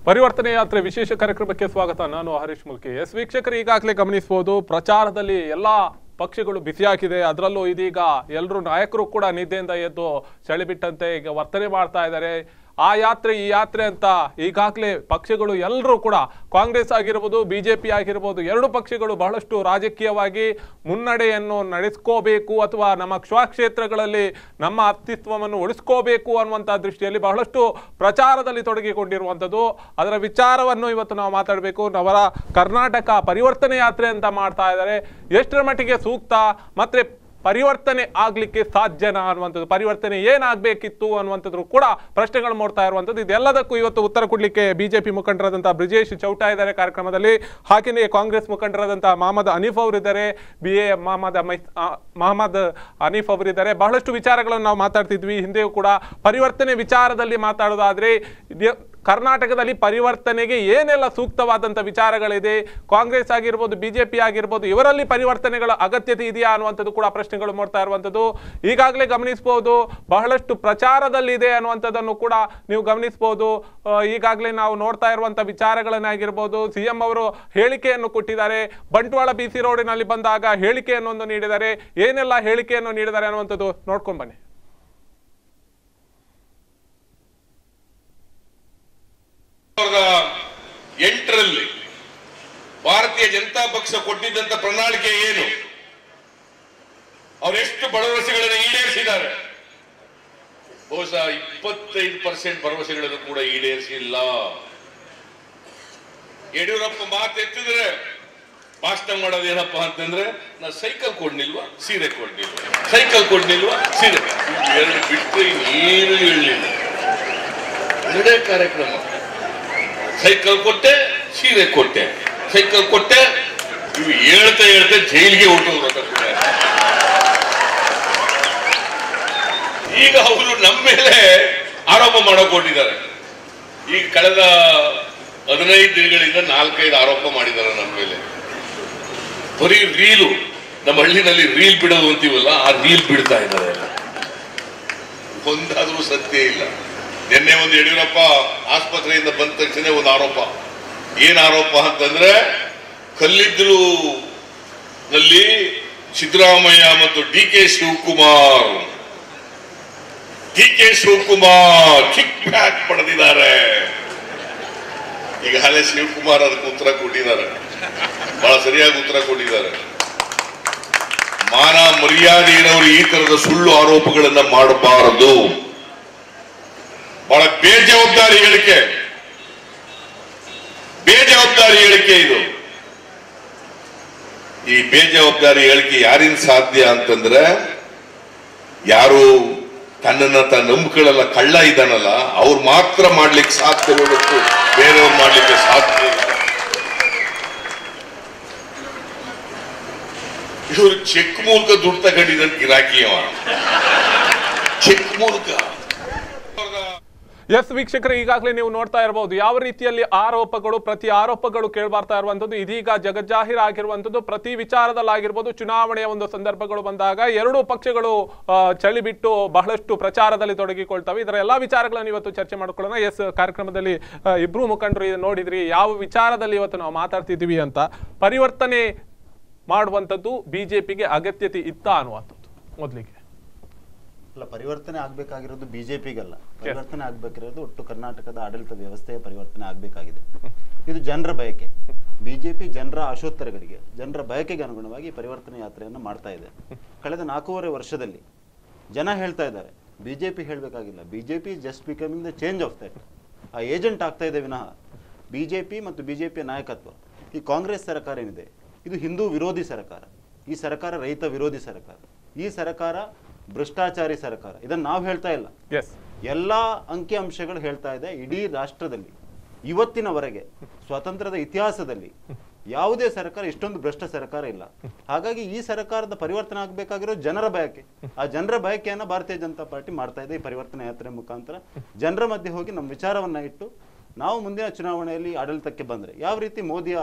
ಪರಿವರ್ತನೆ ಯಾತ್ರೆ ವಿಶೇಷ ಕಾರ್ಯಕ್ರಮಕ್ಕೆ ಸ್ವಾಗತ ನಾನು ಹರೀಶ್ ಮುಲ್ಕಿ ಎಸ್ ವೀಕ್ಷಕರು ಈಗಾಗಲೇ ಗಮನಿಸಬಹುದು ಪ್ರಚಾರದಲ್ಲಿ ಎಲ್ಲಾ ಪಕ್ಷಗಳು ಬಿಸಿಯಾಗಿದೆ ಅದರಲ್ಲೂ ಇದೀಗ ಎಲ್ಲರೂ ನಾಯಕರು ಕೂಡ ನಿದ್ದೆಯಿಂದ ಎದ್ದು ಚಳಿಬಿಟ್ಟಂತೆ ಈಗ ವರ್ತನೆ ಮಾಡ್ತಾ ಇದ್ದಾರೆ ಆ ಯಾತ್ರೆ ಈ ಯಾತ್ರೆ ಅಂತ ಈಗಾಗಲೇ ಪಕ್ಷಗಳು ಎಲ್ಲರೂ ಕೂಡ ಕಾಂಗ್ರೆಸ್ ಆಗಿರ್ಬೋದು ಬಿಜೆಪಿ ಆಗಿರ್ಬೋದು ಎರಡು ಪಕ್ಷಗಳು ಬಹಳಷ್ಟು ರಾಜಕೀಯವಾಗಿ ಮುನ್ನಡೆಯನ್ನು ನಡೆಸ್ಕೋಬೇಕು ಅಥವಾ ನಮ್ಮ ಕ್ಷೇತ್ರಗಳಲ್ಲಿ ನಮ್ಮ ಅಸ್ತಿತ್ವವನ್ನು ಉಳಿಸ್ಕೋಬೇಕು ಅನ್ನುವಂಥ ದೃಷ್ಟಿಯಲ್ಲಿ ಬಹಳಷ್ಟು ಪ್ರಚಾರದಲ್ಲಿ ತೊಡಗಿಕೊಂಡಿರುವಂಥದ್ದು ಅದರ ವಿಚಾರವನ್ನು ಇವತ್ತು ನಾವು ಮಾತಾಡಬೇಕು ಅವರ ಕರ್ನಾಟಕ ಪರಿವರ್ತನೆ ಯಾತ್ರೆ ಅಂತ ಮಾಡ್ತಾ ಇದ್ದಾರೆ ಎಷ್ಟರ ಮಟ್ಟಿಗೆ ಸೂಕ್ತ ಮತ್ತೆ ಪರಿವರ್ತನೆ ಆಗ್ಲಿಕ್ಕೆ ಸಾಧ್ಯನಾ ಅನ್ನುವಂಥದ್ದು ಪರಿವರ್ತನೆ ಏನಾಗಬೇಕಿತ್ತು ಅನ್ನುವಂಥದ್ದು ಕೂಡ ಪ್ರಶ್ನೆಗಳು ಮೂಡ್ತಾ ಇರುವಂಥದ್ದು ಇದೆಲ್ಲದಕ್ಕೂ ಇವತ್ತು ಉತ್ತರ ಕೊಡ್ಲಿಕ್ಕೆ ಬಿಜೆಪಿ ಮುಖಂಡರಾದಂತಹ ಬ್ರಿಜೇಶ್ ಚೌಟಾ ಇದ್ದಾರೆ ಕಾರ್ಯಕ್ರಮದಲ್ಲಿ ಹಾಗೆಯೇ ಕಾಂಗ್ರೆಸ್ ಮುಖಂಡರಾದಂತಹ ಮಹಮ್ಮದ್ ಹನೀಫ್ ಅವರಿದ್ದಾರೆ ಬಿ ಎ ಮಹಮ್ಮದ್ ಮೈ ಆ, ಮಹಮ್ಮದ್ ಹನೀಫ್ ಅವರಿದ್ದಾರೆ ಬಹಳಷ್ಟು ವಿಚಾರಗಳನ್ನು ನಾವು ಮಾತಾಡ್ತಿದ್ವಿ ಹಿಂದೆಯೂ ಕೂಡ ಪರಿವರ್ತನೆ ವಿಚಾರದಲ್ಲಿ ಮಾತಾಡೋದಾದ್ರೆ ಇದ್ಯ- ಕರ್ನಾಟಕದಲ್ಲಿ ಪರಿವರ್ತನೆಗೆ ಏನೆಲ್ಲ ಸೂಕ್ತವಾದಂಥ ವಿಚಾರಗಳಿದೆ ಕಾಂಗ್ರೆಸ್ ಆಗಿರ್ಬೋದು ಬಿಜೆಪಿ ಆಗಿರ್ಬೋದು ಇವರಲ್ಲಿ ಪರಿವರ್ತನೆಗಳ ಅಗತ್ಯತೆ ಇದೆಯಾ ಅನ್ನುವಂಥದ್ದು ಕೂಡ ಪ್ರಶ್ನೆಗಳು ಮೂಡ್ತಾ ಇರುವಂಥದ್ದು ಈಗಾಗಲೇ ಗಮನಿಸಬಹುದು ಬಹಳಷ್ಟು ಪ್ರಚಾರದಲ್ಲಿದೆ ಅನ್ನುವಂಥದ್ದನ್ನು ಕೂಡ ನೀವು ಗಮನಿಸಬಹುದು ಈಗಾಗಲೇ ನಾವು ನೋಡ್ತಾ ಇರುವಂಥ ವಿಚಾರಗಳನ್ನಾಗಿರ್ಬೋದು ಸಿ ಎಂ ಅವರು ಹೇಳಿಕೆಯನ್ನು ಕೊಟ್ಟಿದ್ದಾರೆ ಬಂಟ್ವಾಳ ಬಿ ಸಿ ರೋಡಿನಲ್ಲಿ ಬಂದಾಗ ಹೇಳಿಕೆಯನ್ನು ಒಂದು ನೀಡಿದ್ದಾರೆ ಏನೆಲ್ಲ ಹೇಳಿಕೆಯನ್ನು ನೀಡಿದ್ದಾರೆ ಅನ್ನುವಂಥದ್ದು ನೋಡ್ಕೊಂಡು ಬನ್ನಿ ಸಾವಿರದ ಎಂಟರಲ್ಲಿ ಭಾರತೀಯ ಜನತಾ ಪಕ್ಷ ಕೊಟ್ಟಿದ್ದಂತ ಪ್ರಣಾಳಿಕೆ ಏನು ಅವರೆಷ್ಟು ಭರವಸೆಗಳನ್ನು ಈಡೇರಿಸಿದ್ದಾರೆ ಬಹುಶಃ ಇಪ್ಪತ್ತೈದು ಪರ್ಸೆಂಟ್ ಭರವಸೆಗಳನ್ನು ಕೂಡ ಈಡೇರಿಸಿಲ್ಲ ಯಡಿಯೂರಪ್ಪ ಮಾತೆತ್ತಿದ್ರೆ ಭಾಷಣ ಮಾಡೋದು ಏನಪ್ಪಾ ಅಂತಂದ್ರೆ ನಾ ಸೈಕಲ್ ಕೊಡ್ನಿಲ್ವಾ ಸೀರೆ ಕೊಡ್ನಿಲ್ವಾ ಸೈಕಲ್ ಕೊಡ್ನಿಲ್ವಾ ಸೀರೆ ಇವು ಎರಡು ಬಿಟ್ಟರೆ ಇನ್ನೇನು ಹೇಳಲಿಲ್ಲ ಎರಡೇ ಕಾರ್ಯಕ್ರಮ ಸೈಕಲ್ ಕೊಟ್ಟೆ ಸೀರೆ ಕೊಟ್ಟೆ ಸೈಕಲ್ ಕೊಟ್ಟೆ ಇವು ಹೇಳ್ತಾ ಹೇಳ್ತಾ ಜೈಲಿಗೆ ಹೊರಟೋದ್ರು ಈಗ ಅವರು ನಮ್ಮ ಮೇಲೆ ಆರೋಪ ಮಾಡಕ್ ಹೊರಟಿದ್ದಾರೆ ಈಗ ಕಳೆದ ಹದಿನೈದು ದಿನಗಳಿಂದ ನಾಲ್ಕೈದು ಆರೋಪ ಮಾಡಿದ್ದಾರೆ ನಮ್ಮ ಮೇಲೆ ಬರೀ ರೀಲು ನಮ್ಮ ಹಳ್ಳಿನಲ್ಲಿ ರೀಲ್ ಬಿಡೋದು ಅಂತೀವಲ್ಲ ಆ ರೀಲ್ ಬಿಡ್ತಾ ಇದ್ದಾರೆ ಎಲ್ಲ. ಒಂದಾದ್ರೂ ಸತ್ಯ ಇಲ್ಲ ನಿನ್ನೆ ಒಂದು ಯಡಿಯೂರಪ್ಪ ಆಸ್ಪತ್ರೆಯಿಂದ ಬಂದ ತಕ್ಷಣ ಒಂದು ಆರೋಪ ಏನ್ ಆರೋಪ ಅಂತಂದ್ರೆ ಕಲ್ಲಿದ್ದಲು ನಲ್ಲಿ ಸಿದ್ದರಾಮಯ್ಯ ಮತ್ತು D K Shivakumar D K Shivakumar kick back ಪಡೆದಿದ್ದಾರೆ ಈಗ ಹಳೆ ಶಿವಕುಮಾರ್ ಅದಕ್ಕೆ ಉತ್ತರ ಕೊಟ್ಟಿದ್ದಾರೆ ಬಹಳ ಸರಿಯಾಗಿ ಉತ್ತರ ಕೊಟ್ಟಿದ್ದಾರೆ ಮಾನ ಮರ್ಯಾದೆ ಇರೋರು ಈ ತರದ ಸುಳ್ಳು ಆರೋಪಗಳನ್ನ ಮಾಡಬಾರದು ಬಹಳ ಬೇಜವಾಬ್ದಾರಿ ಹೇಳಿಕೆ ಬೇಜವಾಬ್ದಾರಿ ಹೇಳಿಕೆ ಇದು ಈ ಬೇಜವಾಬ್ದಾರಿ ಹೇಳಿಕೆ ಯಾರಿಂದ ಸಾಧ್ಯ ಅಂತಂದ್ರೆ ಯಾರು ತನ್ನನ್ನ ತಾನು ನಂಬಿಕೊಳ್ಳಲ್ಲ ಕಳ್ಳ ಇದ್ದಾನಲ್ಲ ಅವ್ರು ಮಾತ್ರ ಮಾಡ್ಲಿಕ್ಕೆ ಸಾಧ್ಯ ಹೊರತು ಬೇರೆಯವ್ರು ಮಾಡ್ಲಿಕ್ಕೆ ಸಾಧ್ಯ ಇಲ್ಲ ಇವರು ಚೆಕ್ ಮೂಲಕ ದುಡ್ಡು ತಗೊಂಡಿದ್ದ ಗಿರಾಕಿ ಅವ ಚೆಕ್ ಮೂಲಕ ಎಸ್ ವೀಕ್ಷಕರು ಈಗಾಗಲೇ ನೀವು ನೋಡ್ತಾ ಇರಬಹುದು ಯಾವ ರೀತಿಯಲ್ಲಿ ಆರೋಪಗಳು ಪ್ರತಿ ಆರೋಪಗಳು ಕೇಳ್ಬರ್ತಾ ಇರುವಂತದ್ದು ಇದೀಗ ಜಗಜ್ಜಾಹೀರಾಗಿರುವಂತದ್ದು ಪ್ರತಿ ವಿಚಾರದಲ್ಲಾಗಿರ್ಬೋದು ಚುನಾವಣೆಯ ಒಂದು ಸಂದರ್ಭಗಳು ಬಂದಾಗ ಎರಡೂ ಪಕ್ಷಗಳು ಆ, ಚಳಿ ಬಿಟ್ಟು ಬಹಳಷ್ಟು ಪ್ರಚಾರದಲ್ಲಿ ತೊಡಗಿಕೊಳ್ತವೆ ಇದರ ಎಲ್ಲಾ ವಿಚಾರಗಳನ್ನು ಇವತ್ತು ಚರ್ಚೆ ಮಾಡ್ಕೊಳ್ಳೋಣ ಎಸ್ ಕಾರ್ಯಕ್ರಮದಲ್ಲಿ ಆ, ಇಬ್ರು ಮುಖಂಡರು ಇದು ನೋಡಿದ್ರಿ ಯಾವ ವಿಚಾರದಲ್ಲಿ ಇವತ್ತು ನಾವು ಮಾತಾಡ್ತಿದ್ದೀವಿ ಅಂತ ಪರಿವರ್ತನೆ ಮಾಡುವಂಥದ್ದು ಬಿಜೆಪಿಗೆ ಅಗತ್ಯತೆ ಇತ್ತ ಅನ್ನುವಂಥದ್ದು ಮೊದಲಿಗೆ ಅಲ್ಲ ಪರಿವರ್ತನೆ ಆಗ್ಬೇಕಾಗಿರೋದು ಬಿಜೆಪಿಗಲ್ಲ ಪರಿವರ್ತನೆ ಆಗ್ಬೇಕಿರೋದು ಒಟ್ಟು ಕರ್ನಾಟಕದ ಆಡಳಿತ ವ್ಯವಸ್ಥೆಯ ಪರಿವರ್ತನೆ ಆಗ್ಬೇಕಾಗಿದೆ ಇದು ಜನರ ಬಯಕೆ ಬಿಜೆಪಿ ಜನರ ಆಶೋತ್ತರಗಳಿಗೆ ಜನರ ಬಯಕೆಗೆ ಅನುಗುಣವಾಗಿ ಈ ಪರಿವರ್ತನೆ ಯಾತ್ರೆಯನ್ನು ಮಾಡ್ತಾ ಇದೆ ಕಳೆದ ನಾಲ್ಕೂವರೆ ವರ್ಷದಲ್ಲಿ ಜನ ಹೇಳ್ತಾ ಇದ್ದಾರೆ ಬಿಜೆಪಿ ಹೇಳಬೇಕಾಗಿಲ್ಲ BJP just becoming the change of that ಆ ಏಜೆಂಟ್ ಆಗ್ತಾ ಇದೆ ವಿನಃ ಬಿಜೆಪಿ ಮತ್ತು ಬಿಜೆಪಿಯ ನಾಯಕತ್ವ ಈ ಕಾಂಗ್ರೆಸ್ ಸರ್ಕಾರ ಏನಿದೆ ಇದು ಹಿಂದೂ ವಿರೋಧಿ ಸರ್ಕಾರ ಈ ಸರ್ಕಾರ ರೈತ ವಿರೋಧಿ ಸರ್ಕಾರ ಈ ಸರ್ಕಾರ ಭ್ರಷ್ಟಾಚಾರಿ ಸರ್ಕಾರ ಇದನ್ನು ನಾವು ಹೇಳ್ತಾ ಇಲ್ಲ ಎಸ್ ಎಲ್ಲ ಅಂಕಿ ಅಂಶಗಳು ಹೇಳ್ತಾ ಇದೆ ಇಡೀ ರಾಷ್ಟ್ರದಲ್ಲಿ ಇವತ್ತಿನವರೆಗೆ ಸ್ವಾತಂತ್ರ್ಯದ ಇತಿಹಾಸದಲ್ಲಿ ಯಾವುದೇ ಸರ್ಕಾರ ಇಷ್ಟೊಂದು ಭ್ರಷ್ಟ ಸರ್ಕಾರ ಇಲ್ಲ ಹಾಗಾಗಿ ಈ ಸರ್ಕಾರದ ಪರಿವರ್ತನೆ ಆಗಬೇಕಾಗಿರೋ ಜನರ ಬಯಕೆ ಆ ಜನರ ಬಯಕೆಯನ್ನ ಭಾರತೀಯ ಜನತಾ ಪಾರ್ಟಿ ಮಾಡ್ತಾ ಇದೆ ಈ ಪರಿವರ್ತನೆ ಯಾತ್ರೆ ಮುಖಾಂತರ ಜನರ ಮಧ್ಯೆ ಹೋಗಿ ನಮ್ಮ ವಿಚಾರವನ್ನ ಇಟ್ಟು ನಾವು ಮುಂದಿನ ಚುನಾವಣೆಯಲ್ಲಿ ಆಡಳಿತಕ್ಕೆ ಬಂದ್ರೆ ಯಾವ ರೀತಿ ಮೋದಿಯ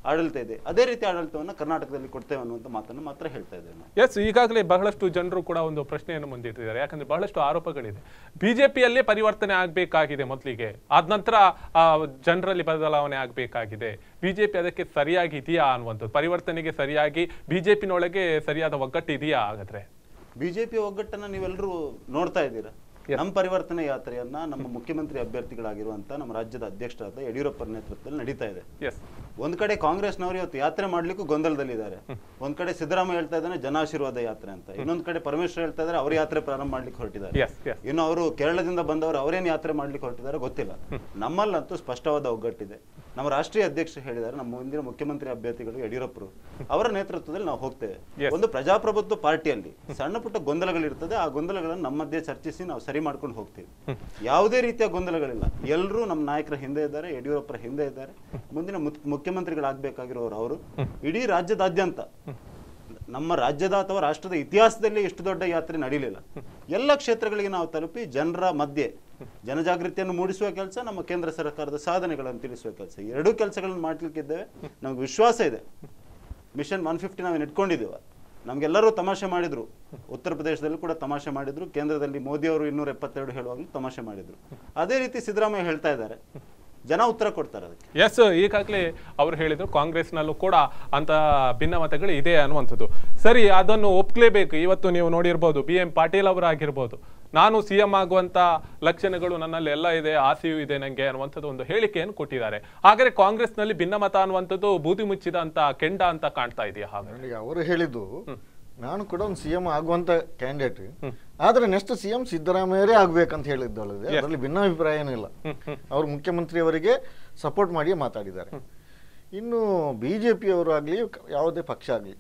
ಆಡಳಿತ ಇದೆ ಅದೇ ರೀತಿ ಆಡಳಿತವನ್ನ ಕರ್ನಾಟಕದಲ್ಲಿ ಕೊಡ್ತೇವೆ ಅನ್ನುವಂಥ ಮಾತನ್ನು ಮಾತ್ರ ಹೇಳ್ತಾ ಇದ್ದೇವೆ ನಾವು ಎಸ್ ಈಗಾಗಲೇ ಬಹಳಷ್ಟು ಜನರು ಕೂಡ ಒಂದು ಪ್ರಶ್ನೆಯನ್ನು ಮುಂದಿಟ್ಟಿದ್ದಾರೆ ಯಾಕಂದ್ರೆ ಬಹಳಷ್ಟು ಆರೋಪಗಳಿದೆ ಬಿಜೆಪಿಯಲ್ಲೇ ಪರಿವರ್ತನೆ ಆಗಬೇಕಾಗಿದೆ ಮೊದಲಿಗೆ ಆದ ನಂತರ ಆ, ಜನರಲ್ಲಿ ಬದಲಾವಣೆ ಆಗಬೇಕಾಗಿದೆ ಬಿಜೆಪಿ ಅದಕ್ಕೆ ಸರಿಯಾಗಿ ಇದೆಯಾ ಅನ್ನುವಂಥದ್ದು ಪರಿವರ್ತನೆಗೆ ಸರಿಯಾಗಿ ಬಿಜೆಪಿನೊಳಗೆ ಸರಿಯಾದ ಒಗ್ಗಟ್ಟು ಇದೆಯಾ ಹಾಗಾದ್ರೆ ಬಿಜೆಪಿ ಒಗ್ಗಟ್ಟನ್ನ ನೀವೆಲ್ಲರೂ ನೋಡ್ತಾ ಇದ್ದೀರಾ ನಮ್ಮ ಪರಿವರ್ತನೆ ಯಾತ್ರೆಯನ್ನ ನಮ್ಮ ಮುಖ್ಯಮಂತ್ರಿ ಅಭ್ಯರ್ಥಿಗಳಾಗಿರುವಂತ ನಮ್ಮ ರಾಜ್ಯದ ಅಧ್ಯಕ್ಷರಾದ ಯಡಿಯೂರಪ್ಪರ ನೇತೃತ್ವದಲ್ಲಿ ನಡೀತಾ ಇದೆ ಎಸ್ ಒಂದ್ ಕಡೆ ಕಾಂಗ್ರೆಸ್ನವರು ಇವತ್ತು ಯಾತ್ರೆ ಮಾಡ್ಲಿಕ್ಕೂ ಗೊಂದಲದಲ್ಲಿದ್ದಾರೆ ಒಂದ್ ಕಡೆ ಸಿದ್ದರಾಮಯ್ಯ ಹೇಳ್ತಾ ಇದ್ದಾನೆ ಜನಾಶೀರ್ವಾದ ಯಾತ್ರೆ ಅಂತ ಇನ್ನೊಂದ್ ಕಡೆ ಪರಮೇಶ್ವರ್ ಹೇಳ್ತಾ ಇದ್ದಾರೆ ಅವ್ರ ಯಾತ್ರೆ ಪ್ರಾರಂಭ ಮಾಡ್ಲಿಕ್ಕೆ ಹೊರಟಿದ್ದಾರೆ ಎಸ್ ಎಸ್ ಇನ್ನು ಅವರು ಕೇರಳದಿಂದ ಬಂದವರು ಅವರೇನು ಯಾತ್ರೆ ಮಾಡ್ಲಿಕ್ಕೆ ಹೊರಟಿದ್ದಾರೆ ಗೊತ್ತಿಲ್ಲ ನಮ್ಮಲ್ಲಂತೂ ಸ್ಪಷ್ಟವಾದ ಒಗ್ಗಟ್ಟಿದೆ ನಮ್ಮ ರಾಷ್ಟ್ರೀಯ ಅಧ್ಯಕ್ಷರು ಹೇಳಿದ್ದಾರೆ ನಮ್ಮ ಮುಂದಿನ ಮುಖ್ಯಮಂತ್ರಿ ಅಭ್ಯರ್ಥಿಗಳು ಯಡಿಯೂರಪ್ಪರು ಅವರ ನೇತೃತ್ವದಲ್ಲಿ ನಾವು ಹೋಗ್ತೇವೆ Yes. ಒಂದು ಪ್ರಜಾಪ್ರಭುತ್ವ ಪಾರ್ಟಿಯಲ್ಲಿ ಸಣ್ಣ ಪುಟ್ಟ ಗೊಂದಲಗಳಿರ್ತದೆ ಆ ಗೊಂದಲಗಳನ್ನು ನಮ್ಮ ಮಧ್ಯೆ ಚರ್ಚಿಸಿ ನಾವು ಸರಿ ಮಾಡ್ಕೊಂಡು ಹೋಗ್ತೀವಿ ಯಾವುದೇ ರೀತಿಯ ಗೊಂದಲಗಳಿಲ್ಲ ಎಲ್ಲರೂ ನಮ್ಮ ನಾಯಕರ ಹಿಂದೆ ಇದ್ದಾರೆ ಯಡಿಯೂರಪ್ಪರ ಹಿಂದೆ ಇದ್ದಾರೆ ಮುಂದಿನ ಮುತ್- ಮುಖ್ಯಮಂತ್ರಿಗಳಾಗಬೇಕಾಗಿರೋರು ಅವರು ಇಡೀ ರಾಜ್ಯದಾದ್ಯಂತ ನಮ್ಮ ರಾಜ್ಯದ ಅಥವಾ ರಾಷ್ಟ್ರದ ಇತಿಹಾಸದಲ್ಲಿ ಇಷ್ಟು ದೊಡ್ಡ ಯಾತ್ರೆ ನಡೀಲಿಲ್ಲ ಎಲ್ಲ ಕ್ಷೇತ್ರಗಳಿಗೆ ನಾವು ತಲುಪಿ ಜನರ ಮಧ್ಯೆ ಜನಜಾಗೃತಿಯನ್ನು ಮೂಡಿಸುವ ಕೆಲಸ ನಮ್ಮ ಕೇಂದ್ರ ಸರ್ಕಾರದ ಸಾಧನೆಗಳನ್ನು ತಿಳಿಸುವ ಕೆಲಸ ಎರಡೂ ಕೆಲಸಗಳನ್ನು ಮಾಡ್ಲಿಕ್ಕಿದ್ದೇವೆ ನಮ್ಗೆ ವಿಶ್ವಾಸ ಇದೆ ಮಿಷನ್ ಒನ್ ಫಿಫ್ಟಿ ನಾವು ಇಟ್ಕೊಂಡಿದ್ದೇವೆ ನಮ್ಗೆಲ್ಲರೂ ತಮಾಷೆ ಮಾಡಿದ್ರು ಉತ್ತರ ಪ್ರದೇಶದಲ್ಲೂ ಕೂಡ ತಮಾಷೆ ಮಾಡಿದ್ರು ಕೇಂದ್ರದಲ್ಲಿ ಮೋದಿ ಅವರು ಇನ್ನೂರ ಎಪ್ಪತ್ತೆರಡು ಹೇಳುವಾಗಲೂ ತಮಾಷೆ ಮಾಡಿದ್ರು ಅದೇ ರೀತಿ ಸಿದ್ದರಾಮಯ್ಯ ಹೇಳ್ತಾ ಇದ್ದಾರೆ ಜನ ಉತ್ತರ ಕೊಡ್ತಾರೆ ಅದಕ್ಕೆ ಎಸ್ ಈಗಾಗಲೇ ಅವರು ಹೇಳಿದ್ರು ಕಾಂಗ್ರೆಸ್ನಲ್ಲೂ ಕೂಡ ಅಂತ ಭಿನ್ನಮತಗಳು ಇದೆ ಅನ್ನುವಂಥದ್ದು ಸರಿ ಅದನ್ನು ಒಪ್ಲೇಬೇಕು ಇವತ್ತು ನೀವು ನೋಡಿರ್ಬೋದು ಬಿ ಎಂ ಪಾಟೀಲ್ ಅವರಾಗಿರ್ಬೋದು ನಾನು ಸಿ ಎಂ ಆಗುವಂತ ಲಕ್ಷಣಗಳು ನನ್ನಲ್ಲಿ ಎಲ್ಲ ಇದೆ ಆಸೆಯೂ ಇದೆ ನನಗೆ ಅನ್ನುವಂಥದ್ದು ಒಂದು ಹೇಳಿಕೆಯನ್ನು ಕೊಟ್ಟಿದ್ದಾರೆ ಹಾಗಾದ್ರೆ ಕಾಂಗ್ರೆಸ್ನಲ್ಲಿ ಭಿನ್ನಮತ ಅನ್ನುವಂಥದ್ದು ಬೂದಿ ಮುಚ್ಚಿದ ಅಂತ ಕೆಂಡ ಅಂತ ಕಾಣ್ತಾ ಇದೆಯಾ ಹಾಗಾದ್ರೆ ನನಗೆ ಅವರು ಹೇಳಿದ್ದು ನಾನು ಕೂಡ ಒಂದು ಸಿ ಎಂ ಆಗುವಂತ ಕ್ಯಾಂಡಿಡೇಟ್ ಆದ್ರೆ ನೆಕ್ಸ್ಟ್ ಸಿ ಎಂ ಸಿದ್ದರಾಮಯ್ಯರೇ ಆಗ್ಬೇಕಂತ ಹೇಳಿದ್ದೊಳಗೆ ಅದರಲ್ಲಿ ಭಿನ್ನಾಭಿಪ್ರಾಯ ಏನೂ ಇಲ್ಲ ಅವರು ಮುಖ್ಯಮಂತ್ರಿಯವರಿಗೆ ಸಪೋರ್ಟ್ ಮಾಡಿ ಮಾತಾಡಿದ್ದಾರೆ ಇನ್ನು ಬಿ ಜೆ ಪಿಯವರು ಆಗಲಿ ಯಾವುದೇ ಪಕ್ಷ ಆಗಲಿ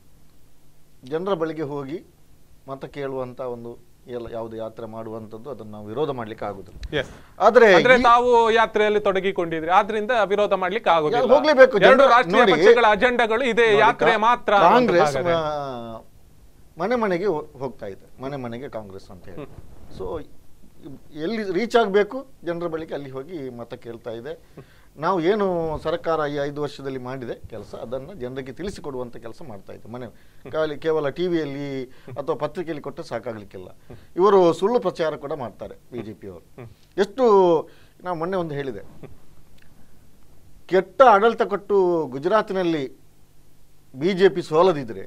ಜನರ ಬಳಿಗೆ ಹೋಗಿ ಮತ ಕೇಳುವಂತ ಒಂದು ಎಲ್ಲ ಯಾವುದೇ ಯಾತ್ರೆ ಮಾಡುವಂಥದ್ದು ಅದನ್ನು ನಾವು ವಿರೋಧ ಮಾಡ್ಲಿಕ್ಕೆ ಆಗುದಿಲ್ಲ ಎಸ್ ಆದ್ರೆ ಅಂದ್ರೆ ಈ- ತಾವು ಯಾತ್ರೆಯಲ್ಲಿ ತೊಡಗಿಕೊಂಡಿದ್ರಿ ಆದ್ರಿಂದ ವಿರೋಧ ಮಾಡ್ಲಿಕ್ಕೆ ಆಗುದಿಲ್ಲ ಹೋಗ್ಲೇಬೇಕು. ಎರಡು ಜನರು- ರಾಷ್ಟ್ರೀಯ ನೋಡಿ, ಪಕ್ಷಗಳ ಅಜೆಂಡಾಗಳು ಇದೆ ನೋಡಿ, ಯಾತ್ರೆ ಕಾ- ಮಾತ್ರ ಅನ್ನುವಂಥದ್ದು ಕಾಂಗ್ರೆಸ್ ಹಾಗಾದ್ರೆ. ಆ, ಮನೆ ಮನೆಗೆ ಹೋ- ಹೋಗ್ತಾ ಇದೆ ಮನೆ ಮನೆಗೆ ಕಾಂಗ್ರೆಸ್ ಅಂತ ಹೇಳಿ ಸೊ ಎಲ್ಲಿ ರೀಚ್ ಆಗಬೇಕು ಜನರ ಬಳಿಗೆ ಅಲ್ಲಿ ಹೋಗಿ ಮತ ಕೇಳ್ತಾ ಇದೆ ನಾವು ಏನು ಸರ್ಕಾರ ಈ ಐದು ವರ್ಷದಲ್ಲಿ ಮಾಡಿದೆ ಕೆಲಸ ಅದನ್ನು ಜನರಿಗೆ ತಿಳಿಸಿಕೊಡುವಂಥ ಕೆಲಸ ಮಾಡ್ತಾ ಇದೆ ಮನೆ ಖಾಲಿ ಕೇವಲ ಟಿವಿಯಲ್ಲಿ ಅಥವಾ ಪತ್ರಿಕೆಯಲ್ಲಿ ಕೊಟ್ಟು ಸಾಕಾಗ್ಲಿಕ್ಕಿಲ್ಲ ಇವರು ಸುಳ್ಳು ಪ್ರಚಾರ ಕೂಡ ಮಾಡ್ತಾರೆ ಬಿ ಜೆ ಪಿಯವರು ಎಷ್ಟು ನಾವು ಮೊನ್ನೆ ಒಂದು ಹೇಳಿದೆ ಕೆಟ್ಟ ಆಡಳಿತ ಕೊಟ್ಟು ಗುಜರಾತಿನಲ್ಲಿ ಬಿ ಜೆ ಪಿ ಸೋಲದಿದ್ರೆ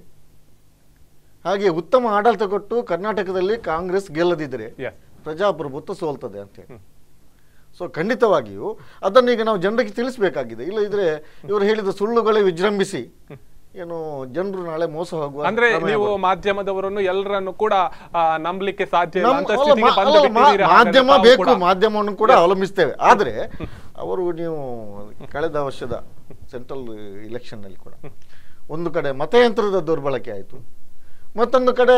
ಹಾಗೆ ಉತ್ತಮ ಆಡಳಿತ ಕೊಟ್ಟು ಕರ್ನಾಟಕದಲ್ಲಿ ಕಾಂಗ್ರೆಸ್ ಗೆಲ್ಲದಿದ್ರೆ Yes. ಪ್ರಜಾಪ್ರಭುತ್ವ ಸೋಲ್ತದೆ ಅಂತೇಳಿ ಸೊ ಖಂಡಿತವಾಗಿಯೂ ಅದನ್ನು ಈಗ ನಾವು ಜನರಿಗೆ ತಿಳಿಸಬೇಕಾಗಿದೆ ಇಲ್ಲ ಇದ್ರೆ ಇವರು ಹೇಳಿದ ಸುಳ್ಳುಗಳೇ ವಿಜೃಂಭಿಸಿ ಏನು ಜನರು ನಾಳೆ ಮೋಸ ಹೋಗುವ ಅಂದ್ರೆ ಪ್ರಮೇಯ ನೀವು ಬರುತ್ತೆ. ಮಾಧ್ಯಮದವರನ್ನು ಎಲ್ಲರನ್ನು ಕೂಡ ಆ, ನಂಬಲಿಕ್ಕೆ ಸಾಧ್ಯ ಇಲ್ಲ ನಮ್ಮ- ಅಂತ ಅಲ್ಲ, ಸ್ಥಿತಿಗೆ ಮಾ- ಬಂದು ಅಲ್ಲ, ಮಾ- ಬಿಟ್ಟಿದ್ದೀರಾ ಹಾಗಾದ್ರೆ ಮಾಧ್ಯಮ ತಾವು ಬೇಕು ಕೂಡ. ಮಾಧ್ಯಮವನ್ನು ಕೂಡ ಅವಲಂಬಿಸ್ತೇವೆ ಆದ್ರೆ ಅವರು ನೀವು ಕಳೆದ ವರ್ಷದ ಸೆಂಟ್ರಲ್ ಇಲೆಕ್ಷನ್ ನಲ್ಲಿ ಕೂಡ ಒಂದು ಕಡೆ ಮತಯಂತ್ರದ ದುರ್ಬಳಕೆ ಆಯಿತು ಮತ್ತೊಂದು ಕಡೆ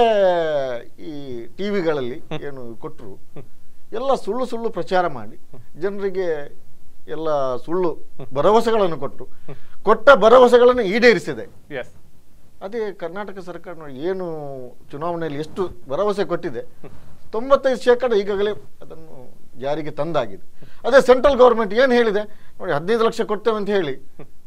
ಈ ಟಿವಿಗಳಲ್ಲಿ ಏನು ಕೊಟ್ಟರು ಎಲ್ಲ ಸುಳ್ಳು ಸುಳ್ಳು ಪ್ರಚಾರ ಮಾಡಿ ಜನರಿಗೆ ಎಲ್ಲ ಸುಳ್ಳು ಭರವಸೆಗಳನ್ನು ಕೊಟ್ಟು ಕೊಟ್ಟ ಭರವಸೆಗಳನ್ನು ಈಡೇರಿಸಿದೆ ಎಸ್ ಅದೇ ಕರ್ನಾಟಕ ಸರ್ಕಾರ ನೋಡಿ ಏನು ಚುನಾವಣೆಯಲ್ಲಿ ಎಷ್ಟು ಭರವಸೆ ಕೊಟ್ಟಿದೆ ತೊಂಬತ್ತೈದು ಶೇಕಡ ಈಗಾಗಲೇ ಅದನ್ನು ಜಾರಿಗೆ ತಂದಾಗಿದೆ ಅದೇ ಸೆಂಟ್ರಲ್ ಗೌರ್ಮೆಂಟ್ ಏನು ಹೇಳಿದೆ ನೋಡಿ ಹದಿನೈದು ಲಕ್ಷ ಕೊಡ್ತೇವೆ ಅಂತ ಹೇಳಿ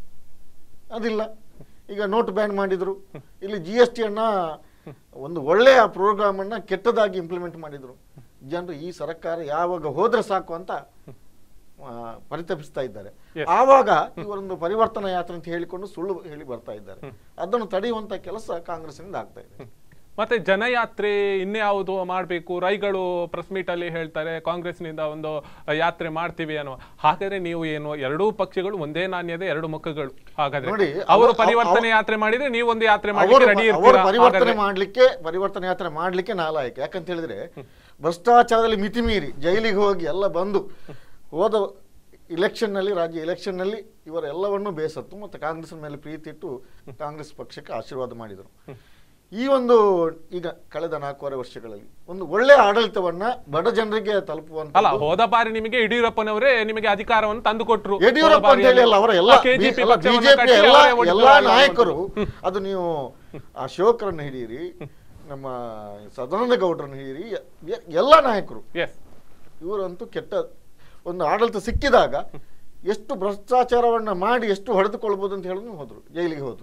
ಅದಿಲ್ಲ ಈಗ ನೋಟ್ ಬ್ಯಾನ್ ಮಾಡಿದ್ರು ಇಲ್ಲಿ ಜಿ ಎಸ್ ಟಿಯನ್ನ ಒಂದು ಒಳ್ಳೆಯ ಪ್ರೋಗ್ರಾಮ್ ಅನ್ನ ಕೆಟ್ಟದಾಗಿ ಇಂಪ್ಲಿಮೆಂಟ್ ಮಾಡಿದ್ರು ಜನರು ಈ ಸರ್ಕಾರ ಯಾವಾಗ ಹೋದ್ರೆ ಸಾಕು ಅಂತ ಆ, ಪರಿತಪಿಸ್ತಾ ಇದ್ದಾರೆ Yes. ಆವಾಗ ಇವರೊಂದು ಪರಿವರ್ತನಾ ಯಾತ್ರೆ ಅಂತ ಹೇಳಿಕೊಂಡು ಸುಳ್ಳು ಹೇಳಿ ಬರ್ತಾ ಇದ್ದಾರೆ ಅದನ್ನು ತಡೆಯುವಂತ ಕೆಲಸ ಕಾಂಗ್ರೆಸ್ನಿಂದ ಆಗ್ತಾ ಇದೆ ಮತ್ತೆ ಜನಯಾತ್ರೆ ಇನ್ಯಾವುದು ಮಾಡಬೇಕು ರೈಗಳು ಪ್ರೆಸ್ ಮೀಟ್ ಅಲ್ಲಿ ಹೇಳ್ತಾರೆ ಕಾಂಗ್ರೆಸ್ನಿಂದ ಒಂದು ಯಾತ್ರೆ ಮಾಡ್ತೀವಿ ಅನ್ನೋ ಹಾಗಾದ್ರೆ ನೀವು ಏನು ಎರಡೂ ಪಕ್ಷಗಳು ಒಂದೇ ನಾಣ್ಯದ ಎರಡು ಮುಖಗಳು ಹಾಗಾದ್ರೆ ನೋಡಿ, ಅವರು ಅವ- ಪರಿವರ್ತನೆ ಅವ- ಯಾತ್ರೆ ಮಾಡಿದ್ರೆ ನೀವು ಒಂದು ಯಾತ್ರೆ ಅವರು ಮಾಡಿ ರೆಡಿ ಅವರು ಇರ್ತೀರಾ ಪರಿವರ್ತನೆ ಹಾಗಾದ್ರೆ? ಮಾಡ್ಲಿಕ್ಕೆ ಪರಿವರ್ತನೆ ಯಾತ್ರೆ ಮಾಡ್ಲಿಕ್ಕೆ ನಾಲಾಯಕ ಯಾಕಂತ ಹೇಳಿದ್ರೆ ಭ್ರಷ್ಟಾಚಾರದಲ್ಲಿ ಮಿತಿ ಮೀರಿ ಜೈಲಿಗೆ ಹೋಗಿ ಎಲ್ಲ ಬಂದು ಹೋದ ಇಲೆಕ್ಷನ್ ನಲ್ಲಿ ರಾಜ್ಯ ಇಲೆಕ್ಷನ್ ನಲ್ಲಿ ಇವರ ಎಲ್ಲವನ್ನೂ ಬೇಸತ್ತು ಮತ್ತು ಕಾಂಗ್ರೆಸ್ ಮೇಲೆ ಪ್ರೀತಿ ಇಟ್ಟು ಕಾಂಗ್ರೆಸ್ ಪಕ್ಷಕ್ಕೆ ಆಶೀರ್ವಾದ ಮಾಡಿದರು ಈ ಒಂದು ಈಗ ಕಳೆದ ನಾಲ್ಕೂವರೆ ವರ್ಷಗಳಲ್ಲಿ ಒಂದು ಒಳ್ಳೆ ಆಡಳಿತವನ್ನ ಬಡ ಜನರಿಗೆ ತಲುಪುವಂತ ಅಲ್ಲ ಹೋದ ಬಾರಿ ನಿಮಗೆ ಯಡಿಯೂರಪ್ಪನವರೇ ನಿಮಗೆ ಅಧಿಕಾರವನ್ನು ತಂದು ಕೊಟ್ರು ಯಡಿಯೂರಪ್ಪ ಅಂತ ಹೇಳಿ ಅಲ್ಲ ಅವರ ಎಲ್ಲ ಕೆಜಿಪಿ ಬಿಜೆಪಿ ಎಲ್ಲ ಎಲ್ಲಾ ನಾಯಕರು ಅದು ನೀವು ಅಶೋಕರನ್ನು ಹಿಡೀರಿ ನಮ್ಮ ಸದಾನಂದ ಗೌಡರನ್ನು ಹಿಡೀರಿ ಎ- ಎಲ್ಲ ನಾಯಕರು ಎಸ್ ಇವರಂತೂ ಕೆಟ್ಟ ಒಂದು ಆಡಳಿತ ಸಿಕ್ಕಿದಾಗ ಎಷ್ಟು ಭ್ರಷ್ಟಾಚಾರವನ್ನ ಮಾಡಿ ಎಷ್ಟು ಹೊಡೆದುಕೊಳ್ಬೋದು ಅಂತ ಹೇಳಿದ್ರು ಹೋದ್ರು ಜೈಲಿಗೆ ಹೋದ್ರು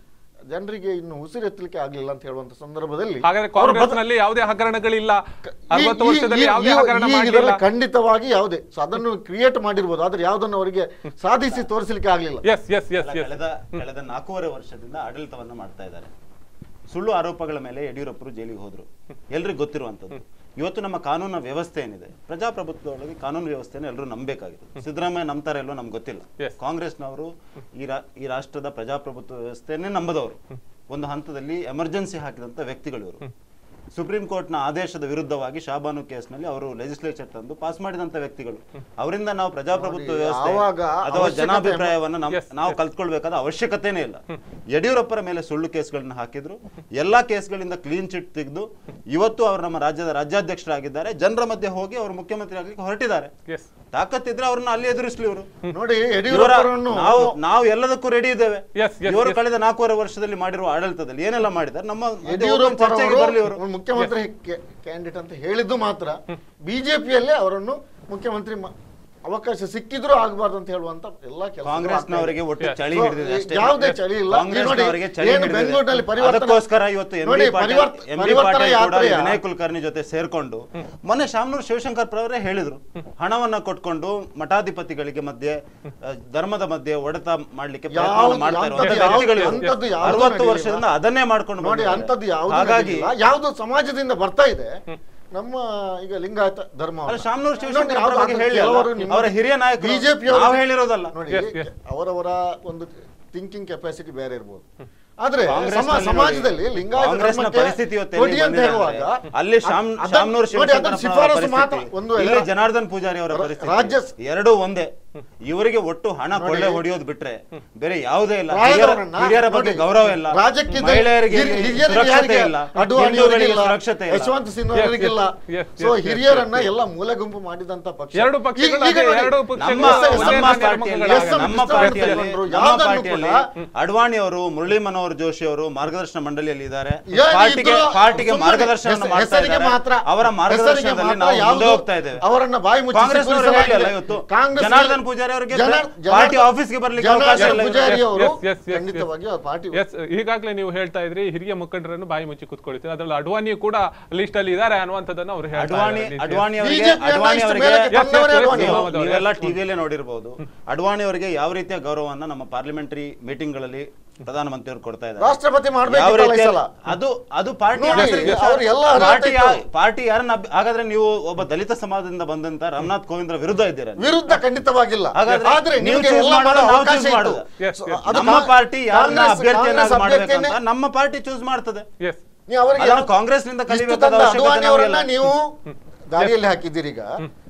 ಜನರಿಗೆ ಇನ್ನು ಉಸಿರೆತ್ತಲಿಕ್ಕೆ ಆಗ್ಲಿಲ್ಲ ಅಂತ ಹೇಳುವಂತ ಸಂದರ್ಭದಲ್ಲಿ ಹಾಗಾದ್ರೆ ಅವರು ಬದ- ಕಾಂಗ್ರೆಸ್ನಲ್ಲಿ ಯಾವುದೇ ಹಗರಣಗಳಿಲ್ಲ ಈ- ಅರವತ್ತು ಈ- ವರ್ಷದಲ್ಲಿ ಈ- ಯಾವುದೇ ಈ- ಹಗರಣ ಈ ಮಾಡಲಿಲ್ಲ ಇದರಲ್ಲಿ ಖಂಡಿತವಾಗಿ ಯಾವುದೇ ಸೊ ಅದನ್ನು ಕ್ರಿಯೇಟ್ ಮಾಡಿರ್ಬೋದು ಆದ್ರೆ ಯಾವುದನ್ನು ಅವರಿಗೆ ಸಾಧಿಸಿ ತೋರಿಸಲಿಕ್ಕೆ ಆಗ್ಲಿಲ್ಲ ಎಸ್ ಎಸ್ ಎಸ್ ಅಲ್ಲ, ಎಸ್ ಕಳೆದ ಕಳೆದ ನಾಲ್ಕೂವರೆ ವರ್ಷದಿಂದ ಆಡಳಿತವನ್ನ ಮಾಡ್ತಾ ಇದ್ದಾರೆ ಸುಳ್ಳು ಆರೋಪಗಳ ಮೇಲೆ ಯಡಿಯೂರಪ್ಪರು ಜೈಲಿಗೆ ಹೋದ್ರು ಎಲ್ರಿಗೂ ಗೊತ್ತಿರುವಂತದ್ದು ಇವತ್ತು ನಮ್ಮ ಕಾನೂನು ವ್ಯವಸ್ಥೆ ಏನಿದೆ ಪ್ರಜಾಪ್ರಭುತ್ವದೊಳಗೆ ಕಾನೂನು ವ್ಯವಸ್ಥೆಯನ್ನು ಎಲ್ಲರೂ ನಂಬಬೇಕಾಗಿದೆ ಸಿದ್ದರಾಮಯ್ಯ ನಂಬ್ತಾರೆ ಇಲ್ವೋ ನಮ್ಗೆ ಗೊತ್ತಿಲ್ಲ Yes. ಕಾಂಗ್ರೆಸ್ನವರು ಈ ರಾ- ಈ ರಾಷ್ಟ್ರದ ಪ್ರಜಾಪ್ರಭುತ್ವ ವ್ಯವಸ್ಥೆಯನ್ನೇ ನಂಬದವರು ಒಂದು ಹಂತದಲ್ಲಿ ಎಮರ್ಜೆನ್ಸಿ ಹಾಕಿದಂತ ವ್ಯಕ್ತಿಗಳು ಇವರು ಸುಪ್ರೀಂ ಕೋರ್ಟ್ನ ಆದೇಶದ ವಿರುದ್ಧವಾಗಿ ಶಾಬಾನು ಕೇಸ್ನಲ್ಲಿ ಅವರು ಲೆಜಿಸ್ಲೇಚರ್ ತಂದು ಪಾಸ್ ಮಾಡಿದಂತ ವ್ಯಕ್ತಿಗಳು ಅವರಿಂದ ನಾವು ಪ್ರಜಾಪ್ರಭುತ್ವ ನೋಡಿ, ವ್ಯವಸ್ಥೆ ಆವಾಗ ಅಥವಾ ಅವಶ್ಯಕತೆ- ಜನಾಭಿಪ್ರಾಯವನ್ನ ನಮ್- Yes, ನಾವು yes. ಕಲ್ತ್ಕೊಳ್ಬೇಕಾದ ಅವಶ್ಯಕತೆನೇ ಇಲ್ಲ ಯಡಿಯೂರಪ್ಪರ ಮೇಲೆ ಸುಳ್ಳು ಕೇಸ್ಗಳನ್ನ ಹಾಕಿದ್ರು ಎಲ್ಲಾ ಕೇಸ್ಗಳಿಂದ ಕ್ಲೀನ್ ಚಿಟ್ ತೆಗೆದು ಇವತ್ತು ಅವರು ನಮ್ಮ ರಾಜ್ಯದ ರಾಜ್ಯಾಧ್ಯಕ್ಷರಾಗಿದ್ದಾರೆ ಜನರ ಮಧ್ಯೆ ಹೋಗಿ ಅವರು ಮುಖ್ಯಮಂತ್ರಿ ಆಗ್ಲಿಕ್ಕೆ ಹೊರಟಿದ್ದಾರೆ ಎಸ್ ತಾಕತ್ತಿದ್ರೆ ಅವ್ರನ್ನ ಅಲ್ಲಿ ಎದುರಿಸ್ಲಿ ಇವರು ನೋಡಿ ಇವರ ಯಡಿಯೂರಪ್ಪರನ್ನು ನಾವು ನಾವು ಎಲ್ಲದಕ್ಕೂ ರೆಡಿ ಇದ್ದೇವೆ Yes, yes, ಇವರು yes. ಕಳೆದ ನಾಲ್ಕೂವರೆ ವರ್ಷದಲ್ಲಿ ಮಾಡಿರುವ ಆಡಳಿತದಲ್ಲಿ ಏನೆಲ್ಲ ಮಾಡಿದ್ದಾರೆ ನಮ್ಮ ಮಧ್ಯೆ ಒಬ್ಬ ಯಡಿಯೂರಪ್ಪ ಚರ್ಚೆಗೆ ಬರ್ಲಿ ಇವರು ಅವರು ಮುಖ್ಯಮಂತ್ರಿ ಕ್ಯಾಂಡಿಡೇಟ್ ಅಂತ ಹೇಳಿದ್ದು ಮಾತ್ರ ಬಿಜೆಪಿಯಲ್ಲೇ ಅವರನ್ನು ಮುಖ್ಯಮಂತ್ರಿ ಮ- ಅವಕಾಶ ಸಿಕ್ಕಿದ್ರೂ ಆಗಬಾರ್ದು ಅಂತ ಹೇಳುವಂತ ಎಲ್ಲಾ ಕೆಲಸ ಕಾಂಗ್ರೆಸ್ನವರಿಗೆ ಒಟ್ಟು Yes. ಚಳಿ So, ಹಿಡಿದಿದೆ ಅಷ್ಟೇ ಯಾವುದೇ ಚಳಿ ಇಲ್ಲ. ಕಾಂಗ್ರೆಸ್ನವರಿಗೆ ನೋಡಿ, ಚಳಿ ಏನು ಹಿಡಿದಿದೆ. ಬೆಂಗಳೂರಿನಲ್ಲಿ ಪರಿವರ್ತನೆ- ಅದಕ್ಕೋಸ್ಕರ ಇವತ್ತು ಎಂ ನೋಡಿ, ಬಿ ಪಾಟೀಲ್ ಪರಿವರ್ತ- ಎಂ ಬಿ ಪರಿವರ್ತನಾ ಪಾಟೀಲ್ ಕೂಡ ಯಾತ್ರೆಯ- ವಿನಯ್ ಕುಲಕರ್ಣಿ ಜೊತೆ ಸೇರ್ಕೊಂಡು ಮೊನ್ನೆ ಶಾಮನೂರ್ ಶಿವಶಂಕರ್ ಪ್ರವರೇ ಹೇಳಿದ್ರು ಹಣವನ್ನ ಕೊಟ್ಕೊಂಡು ಮಠಾಧಿಪತಿಗಳಿಗೆ ಮಧ್ಯೆ ಆ, ಧರ್ಮದ ಮಧ್ಯೆ ಹೊಡೆತ ಮಾಡ್ಲಿಕ್ಕೆ ಪ್ರಯತ್ನವನ್ನ ಯಾವ್ದು- ಮಾಡ್ತಾ ಇರುವಂತ ಅಂಥದ್ದು ವ್ಯಕ್ತಿಗಳು ಯಾವ್ದು- ಇವರು. ಅಂಥದ್ದು ಯಾವ್ದು ಅರವತ್ತು ನಡೆಯಲಿಲ್ಲ. ವರ್ಷದಿಂದ ಅದನ್ನೇ ಮಾಡ್ಕೊಂಡು ನೋಡಿ ಬಂದಿದ್ದಾರೆ. ಅಂತದ್ದು ಯಾವುದು ಹಾಗಾಗಿ ಯಾವುದು ಸಮಾಜದಿಂದ ಬರ್ತಾ ಇದೆ ನಮ್ಮ ಈಗ ಲಿಂಗಾಯತ ಧರ್ಮ ಅಲ್ಲ, ಶಾಮನೂರ್ ಶಿವಶಂಕರ್ ಅವರ ಬಗ್ಗೆ ಹೇಳಿ ಅಲ್ಲ. ಅವರ ಹಿರಿಯ ನಾಯಕರು. ಬಿಜೆಪಿ ನಾವು ಹೇಳಿರೋದಲ್ಲ. ನೋಡಿ Yes, yes. ಅವರವರ ಒಂದು ಥಿಂಕಿಂಗ್ ಕೆಪಾಸಿಟಿ ಬೇರೆ ಇರ್ಬೋದು ಆದ್ರೆ ಕಾಂಗ್ರೆಸ್ನಲ್ಲಿ ಸಮ- ನೋಡಿ, ಸಮಾಜದಲ್ಲಿ ಲಿಂಗಾಯತ ಕಾಂಗ್ರೆಸ್ನ ಧರ್ಮಕ್ಕೆ ಪರಿಸ್ಥಿತಿ ಇವತ್ತು ಕೊಡಿ ಎಲ್ಲಿಗೆ ಅಂತ ಬಂದಿದೆ ಹೇಳುವಾಗ ಅಂದ್ರೆ, ಅಲ್ಲಿ ಶಾಮ್ ಅದ್- ಅದನ್ನ- ಶಾಮ್ನೂರ್ ನೋಡಿ, ಅದನ್ನ ಶಿವಶಂಕರಪ್ಪನವರ ಶಿಫಾರಸು ಮಾತ್ರ ಪರಿಸ್ಥಿತಿ, ಒಂದು ಇಲ್ಲಿ ಎಲ್ಲ- ಜನಾರ್ದನ್ ಪೂಜಾರಿ ಅವರ ರ- ಪರಿಸ್ಥಿತಿ ರಾಜ್ಯ ಎರಡೂ ಒಂದೇ ಇವರಿಗೆ ಒಟ್ಟು ಹಣ ಕೊಳ್ಳೆ ಹೊಡೆಯೋದು ಬಿಟ್ರೆ ಬೇರೆ ಯಾವುದೇ ಇಲ್ಲ ಹಿರಿಯರ ಪ್ರಾಯದವರನ್ನ ಹಿರಿಯರ ಬಗ್ಗೆ ನೋಡಿ, ಗೌರವ ಇಲ್ಲ ರಾಜಕೀಯದಲ್ಲಿ ಮಹಿಳೆಯರಿಗೆ ಹಿರಿ- ಹಿರಿಯರಿಗೆ ಸುರಕ್ಷತೆ ಯಾರಿಗೆ ಇಲ್ಲ ಅಡ್ವಾಣಿ ಹಿಂದೂಗಳಿಗೆ ಅವರಿಗಿಲ್ಲ, ಸುರಕ್ಷತೆ ಇಲ್ಲ ಯಶವಂತ ಸಿನ್ಹಾ ಅವರಿಗಿಲ್ಲ Yes, yes, so yes, yes, ಹಿರಿಯರನ್ನ ಎಲ್ಲ ಮೂಲೆ ಗುಂಪು ಮಾಡಿದಂತ ಪಕ್ಷ ಎರಡು ಈಗ- ಪಕ್ಷಗಳು ಈಗ ಅದೇ, ನೋಡಿ, ಎರಡು ನಮ್ಮ ಪಕ್ಷಗಳು ನಮ್ಮ ಒಂದೇ ಪಾರ್ಟಿಯಲ್ಲಿ ನೇಮಕಗಳಾಗಲ್ಲ. ನಮ್ಮ ವಿಸ್ತರಣೆ ಪಾರ್ಟಿಯಲ್ಲಿ ತಗೊಂಡ್ರು, ನಮ್ಮ ಯಾವ್ದನ್ನು ಪಾರ್ಟಿಯಲ್ಲಿ ಕೂಡ- ಅಡ್ವಾಣಿ ಅವರು ಮುರಳಿ ಮನೋಹರ್ ಜೋಶಿ ಅವರು ಮಾರ್ಗದರ್ಶನ ಮಂಡಳಿಯಲ್ಲಿ ಇದ್ದಾರೆ ಏನಿದ್ರು ಪಾರ್ಟಿಗೆ ಪಾರ್ಟಿಗೆ ಸುಮ್ಮನೆ ಮಾರ್ಗದರ್ಶನ ಹೆಸ- ಮಾಡ್ತಾ ಹೆಸರಿಗೆ ಇದ್ದಾರೆ ಮಾತ್ರ ಅವರ ಹೆಸರಿಗೆ ಮಾರ್ಗದರ್ಶನದಲ್ಲಿ ಮಾತ್ರ ನಾವು ಮುಂದೆ ಯಾವ್ದು ಹೋಗ್ತಾ ಇದ್ದೇವೆ ಅವರನ್ನ ಬಾಯಿ ಮುಚ್ಚಿ ಕಾಂಗ್ರೆಸ್ ಸಿಕ್ಕಿಸಲಾಗಿದೆ. ಇವತ್ತು ಕಾಂಗ್ರೆಸ್ ಜನಾರ್ದನ್ ಪೂಜಾರಿ ಅವರಿಗೆ ಜನಾರ್- ಪಾರ್ಟಿ ಜನಾರ್ದನ್- ಆಫೀಸ್ಗೆ ಬರ್ಲಿಕ್ಕೆ ಅವಕಾಶ ಜನಾರ್ದನ್ ಇಲ್ಲ ಪೂಜಾರಿ ಇವತ್ತು. ಅವರು Yes, yes, yes, yes. ಖಂಡಿತವಾಗಿ ಆ ಪಾರ್ಟಿ ಎಸ್ ಈಗಾಗಲೇ ನೀವು ಹೇಳ್ತಾ ಇದ್ರಿ ಹಿರಿಯ ಮುಖಂಡರನ್ನು ಬಾಯಿ ಮುಚ್ಚಿ ಕುತ್ಕೊಳ್ತೀವಿ ಅದರಲ್ಲಿ ಅಡ್ವಾಣಿ ಕೂಡ ಲಿಸ್ಟ್ ಅಲ್ಲಿ ಇದ್ದಾರೆ ಅನ್ನುವಂಥದ್ದನ್ನ ಅವ್ರು ಹೇಳ್ತಾ ಅಡ್ವಾಣಿ ಇದ್ದಾರೆ. ಅಡ್ವಾಣಿ ಅವರಿಗೆ BJP ಯನ್ನ ಅಡ್ವಾಣಿ ಇಷ್ಟು ಅವರಿಗೆ ಮೇಲಕ್ಕೆ Yes, yes, ತಂದವರೇ yes, Advani yes. ಅವರು. ನೀವೆಲ್ಲ ಟಿವಿಯಲ್ಲೇ ನೋಡಿರ್ಬೋದು ಅಡ್ವಾಣಿ ಅವರಿಗೆ ಯಾವ ರೀತಿಯ ಗೌರವವನ್ನ ನಮ್ಮ ಪಾರ್ಲಿಮೆಂಟರಿ ಮೀಟಿಂಗ್ ಗಳಲ್ಲಿ ಪ್ರಧಾನಮಂತ್ರಿ ಅವರು ಕೊಡ್ತಾ ಇದ್ದಾರೆ ರಾಷ್ಟ್ರಪತಿ ಯಾವ ಮಾಡ್ಬೇಕಿತ್ತಲ್ಲ ಈ ರೀತಿಯ ಸಲ ಅದು ಅದು ಪಾರ್ಟಿ ನೋಡಿ, ಅವ್ರು ಎಲ್ಲ ಅರ್ಹತೆ ಪಾರ್ಟಿ ಇತ್ತು. ಪಾರ್ಟಿ ಯಾರನ್ನ ಅಭಿ- ಹಾಗಾದ್ರೆ ನೀವು ಒಬ್ಬ ದಲಿತ ಸಮಾಜದಿಂದ ಬಂದಂತ ರಾಮನಾಥ್ ಕೋವಿಂದ್ರ ವಿರುದ್ಧ ಇದ್ದೀರಾ ನೀವು? ವಿರುದ್ಧ ಖಂಡಿತವಾಗಿಲ್ಲ ಹಾಗಾದ್ರೆ ಆದ್ರೆ ನೀವು ನಿಮ್ಗೆ choose ಎಲ್ಲ ಮಾಡೋದು, ಮಾಡಲು ಅವ್ರು ಅವಕಾಶ choose ಇತ್ತು. ಮಾಡೋದು. Yes, so yes. ಅದು ನಮ್ಮ ಕಾ- ಪಾರ್ಟಿ ಯಾರನ್ನ ಕಾಂಗ್ರೆಸ್- ಅಭ್ಯರ್ಥಿಯನ್ನಾಗಿ ಕಾಂಗ್ರೆಸ್ ಮಾಡ್ಬೇಕಂತ ಅಭ್ಯರ್ಥಿಯನ್ನೇ- ನಮ್ಮ ಪಾರ್ಟಿ ಚೂಸ್ ಮಾಡ್ತದೆ Yes. ನೀವು ಅವರಿಗೆ ಅದನ್ನು ಕಾಂಗ್ರೆಸ್ನಿಂದ ಇಷ್ಟು ಕಲಿಬೇಕಾದ ತಂದ ಅವಶ್ಯಕತೆ ಅಡ್ವಾಣಿ ಅವರನ್ನ ನಮಗಿಲ್ಲ. ನೀವು ದಾರಿಯಲ್ಲಿ ಹಾಕಿದ್ದೀರಿ ಈಗ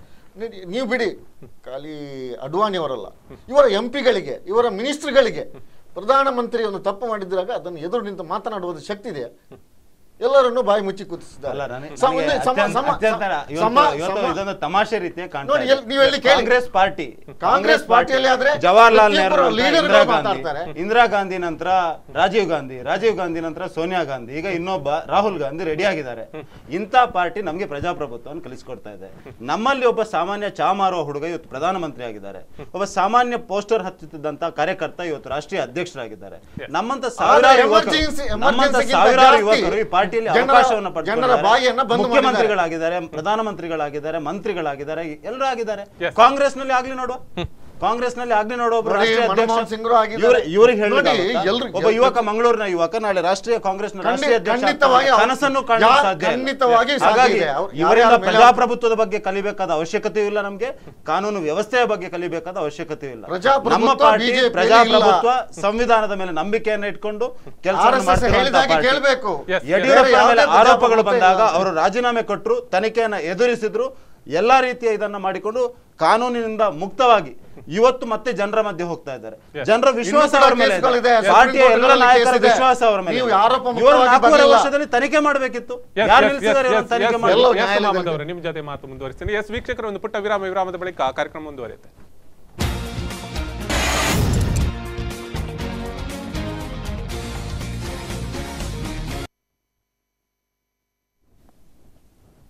ನೀ- ನೀವು ಬಿಡಿ ಖಾಲಿ ಅಡ್ವಾಣಿ ಅವರಲ್ಲ ಇವರ ಎಂ ಪಿಗಳಿಗೆ ಇವರ ಮಿನಿಸ್ಟ್ರಿಗಳಿಗೆ ಪ್ರಧಾನಮಂತ್ರಿ ಒಂದು ತಪ್ಪು ಮಾಡಿದ್ರಾಗ ಅದನ್ನು ಎದುರು ನಿಂತು ಮಾತನಾಡುವುದು ಶಕ್ತಿ ಇದೆಯಾ ಎಲ್ಲರನ್ನು ಬಾಯಿ ಮುಚ್ಚಿ ಕೂತಿಸಿದ್ದಾರೆ ಅಲ್ಲ, ನನಗೆ- ಸಮ- ನನಗೆ ಸಮ- ಅತ್ಯಂತ- ಸಮ- ಅತ್ಯಂತ ಇವತ್ತು- ಸಮ- ಇವತ್ತು ಸಮ- ಇದೊಂದು ತಮಾಷೆ ರೀತಿಯ ಕಾಣ್ತಾ ನೋಡಿ, ಇದೆ. ಎಲ್ಲಿ- ನೀವು ಎಲ್ಲಿ ಕೇಳಿ. ಕಾಂಗ್ರೆಸ್ ಪಾರ್ಟಿ ಕಾಂಗ್ರೆಸ್ ಪಾರ್ಟಿಯಲ್ಲಿ ಆದ್ರೆ ಜವಾಹರ್ಲಾಲ್ ನೆಹರು ಪ್ರತಿಯೊಬ್ಬರು ಅಂತ leaderಗಳು ಇಂದಿರಾ ಗಾಂಧಿ ಮಾತಾಡ್ತಾರೆ. ಇಂದಿರಾ ಗಾಂಧಿ ನಂತರ ರಾಜೀವ್ ಗಾಂಧಿ ರಾಜೀವ್ ಗಾಂಧಿ ನಂತರ ಸೋನಿಯಾ ಗಾಂಧಿ ಈಗ ಇನ್ನೊಬ್ಬ ರಾಹುಲ್ ಗಾಂಧಿ ರೆಡಿ ಆಗಿದ್ದಾರೆ ಇಂಥ ಪಾರ್ಟಿ ನಮಗೆ ಪ್ರಜಾಪ್ರಭುತ್ವವನ್ನು ಕಲಿಸ್ಕೊಡ್ತಾ ಇದೆ ನಮ್ಮಲ್ಲಿ ಒಬ್ಬ ಸಾಮಾನ್ಯ ಚಾ ಮಾರುವ ಹುಡುಗ ಇವತ್ತು ಪ್ರಧಾನಮಂತ್ರಿ ಆಗಿದ್ದಾರೆ ಒಬ್ಬ ಸಾಮಾನ್ಯ ಪೋಸ್ಟರ್ ಹಚ್ಚುತ್ತಿದ್ದಂತ ಕಾರ್ಯಕರ್ತ ಇವತ್ತು ರಾಷ್ಟ್ರೀಯ ಅಧ್ಯಕ್ಷರಾಗಿದ್ದಾರೆ ನಮ್ಮಂತ ಸಾವಿರಾರು ಯುವಕರು emergency- ನಮ್ಮಂತ emergency-ಗಿಂತ ಸಾವಿರಾರು ಜಾಸ್ತಿ ಯುವಕರು ಈ ಪಾರ್ಟಿಯಲ್ಲಿ ಜನರ- ಅವಕಾಶವನ್ನು ಜನರ ಪಡ್ಕೊಂಡಿದ್ದಾರೆ. ಬಾಯಿಯನ್ನ ಬಂದ್ ಮಾಡಿದ್ದಾರೆ. ಮುಖ್ಯಮಂತ್ರಿಗಳಾಗಿದ್ದಾರೆ ಪ್ರಧಾನಮಂತ್ರಿಗಳಾಗಿದ್ದಾರೆ ಮಂತ್ರಿಗಳಾಗಿದ್ದಾರೆ ಎಲ್ಲರೂ ಆಗಿದ್ದಾರೆ Yes. ಕಾಂಗ್ರೆಸ್ ನಲ್ಲಿ ಆಗ್ಲಿ ನೋಡುವ ಕಾಂಗ್ರೆಸ್ ನಲ್ಲಿ ಆಗ್ಲಿ ನೋಡುವ ಒಬ್ಬ ನೋಡಿ, ರಾಷ್ಟ್ರೀಯ ಮನಮೋಹನ್ ಅಧ್ಯಕ್ಷ ಸಿಂಗ್ರು ಆಗಿದ್ದಾರೆ. ಇವ್ರು- ಇವ್ರಿಗೆ ನೋಡಿ, ಹೇಳಲಿಕ್ಕಾಗುತ್ತಾ? ಎಲ್ರು- ಒಬ್ಬ ಯುವಕ ಮಂಗಳೂರಿನ ಯುವಕ ನಾಳೆ ರಾಷ್ಟ್ರೀಯ ಕಾಂಗ್ರೆಸ್ನ ಖಂಡಿ- ರಾಷ್ಟ್ರೀಯ ಅಧ್ಯಕ್ಷ ಖಂಡಿತವಾಗಿ ಆಗ್ತಾನೆ. ಅವ್ರು- ಕನಸನ್ನು ಕಾಣಲು ಯಾ- ಸಾಧ್ಯ ಇಲ್ಲ. ಖಂಡಿತವಾಗಿ ಸಾಧ್ಯ ಹಾಗಾಗಿ ಇದೆ. ಅವ್ರು ಇವರಿಂದ ಯಾರ್ಯಾರ ಮೇಲೆ- ಪ್ರಜಾಪ್ರಭುತ್ವದ ಬಗ್ಗೆ ಕಲಿಬೇಕಾದ ಅವಶ್ಯಕತೆಯೂ ಇಲ್ಲ ನಮ್ಗೆ ಕಾನೂನು ವ್ಯವಸ್ಥೆಯ ಬಗ್ಗೆ ಕಲಿಬೇಕಾದ ಅವಶ್ಯಕತೆಯೂ ಇಲ್ಲ ಪ್ರಜಾಪ್ರಭುತ್ವ ನಮ್ಮ ಪಾರ್ಟಿ BJP ಯಲ್ಲಿ ಪ್ರಜಾಪ್ರಭುತ್ವ ಸಂವಿಧಾನದ ಮೇಲೆ ನಂಬಿಕೆಯನ್ನು ಇಟ್ಕೊಂಡು ಕೆಲಸ RSS ಹೇಳಿದಾಗೆ ಕೇಳಬೇಕು Yes, yes. ಯಡಿಯೂರಪ್ಪ ಬೇರೆ ಮೇಲೆ ಯಾವುದೇ ಆರೋಪಗಳು ಪ್ರಜಾಪ್ರಭುತ್ವ ಬಂದಾಗ ಇಲ್ಲ. ಅವರು ರಾಜೀನಾಮೆ ಕೊಟ್ಟರು ತನಿಖೆಯನ್ನ ಎದುರಿಸಿದ್ರು ಎಲ್ಲಾ ರೀತಿಯ ಇದನ್ನ ಮಾಡಿಕೊಂಡು ಕಾನೂನಿನಿಂದ ಮುಕ್ತವಾಗಿ ಇವತ್ತು ಮತ್ತೆ ಜನರ ಮಧ್ಯೆ ಹೋಗ್ತಾ ಇದ್ದಾರೆ Yes. ಜನರ ವಿಶ್ವಾಸ ಇನ್ನೂ ಅವರ ಮೇಲೆ ಇದೆ. ಕೇಸ್ಗಳಿದೆ, ಪಾರ್ಟಿಯ ಸುಪ್ರೀಂ ಎಲ್ಲ ಕೋರ್ಟ್ನಲ್ಲಿ ನಾಯಕರ ಕೇಸ್ ಇದೆ. ವಿಶ್ವಾಸ ಅವರ ಮೇಲೆ ನೀವು ಇದೆ. ಆರೋಪ ಇವರು ಮುಕ್ತವಾಗಿ ನಾಲ್ಕೂವರೆ ಬರಲಿಲ್ಲ. ವರ್ಷದಲ್ಲಿ ತನಿಖೆ ಮಾಡಬೇಕಿತ್ತು Yes, ಯಾರು yes, ನಿಲ್ಲಿಸಿದ್ದಾರೆ yes, ಇವರನ್ನ yes, ತನಿಖೆ yes, ಮಾಡಿ ಎಲ್ಲೋ yes, ನ್ಯಾಯಾಲಯದಲ್ಲಿ. ಮೊಹಮ್ಮದ್ ಅವರೇ, ನಿಮ್ಮ ಜೊತೆ ಮಾತು ಮುಂದುವರಿಸ್ತೀನಿ ಎಸ್ ವೀಕ್ಷಕರ ಒಂದು ಪುಟ್ಟ ವಿರಾಮ ವಿರಾಮದ ಬಳಿಕ ಕಾರ್ಯಕ್ರಮ ಮುಂದುವರಿಯುತ್ತೆ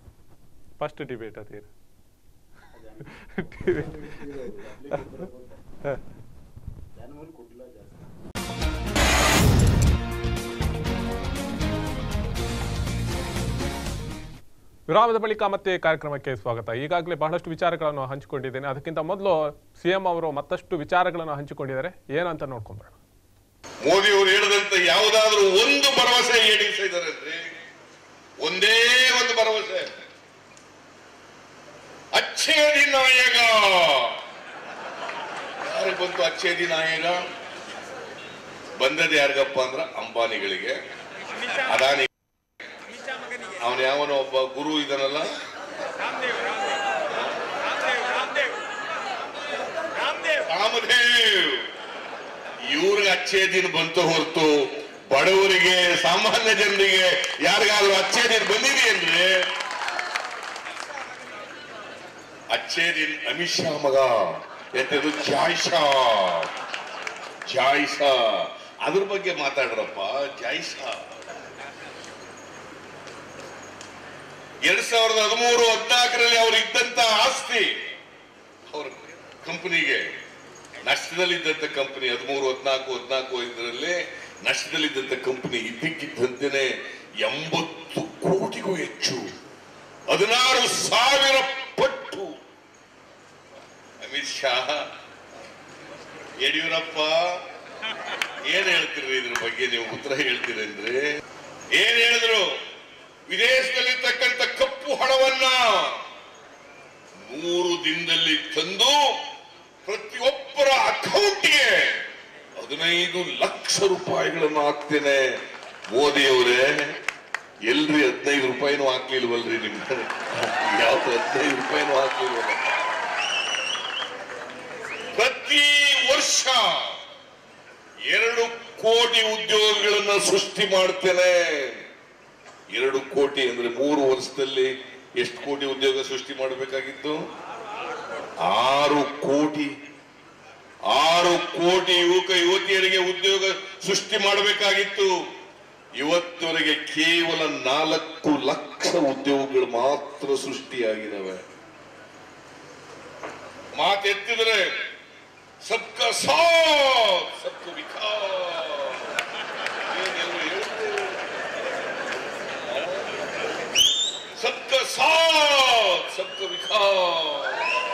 ಫಸ್ಟ್ ಡಿಬೇಟ್ ಅದೇನು ಜಾನುವಾರು ಕೊಟ್ಟಿಲ್ಲ ಜಾಸ್ತಿ ವಿರಾಮದ ಬಳಿಕ ಮತ್ತೆ ಕಾರ್ಯಕ್ರಮಕ್ಕೆ ಸ್ವಾಗತ ಈಗಾಗಲೇ ಬಹಳಷ್ಟು ವಿಚಾರಗಳನ್ನು ಹಂಚಿಕೊಂಡಿದ್ದೇನೆ ಅದಕ್ಕಿಂತ ಮೊದಲು ಸಿಎಂ ಅವರು ಮತ್ತಷ್ಟು ವಿಚಾರಗಳನ್ನು ಹಂಚಿಕೊಂಡಿದ್ದಾರೆ ಏನಂತ ನೋಡ್ಕೊಂಬರೋಣ ಮೋದಿ ಅವರು ಹೇಳಿದಂತ ಯಾವುದಾದ್ರೂ ಒಂದು ಭರವಸೆ ಈಡೇರಿಸಿದ್ದಾರೆ ಅಂದ್ರೆ ಒಂದೇ ಒಂದು ಭರವಸೆ ಅಚ್ಚೇ ನಾಯಕ ಯಾರಿಗೆ ಬಂತು ಅಚ್ಚೇ ನಾಯಕ ಬಂದದ್ದು ಯಾರಿಗಪ್ಪ ಅಂದ್ರ ಅಂಬಾನಿಗಳಿಗೆ ಅದಾನಿ ಅವನ ಯಾವನೋ ಒಬ್ಬ ಗುರು ಇದನಲ್ಲ ರಾಮದೇವ್ ಇವ್ರಿಗೆ ಅಚ್ಚೇ ದಿನ ಬಂತು ಹೊರತು ಬಡವರಿಗೆ ಸಾಮಾನ್ಯ ಜನರಿಗೆ ಯಾರಿಗಾದ್ರೂ ಅಚ್ಚೇ ದಿನ ಬಂದಿದೆಯೇನ್ರಿ ಅಚ್ಚೇ ದಿನ ಅಮಿತ್ ಶಾ ಮಗ ಎಂತದು ಜಾಯ್ಸಾ ಜಾಯ್ಸಾ ಅದ್ರ ಬಗ್ಗೆ ಮಾತಾಡ್ರಪ್ಪ ಜಾಯ್ಸಾ ಎರಡ್ ಸಾವಿರದ ಹದಿಮೂರು ಹದಿನಾಲ್ಕರಲ್ಲಿ ಅವ್ರು ಇದ್ದಂತ ಆಸ್ತಿ ಅವ್ರ ಕಂಪನಿಗೆ ನಷ್ಟದಲ್ಲಿದ್ದಂತ ಕಂಪನಿ ಹದಿಮೂರು ಹದಿನಾಲ್ಕು ಹದಿನಾಲ್ಕು ಐದರಲ್ಲಿ ನಷ್ಟದಲ್ಲಿದ್ದಂತ ಕಂಪನಿ ಇದ್ದಕ್ಕಿದ್ದಂತೆನೆ ಎಂಬತ್ತು ಕೋಟಿಗೂ ಹೆಚ್ಚು ಹದಿನಾರು ಸಾವಿರ ಪಟ್ಟು ಅಮಿತ್ ಶಾ ಯಡಿಯೂರಪ್ಪ ಏನ್ ಹೇಳ್ತೀರಿ ಇದ್ರ ಬಗ್ಗೆ ನೀವು ಉತ್ತರ ಹೇಳ್ತೀರೇನ್ರಿ ಏನ್ ಹೇಳಿದ್ರು ವಿದೇಶದಲ್ಲಿರ್ತಕ್ಕಂಥ ಕಪ್ಪು ಹಣವನ್ನ ನೂರು ದಿನದಲ್ಲಿ ತಂದು ಪ್ರತಿಯೊಬ್ಬರ ಅಕೌಂಟ್ಗೆ ಹದಿನೈದು ಲಕ್ಷ ರೂಪಾಯಿಗಳನ್ನು ಹಾಕ್ತೇನೆ ಮೋದಿಯವರೇ ಎಲ್ರಿ ಹದಿನೈದು ರೂಪಾಯಿನೂ ಹಾಕ್ಲಿಲ್ವಲ್ರಿ ನಿಮ್ಗೆ ಯಾವ್ದು ಹದಿನೈದು ರೂಪಾಯಿನೂ ಹಾಕ್ಲಿಲ್ವಲ್ಲ ಪ್ರತಿ ವರ್ಷ ಎರಡು ಕೋಟಿ ಉದ್ಯೋಗಗಳನ್ನ ಸೃಷ್ಟಿ ಮಾಡ್ತೇನೆ ಎರಡು ಕೋಟಿ ಅಂದ್ರೆ ಮೂರು ವರ್ಷದಲ್ಲಿ ಎಷ್ಟು ಕೋಟಿ ಉದ್ಯೋಗ ಸೃಷ್ಟಿ ಮಾಡಬೇಕಾಗಿತ್ತು ಆರು ಕೋಟಿ ಆರು ಕೋಟಿ ಯುವಕ ಯುವತಿಯರಿಗೆ ಉದ್ಯೋಗ ಸೃಷ್ಟಿ ಮಾಡಬೇಕಾಗಿತ್ತು ಇವತ್ತವರೆಗೆ ಕೇವಲ ನಾಲ್ಕು ಲಕ್ಷ ಉದ್ಯೋಗಗಳು ಮಾತ್ರ ಸೃಷ್ಟಿಯಾಗಿದ್ದಾವೆ ಮಾತೆತ್ತಿದ್ರೆ ಸಬ್ಕ ಸಾಥ್ ಸಬ್ಕ ವಿಕಾಸ್ ಏನೆಲ್ಲ ಹೇಳ್ತೇವೆ सबका साथ सबका विकास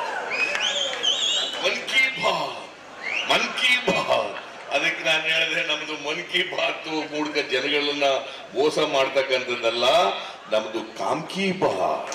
ಮನ್ ಕಿ ಬಾತ್ ಮನ್ ಕಿ ಬಾತ್ ಅದಕ್ಕೆ ನಾನು ಹೇಳಿದೆ ನಮ್ದು ಮನ್ ಕಿ ಬಾತ್ ಮೂಲಕ ಜನಗಳನ್ನ ಮೋಸ ಮಾಡ್ತಕ್ಕಂಥದ್ದಲ್ಲ ನಮ್ದು ಕಾಮ್ ಕಿ ಬಾತ್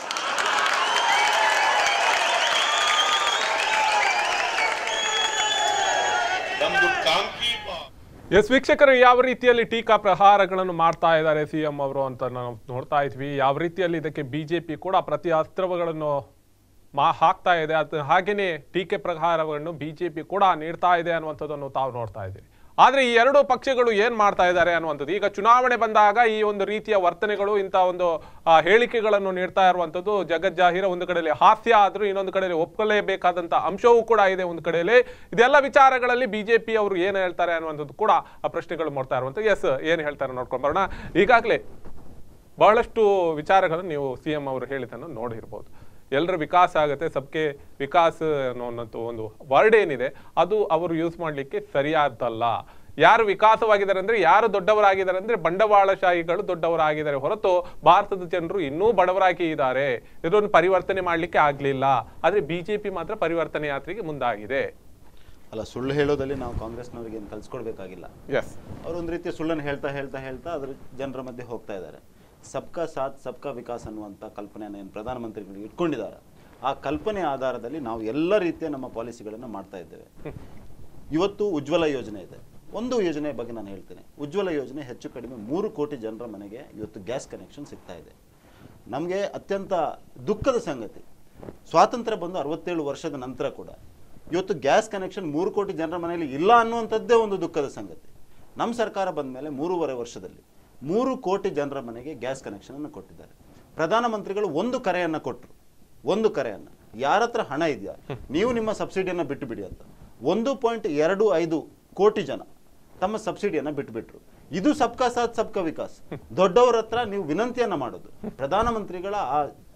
ನಮ್ದು ಕಾಮ್ ಕಿ ಬಾತ್ ಎಸ್ ವೀಕ್ಷಕರು ಯಾವ ರೀತಿಯಲ್ಲಿ ಟೀಕಾ ಪ್ರಹಾರಗಳನ್ನು ಮಾಡ್ತಾ ಇದ್ದಾರೆ ಸಿಎಂ ಅವರು ಅಂತ ನಾವು ನೋಡ್ತಾ ಇದ್ವಿ ಯಾವ ರೀತಿಯಲ್ಲಿ ಇದಕ್ಕೆ ಬಿಜೆಪಿ ಕೂಡ ಪ್ರತಿ ಅಸ್ತ್ರಗಳನ್ನು ಮಾ ಹಾಕ್ತಾ ಇದೆ ಅದು ಹಾಗೇನೆ ಟೀಕೆ ಪ್ರಹಾರವನ್ನು ಬಿಜೆಪಿ ಕೂಡ ನೀಡ್ತಾ ಇದೆ ಅನ್ನುವಂಥದ್ದನ್ನು ತಾವು ನೋಡ್ತಾ ಇದ್ದೀವಿ ಆದ್ರೆ ಈ ಎರಡು ಪಕ್ಷಗಳು ಏನ್ ಮಾಡ್ತಾ ಇದ್ದಾರೆ ಅನ್ನುವಂಥದ್ದು ಈಗ ಚುನಾವಣೆ ಬಂದಾಗ ಈ ಒಂದು ರೀತಿಯ ವರ್ತನೆಗಳು ಇಂಥ ಒಂದು ಆ, ಹೇಳಿಕೆಗಳನ್ನು ನೀಡ್ತಾ ಇರುವಂಥದ್ದು ಜಗಜ್ಜಾಹೀರ ಒಂದು ಕಡೆಯಲ್ಲಿ ಹಾಸ್ಯ ಆದ್ರೂ ಇನ್ನೊಂದು ಕಡೆಯಲ್ಲಿ ಒಪ್ಕೊಳ್ಳೇಬೇಕಾದಂತ ಅಂಶವೂ ಕೂಡ ಇದೆ ಒಂದು ಕಡೆಯಲ್ಲಿ ಇದೆಲ್ಲ ವಿಚಾರಗಳಲ್ಲಿ ಬಿಜೆಪಿ ಅವರು ಏನು ಹೇಳ್ತಾರೆ ಅನ್ನುವಂಥದ್ದು ಕೂಡ ಆ ಪ್ರಶ್ನೆಗಳು ಮಾಡ್ತಾ ಇರುವಂಥದ್ದು ಎಸ್ ಏನು ಹೇಳ್ತಾರೆ ನೋಡ್ಕೊಂಡು ಬರೋಣ ಈಗಾಗಲೇ ಬಹಳಷ್ಟು ವಿಚಾರಗಳನ್ನು ನೀವು ಸಿ ಎಂ ಅವರು ಹೇಳಿದ್ದನ್ನು ನೋಡಿರ್ಬೋದು ಎಲ್ಲರ ವಿಕಾಸ ಆಗುತ್ತೆ ಸಬ್ಕೆ ವಿಕಾಸ್ ಅನ್ನೋಂಥ ಒಂದು ವರ್ಡ್ ಏನಿದೆ ಅದು ಅವರು ಯೂಸ್ ಮಾಡಲಿಕ್ಕೆ ಸರಿಯಾದಲ್ಲ ಯಾರು ವಿಕಾಸವಾಗಿದ್ದಾರೆ ಅಂದ್ರೆ ಯಾರು ದೊಡ್ಡವರಾಗಿದ್ದಾರೆ ಅಂದ್ರೆ ಬಂಡವಾಳಶಾಹಿಗಳು ದೊಡ್ಡವರಾಗಿದ್ದಾರೆ ಹೊರತು ಭಾರತದ ಜನರು ಇನ್ನೂ ಬಡವರಾಗಿ ಇದ್ದಾರೆ ಇದನ್ನು ಪರಿವರ್ತನೆ ಮಾಡಲಿಕ್ಕೆ ಆಗ್ಲಿಲ್ಲ ಆದ್ರೆ ಬಿಜೆಪಿ ಮಾತ್ರ ಪರಿವರ್ತನೆ ಯಾತ್ರೆಗೆ ಮುಂದಾಗಿದೆ ಅಲ್ಲ ಸುಳ್ಳು ಹೇಳೋದಲ್ಲಿ ನಾವು ಕಾಂಗ್ರೆಸ್ನವ್ರಿಗೆ ಏನು ಕಲ್ಸ್ಕೊಡ್ಬೇಕಾಗಿಲ್ಲ ಎಸ್ ಅವರು ಒಂದು ರೀತಿಯ ಸುಳ್ಳನ್ನು ಹೇಳ್ತಾ ಹೇಳ್ತಾ ಹೇಳ್ತಾ ಅದ್ರ ಜನರ ಮಧ್ಯೆ ಹೋಗ್ತಾ ಇದ್ದಾರೆ ಸಬ್ಕಾ ಸಾಥ್ ಸಬ್ಕಾ ವಿಕಾಸ್ ಅನ್ನುವಂಥ ಕಲ್ಪನೆಯನ್ನು ಏನು ಪ್ರಧಾನಮಂತ್ರಿಗಳು ಇಟ್ಕೊಂಡಿದ್ದಾರೆ ಆ ಕಲ್ಪನೆ ಆಧಾರದಲ್ಲಿ ನಾವು ಎಲ್ಲ ರೀತಿಯ ನಮ್ಮ ಪಾಲಿಸಿಗಳನ್ನು ಮಾಡ್ತಾ ಇದ್ದೇವೆ ಇವತ್ತು ಉಜ್ವಲ ಯೋಜನೆ ಇದೆ ಒಂದು ಯೋಜನೆ ಬಗ್ಗೆ ನಾನು ಹೇಳ್ತೇನೆ ಉಜ್ವಲ ಯೋಜನೆ ಹೆಚ್ಚು ಕಡಿಮೆ ಮೂರು ಕೋಟಿ ಜನರ ಮನೆಗೆ ಇವತ್ತು ಗ್ಯಾಸ್ ಕನೆಕ್ಷನ್ ಸಿಗ್ತಾ ಇದೆ ನಮಗೆ ಅತ್ಯಂತ ದುಃಖದ ಸಂಗತಿ ಸ್ವಾತಂತ್ರ್ಯ ಬಂದು ಅರವತ್ತೇಳು ವರ್ಷದ ನಂತರ ಕೂಡ ಇವತ್ತು ಗ್ಯಾಸ್ ಕನೆಕ್ಷನ್ ಮೂರು ಕೋಟಿ ಜನರ ಮನೆಯಲ್ಲಿ ಇಲ್ಲ ಅನ್ನುವಂಥದ್ದೇ ಒಂದು ದುಃಖದ ಸಂಗತಿ ನಮ್ಮ ಸರ್ಕಾರ ಬಂದ ಮೇಲೆ ಮೂರುವರೆ ವರ್ಷದಲ್ಲಿ ಮೂರು ಕೋಟಿ ಜನರ ಮನೆಗೆ ಗ್ಯಾಸ್ ಕನೆಕ್ಷನ್ ಅನ್ನು ಕೊಟ್ಟಿದ್ದಾರೆ ಪ್ರಧಾನಮಂತ್ರಿಗಳು ಒಂದು ಕರೆಯನ್ನ ಕೊಟ್ಟರು ಒಂದು ಕರೆಯನ್ನ ಯಾರ ಹತ್ರ ಹಣ ಇದೆಯಾ ನೀವು ನಿಮ್ಮ ಸಬ್ಸಿಡಿಯನ್ನ ಬಿಟ್ಟು ಬಿಡಿ ಅಂತ ಒಂದು ಪಾಯಿಂಟ್ ಎರಡು ಐದು ಕೋಟಿ ಜನ ತಮ್ಮ ಸಬ್ಸಿಡಿಯನ್ನ ಬಿಟ್ಬಿಟ್ರು ಇದು ಸಬ್ಕಾ ಸಾಥ್ ಸಬ್ಕಾ ವಿಕಾಸ್ ದೊಡ್ಡವರ ಹತ್ರ ನೀವು ವಿನಂತಿಯನ್ನ ಮಾಡೋದು ಪ್ರಧಾನಮಂತ್ರಿಗಳ ಆ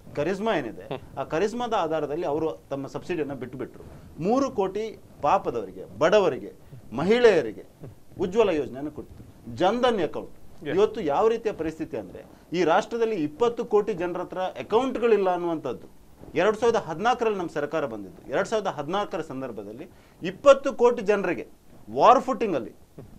ಕರಿಸ್ಮಾ ಏನಿದೆ ಆ ಕರಿಸ್ಮಾದ ಆಧಾರದಲ್ಲಿ ಅವರು ತಮ್ಮ ಸಬ್ಸಿಡಿಯನ್ನು ಬಿಟ್ಟುಬಿಟ್ರು ಮೂರು ಕೋಟಿ ಪಾಪದವರಿಗೆ ಬಡವರಿಗೆ ಮಹಿಳೆಯರಿಗೆ ಉಜ್ವಲ ಯೋಜನೆಯನ್ನು ಕೊಡ್ತು ಜನ್ಧನ್ ಅಕೌಂಟ್ ಇವತ್ತು ಯಾವ ರೀತಿಯ ಪರಿಸ್ಥಿತಿ ಅಂದ್ರೆ ಈ ರಾಷ್ಟ್ರದಲ್ಲಿ ಇಪ್ಪತ್ತು ಕೋಟಿ ಜನರ ಹತ್ರ ಅಕೌಂಟ್ಗಳಿಲ್ಲ ಅನ್ನುವಂಥದ್ದು ಎರಡ್ ಸಾವಿರದ ಹದಿನಾಲ್ಕರಲ್ಲಿ ನಮ್ಮ ಸರ್ಕಾರ ಬಂದಿದ್ದು ಎರಡ್ ಸಾವಿರದ ಹದಿನಾಲ್ಕರ ಸಂದರ್ಭದಲ್ಲಿ ಇಪ್ಪತ್ತು ಕೋಟಿ ಜನರಿಗೆ ವಾರ್ ಫುಟಿಂಗ್ ಅಲ್ಲಿ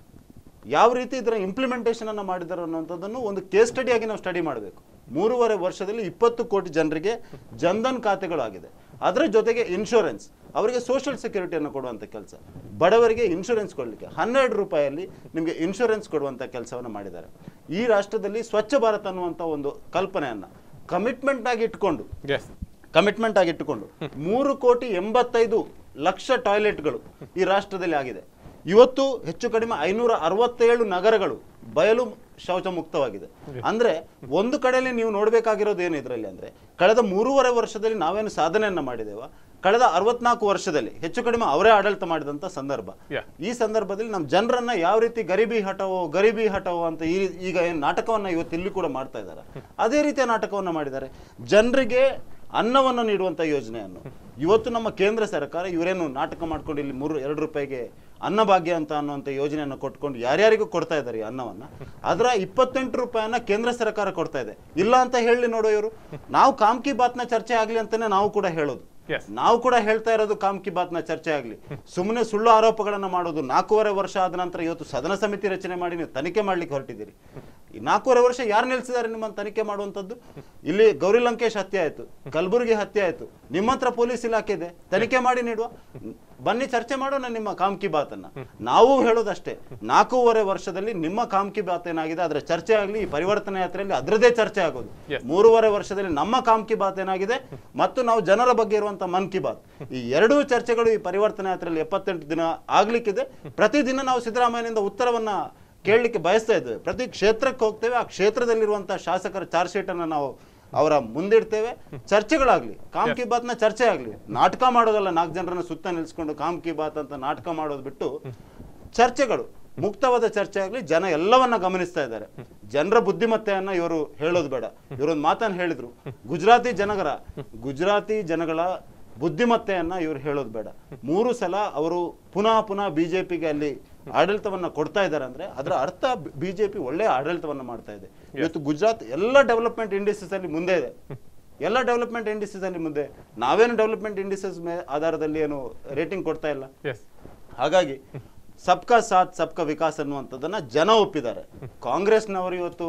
ಯಾವ ರೀತಿ ಇದರ ಇಂಪ್ಲಿಮೆಂಟೇಷನ್ ಅನ್ನ ಮಾಡಿದ್ದಾರೆ ಅನ್ನೋಂಥದ್ದನ್ನು ಒಂದು ಕೇಸ್ ಸ್ಟಡಿ ಆಗಿ ನಾವು ಸ್ಟಡಿ ಮಾಡಬೇಕು ಮೂರುವರೆ ವರ್ಷದಲ್ಲಿ ಇಪ್ಪತ್ತು ಕೋಟಿ ಜನರಿಗೆ ಜನ್ಧನ್ ಖಾತೆಗಳಾಗಿದೆ ಅದರ ಜೊತೆಗೆ ಇನ್ಶೂರೆನ್ಸ್ ಅವರಿಗೆ ಸೋಷಿಯಲ್ ಸೆಕ್ಯೂರಿಟಿಯನ್ನು ಕೊಡುವಂಥ ಕೆಲಸ ಬಡವರಿಗೆ ಇನ್ಶೂರೆನ್ಸ್ ಕೊಡಲಿಕ್ಕೆ ಹನ್ನೆರಡು ರೂಪಾಯಿಯಲ್ಲಿ ನಿಮಗೆ ಇನ್ಶೂರೆನ್ಸ್ ಕೊಡುವಂಥ ಕೆಲಸವನ್ನು ಮಾಡಿದ್ದಾರೆ ಈ ರಾಷ್ಟ್ರದಲ್ಲಿ ಸ್ವಚ್ಛ ಭಾರತ್ ಅನ್ನುವಂಥ ಒಂದು ಕಲ್ಪನೆಯನ್ನ ಕಮಿಟ್ಮೆಂಟ್ ಆಗಿ ಇಟ್ಕೊಂಡು ಎಸ್ ಕಮಿಟ್ಮೆಂಟ್ ಆಗಿ ಇಟ್ಟುಕೊಂಡು ಮೂರು ಕೋಟಿ ಎಂಬತ್ತೈದು ಲಕ್ಷ ಟಾಯ್ಲೆಟ್ಗಳು ಈ ರಾಷ್ಟ್ರದಲ್ಲಿ ಆಗಿದೆ ಇವತ್ತು ಹೆಚ್ಚು ಕಡಿಮೆ ಐನೂರ ಅರವತ್ತೇಳು ನಗರಗಳು ಬಯಲು ಶೌಚ ಮುಕ್ತವಾಗಿದೆ ಅಂದ್ರೆ ಒಂದು ಕಡೆಯಲ್ಲಿ ನೀವು ನೋಡ್ಬೇಕಾಗಿರೋದು ಏನು ಇದರಲ್ಲಿ ಅಂದ್ರೆ ಕಳೆದ ಮೂರುವರೆ ವರ್ಷದಲ್ಲಿ ನಾವೇನು ಸಾಧನೆಯನ್ನ ಮಾಡಿದೇವ ಕಳೆದ ಅರವತ್ನಾಲ್ಕು ವರ್ಷದಲ್ಲಿ ಹೆಚ್ಚು ಕಡಿಮೆ ಅವರೇ ಆಡಳಿತ ಮಾಡಿದಂತ ಸಂದರ್ಭ Yeah. ಈ ಸಂದರ್ಭದಲ್ಲಿ ನಮ್ಮ ಜನರನ್ನ ಯಾವ ರೀತಿ ಗರೀಬಿ ಹಠವೋ ಗರೀಬಿ ಹಠವೋ ಅಂತ ಈ ಈಗ ಏನು ನಾಟಕವನ್ನ ಇವತ್ತು ಇಲ್ಲಿ ಕೂಡ ಮಾಡ್ತಾ ಇದ್ದಾರೆ ಅದೇ ರೀತಿಯ ನಾಟಕವನ್ನ ಮಾಡಿದ್ದಾರೆ ಜನರಿಗೆ ಅನ್ನವನ್ನು ನೀಡುವಂತ ಯೋಜನೆಯನ್ನು ಇವತ್ತು ನಮ್ಮ ಕೇಂದ್ರ ಸರ್ಕಾರ ಇವರೇನು ನಾಟಕ ಮಾಡ್ಕೊಂಡು ಇಲ್ಲಿ ಮೂರು ಎರಡು ರೂಪಾಯಿಗೆ ಅನ್ನಭಾಗ್ಯ ಅಂತ ಅನ್ನುವಂಥ ಯೋಜನೆಯನ್ನು ಕೊಟ್ಕೊಂಡು ಯಾರ್ಯಾರಿಗೂ ಕೊಡ್ತಾ ಇದ್ದಾರೆ ಈ ಅನ್ನವನ್ನ ಅದರ ಇಪ್ಪತ್ತೆಂಟು ರೂಪಾಯಿಯನ್ನ ಕೇಂದ್ರ ಸರ್ಕಾರ ಕೊಡ್ತಾ ಇದೆ ಇಲ್ಲ ಅಂತ ಹೇಳಿ ನೋಡೋ ಇವರು ನಾವು ಕಾಮ್ ಕಿ ಬಾತ್ನ ಚರ್ಚೆ ಆಗ್ಲಿ ಅಂತಾನೆ ನಾವು ಕೂಡ ಹೇಳೋದು Yes. ನಾವು ಕೂಡ ಹೇಳ್ತಾ ಇರೋದು ಕಾಮ್ ಕಿ ಬಾತ್ನ ಚರ್ಚೆ ಆಗಲಿ ಸುಮ್ಮನೆ ಸುಳ್ಳು ಆರೋಪಗಳನ್ನ ಮಾಡೋದು ನಾಲ್ಕೂವರೆ ವರ್ಷ ಆದ ನಂತರ ಇವತ್ತು ಸದನ ಸಮಿತಿ ರಚನೆ ಮಾಡಿ ನೀವು ತನಿಖೆ ಮಾಡ್ಲಿಕ್ಕೆ ಹೊರಟಿದ್ದೀರಿ ಈ ನಾಲ್ಕೂವರೆ ವರ್ಷ ಯಾರು ನಿಲ್ಸಿದ್ದಾರೆ ನಿಮ್ಮನ್ನು ತನಿಖೆ ಮಾಡುವಂಥದ್ದು ಇಲ್ಲಿ ಗೌರಿ ಲಂಕೇಶ್ ಹತ್ಯೆ ಆಯ್ತು ಕಲಬುರಗಿ ಹತ್ಯೆ ಆಯ್ತು ನಿಮ್ಮ ಹತ್ರ ಪೊಲೀಸ್ ಇಲಾಖೆ ಇದೆ ತನಿಖೆ ಮಾಡಿ ನೀಡುವ ಬನ್ನಿ ಚರ್ಚೆ ಮಾಡೋಣ ನಿಮ್ಮ ಕಾಮ್ ಕಿ ಬಾತನ್ನ ನಾವು ಹೇಳೋದಷ್ಟೇ ನಾಲ್ಕೂವರೆ ವರ್ಷದಲ್ಲಿ ನಿಮ್ಮ ಕಾಮ್ ಕಿ ಬಾತ್ ಏನಾಗಿದೆ ಅದರ ಚರ್ಚೆ ಆಗಲಿ ಈ ಪರಿವರ್ತನೆ ಯಾತ್ರೆಯಲ್ಲಿ ಅದರದೇ ಚರ್ಚೆ ಆಗೋದು Yes. ಮೂರುವರೆ ವರ್ಷದಲ್ಲಿ ನಮ್ಮ ಕಾಮ್ ಕಿ ಬಾತ್ ಏನಾಗಿದೆ ಮತ್ತು ನಾವು ಜನರ ಬಗ್ಗೆ ಇರುವಂತ ಮನ್ ಕಿ ಬಾತ್ ಈ ಎರಡೂ ಚರ್ಚೆಗಳು ಈ ಪರಿವರ್ತನೆ ಯಾತ್ರೆಯಲ್ಲಿ ಎಪ್ಪತ್ತೆಂಟು ದಿನ ಆಗ್ಲಿಕ್ಕಿದೆ ಪ್ರತಿದಿನ ನಾವು ಸಿದ್ದರಾಮಯ್ಯನಿಂದ ಉತ್ತರವನ್ನ ಕೇಳಲಿಕ್ಕೆ ಬಯಸ್ತಾ ಇದ್ದೇವೆ ಪ್ರತಿ ಕ್ಷೇತ್ರಕ್ಕೆ ಹೋಗ್ತೇವೆ ಆ ಕ್ಷೇತ್ರದಲ್ಲಿರುವಂತಹ ಶಾಸಕರ ಚಾರ್ಜ್ ಶೀಟ್ ಅನ್ನ ನಾವು ಅವರ ಮುಂದಿಡ್ತೇವೆ ಚರ್ಚೆಗಳಾಗ್ಲಿ ಕಾಮ್ ಕಿ ಬಾತ್ನ ಚರ್ಚೆ ಆಗ್ಲಿ ನಾಟಕ ಮಾಡೋದಲ್ಲ ನಾಲ್ಕು ಜನರನ್ನ ಸುತ್ತ ನಿಲ್ಸ್ಕೊಂಡು ಕಾಮ್ ಕಿ ಬಾತ್ ಅಂತ ನಾಟಕ ಮಾಡೋದು ಬಿಟ್ಟು ಚರ್ಚೆಗಳು ಮುಕ್ತವಾದ ಚರ್ಚೆ ಆಗಲಿ ಜನ ಎಲ್ಲವನ್ನ ಗಮನಿಸ್ತಾ ಇದ್ದಾರೆ ಜನರ ಬುದ್ಧಿಮತ್ತೆಯನ್ನ ಇವರು ಹೇಳೋದು ಬೇಡ ಇವರೊಂದು ಮಾತನ್ನ ಹೇಳಿದ್ರು ಗುಜರಾತಿ ಜನಗರ ಗುಜರಾತಿ ಜನಗಳ ಬುದ್ಧಿಮತ್ತೆಯನ್ನ ಇವರು ಹೇಳೋದು ಬೇಡ ಮೂರು ಸಲ ಅವರು ಪುನಃ ಪುನಃ ಬಿಜೆಪಿಗೆ ಅಲ್ಲಿ ಆಡಳಿತವನ್ನ ಕೊಡ್ತಾ ಇದ್ದಾರೆ ಅಂದ್ರೆ ಅದರ ಅರ್ಥ ಬಿಜೆಪಿ ಒಳ್ಳೆಯ ಆಡಳಿತವನ್ನ ಮಾಡ್ತಾ ಇದೆ ಇವತ್ತು ಗುಜರಾತ್ ಎಲ್ಲ ಡೆವಲಪ್ಮೆಂಟ್ ಇಂಡಸ್ಟ್ರೀಸ್ ಅಲ್ಲಿ ಮುಂದೆ ಇದೆ ಎಲ್ಲ ಡೆವಲಪ್ಮೆಂಟ್ ಇಂಡಸ್ಟ್ರೀಸ್ ಅಲ್ಲಿ ಮುಂದೆ ನಾವೇನು ಡೆವಲಪ್ಮೆಂಟ್ ಇಂಡಸ್ಟ್ರೀಸ್ ಆಧಾರದಲ್ಲಿ ಏನು ರೇಟಿಂಗ್ ಕೊಡ್ತಾ ಇಲ್ಲ ಎಸ್ ಹಾಗಾಗಿ ಸಬ್ಕಾ ಸಾಥ್ ಸಬ್ಕಾ ವಿಕಾಸ್ ಅನ್ನುವಂಥದ್ದನ್ನ ಜನ ಒಪ್ಪಿದ್ದಾರೆ ಕಾಂಗ್ರೆಸ್ನವರು ಇವತ್ತು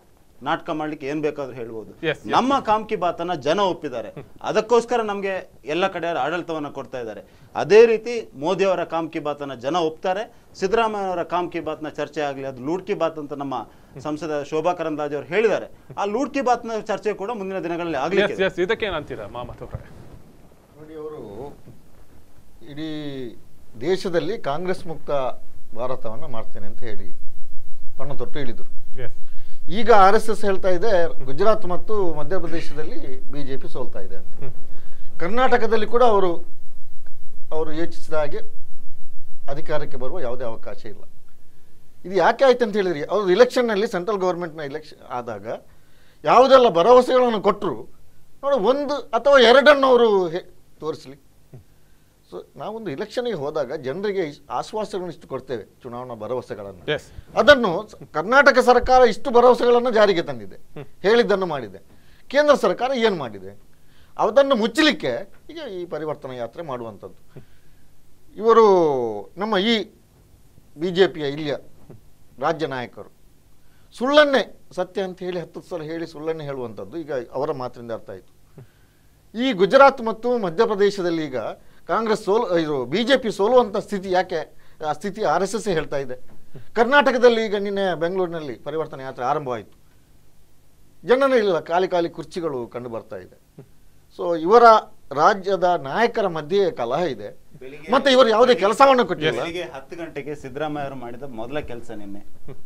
ನಾಟಕ ಮಾಡ್ಲಿಕ್ಕೆ ಏನ್ ಬೇಕಾದ್ರೂ ಹೇಳ್ಬೋದು Yes, yes. ನಮ್ಮ ಕಾಮ್ ಕಿ ಬಾತನ್ನ ಜನ ಒಪ್ಪಿದ್ದಾರೆ ಅದಕ್ಕೋಸ್ಕರ ನಮ್ಗೆ ಎಲ್ಲ ಕಡೆ ಆಡಳಿತವನ್ನ ಕೊಡ್ತಾ ಇದ್ದಾರೆ ಅದೇ ರೀತಿ ಮೋದಿ ಅವರ ಕಾಮ್ ಕಿ ಬಾತನ್ನ ಜನ ಒಪ್ತಾರೆ ಸಿದ್ದರಾಮಯ್ಯ ಅವರ ಕಾಮ್ ಕಿ ಬಾತ್ನ ಚರ್ಚೆ ಆಗಲಿ ಅದು ಲೂಟ್ ಕಿ ಬಾತ್ ಅಂತ ನಮ್ಮ ಸಂಸದ ಶೋಭಾ ಕರಂದ್ಲಾಜೆ ಅವರು ಹೇಳಿದ್ದಾರೆ ಆ ಲೂಟ್ ಕಿ ಬಾತ್ನ ಚರ್ಚೆ ಕೂಡ ಮುಂದಿನ ದಿನಗಳಲ್ಲಿ ಆಗ್ಲಿ ಎಸ್ ಎಸ್ ಇದಕ್ಕೇನಂತೀರಾ ಮಾಮತ್ ಅವರೇ ನೋಡಿ ಅವರು ಇಡೀ ದೇಶದಲ್ಲಿ ಕಾಂಗ್ರೆಸ್ ಮುಕ್ತ ಭಾರತವನ್ನು ಮಾಡ್ತೇನೆ ಅಂತ ಹೇಳಿ ಪಣ ತೊಟ್ಟು ಹೇಳಿದರು ಎಸ್ ಈಗ ಆರ್ ಎಸ್ ಎಸ್ ಹೇಳ್ತಾ ಇದೆ ಗುಜರಾತ್ ಮತ್ತು ಮಧ್ಯಪ್ರದೇಶದಲ್ಲಿ ಬಿ ಜೆ ಪಿ ಸೋಲ್ತಾ ಇದೆ ಅಂತ ಕರ್ನಾಟಕದಲ್ಲಿ ಕೂಡ ಅವರು ಅವರು ಯೋಚಿಸಿದ ಹಾಗೆ ಅಧಿಕಾರಕ್ಕೆ ಬರುವ ಯಾವುದೇ ಅವಕಾಶ ಇಲ್ಲ ಇದು ಯಾಕೆ ಆಯ್ತು ಅಂತ ಹೇಳಿದ್ರಿ ಅವರು ಇಲೆಕ್ಷನ್ನಲ್ಲಿ ಸೆಂಟ್ರಲ್ ಗೌರ್ಮೆಂಟ್ನ ಇಲೆಕ್ಷನ್ ಆದಾಗ ಯಾವುದೆಲ್ಲ ಭರವಸೆಗಳನ್ನು ಕೊಟ್ಟರು ನೋಡಿ ಒಂದು ಅಥವಾ ಎರಡನ್ನು ಅವರು ತೋರಿಸಲಿ ಸೊ ನಾವೊಂದು ಇಲೆಕ್ಷನ್ಗೆ ಹೋದಾಗ ಜನರಿಗೆ ಇಸ್- ಆಶ್ವಾಸಗಳನ್ನು ಇಷ್ಟು ಕೊಡ್ತೇವೆ ಚುನಾವಣಾ ಭರವಸೆಗಳನ್ನು ಎಸ್ ಅದನ್ನು ಸ- ಕರ್ನಾಟಕ ಸರ್ಕಾರ ಇಷ್ಟು ಭರವಸೆಗಳನ್ನು ಜಾರಿಗೆ ತಂದಿದೆ ಹೇಳಿದ್ದನ್ನು ಮಾಡಿದೆ ಕೇಂದ್ರ ಸರ್ಕಾರ ಏನು ಮಾಡಿದೆ ಅದನ್ನು ಮುಚ್ಚಲಿಕ್ಕೆ ಈಗ ಈ ಪರಿವರ್ತನಾ ಯಾತ್ರೆ ಮಾಡುವಂಥದ್ದು ಇವರು ನಮ್ಮ ಈ ಬಿ ಜೆ ಪಿಯ ಇಲ್ಲಿಯ ರಾಜ್ಯ ನಾಯಕರು ಸುಳ್ಳನ್ನೇ ಸತ್ಯ ಅಂತ ಹೇಳಿ ಹತ್ತು ಸಲ ಹೇಳಿ ಸುಳ್ಳನ್ನೇ ಹೇಳುವಂಥದ್ದು ಈಗ ಅವರ ಮಾತಿನಿಂದ ಅರ್ಥ ಆಯಿತು ಈ ಗುಜರಾತ್ ಮತ್ತು ಮಧ್ಯಪ್ರದೇಶದಲ್ಲಿ ಈಗ ಕಾಂಗ್ರೆಸ್ ಸೋಲು ಇದು ಬಿ ಜೆ ಪಿ ಸೋಲುವಂಥ ಸ್ಥಿತಿ ಯಾಕೆ ಆ ಸ್ಥಿತಿ ಆರ್ ಎಸ್ ಎಸ್ ಹೇಳ್ತಾ ಇದೆ ಕರ್ನಾಟಕದಲ್ಲಿ ಈಗ ನಿನ್ನೆ ಬೆಂಗಳೂರಿನಲ್ಲಿ ಪರಿವರ್ತನೆ ಯಾತ್ರೆ ಆರಂಭವಾಯಿತು ಜನನೇ ಇಲ್ಲ ಖಾಲಿ ಖಾಲಿ ಕುರ್ಚಿಗಳು ಕಂಡು ಬರ್ತಾ ಇದೆ ಸೊ ಇವರ ರಾಜ್ಯದ ನಾಯಕರ ಮಧ್ಯೆ ಕಲಹ ಇದೆ ಮತ್ತೆ ಇವರು ಯಾವುದೇ ಕೆಲಸವನ್ನು ಕೊಟ್ಟಿಲ್ಲ ಬೆಳಿಗ್ಗೆ ಹತ್ತು ಗಂಟೆಗೆ ಸಿದ್ದರಾಮಯ್ಯ ಅವರು ಮಾಡಿದ ಮೊದಲ ಕೆಲಸ ನಿನ್ನೆ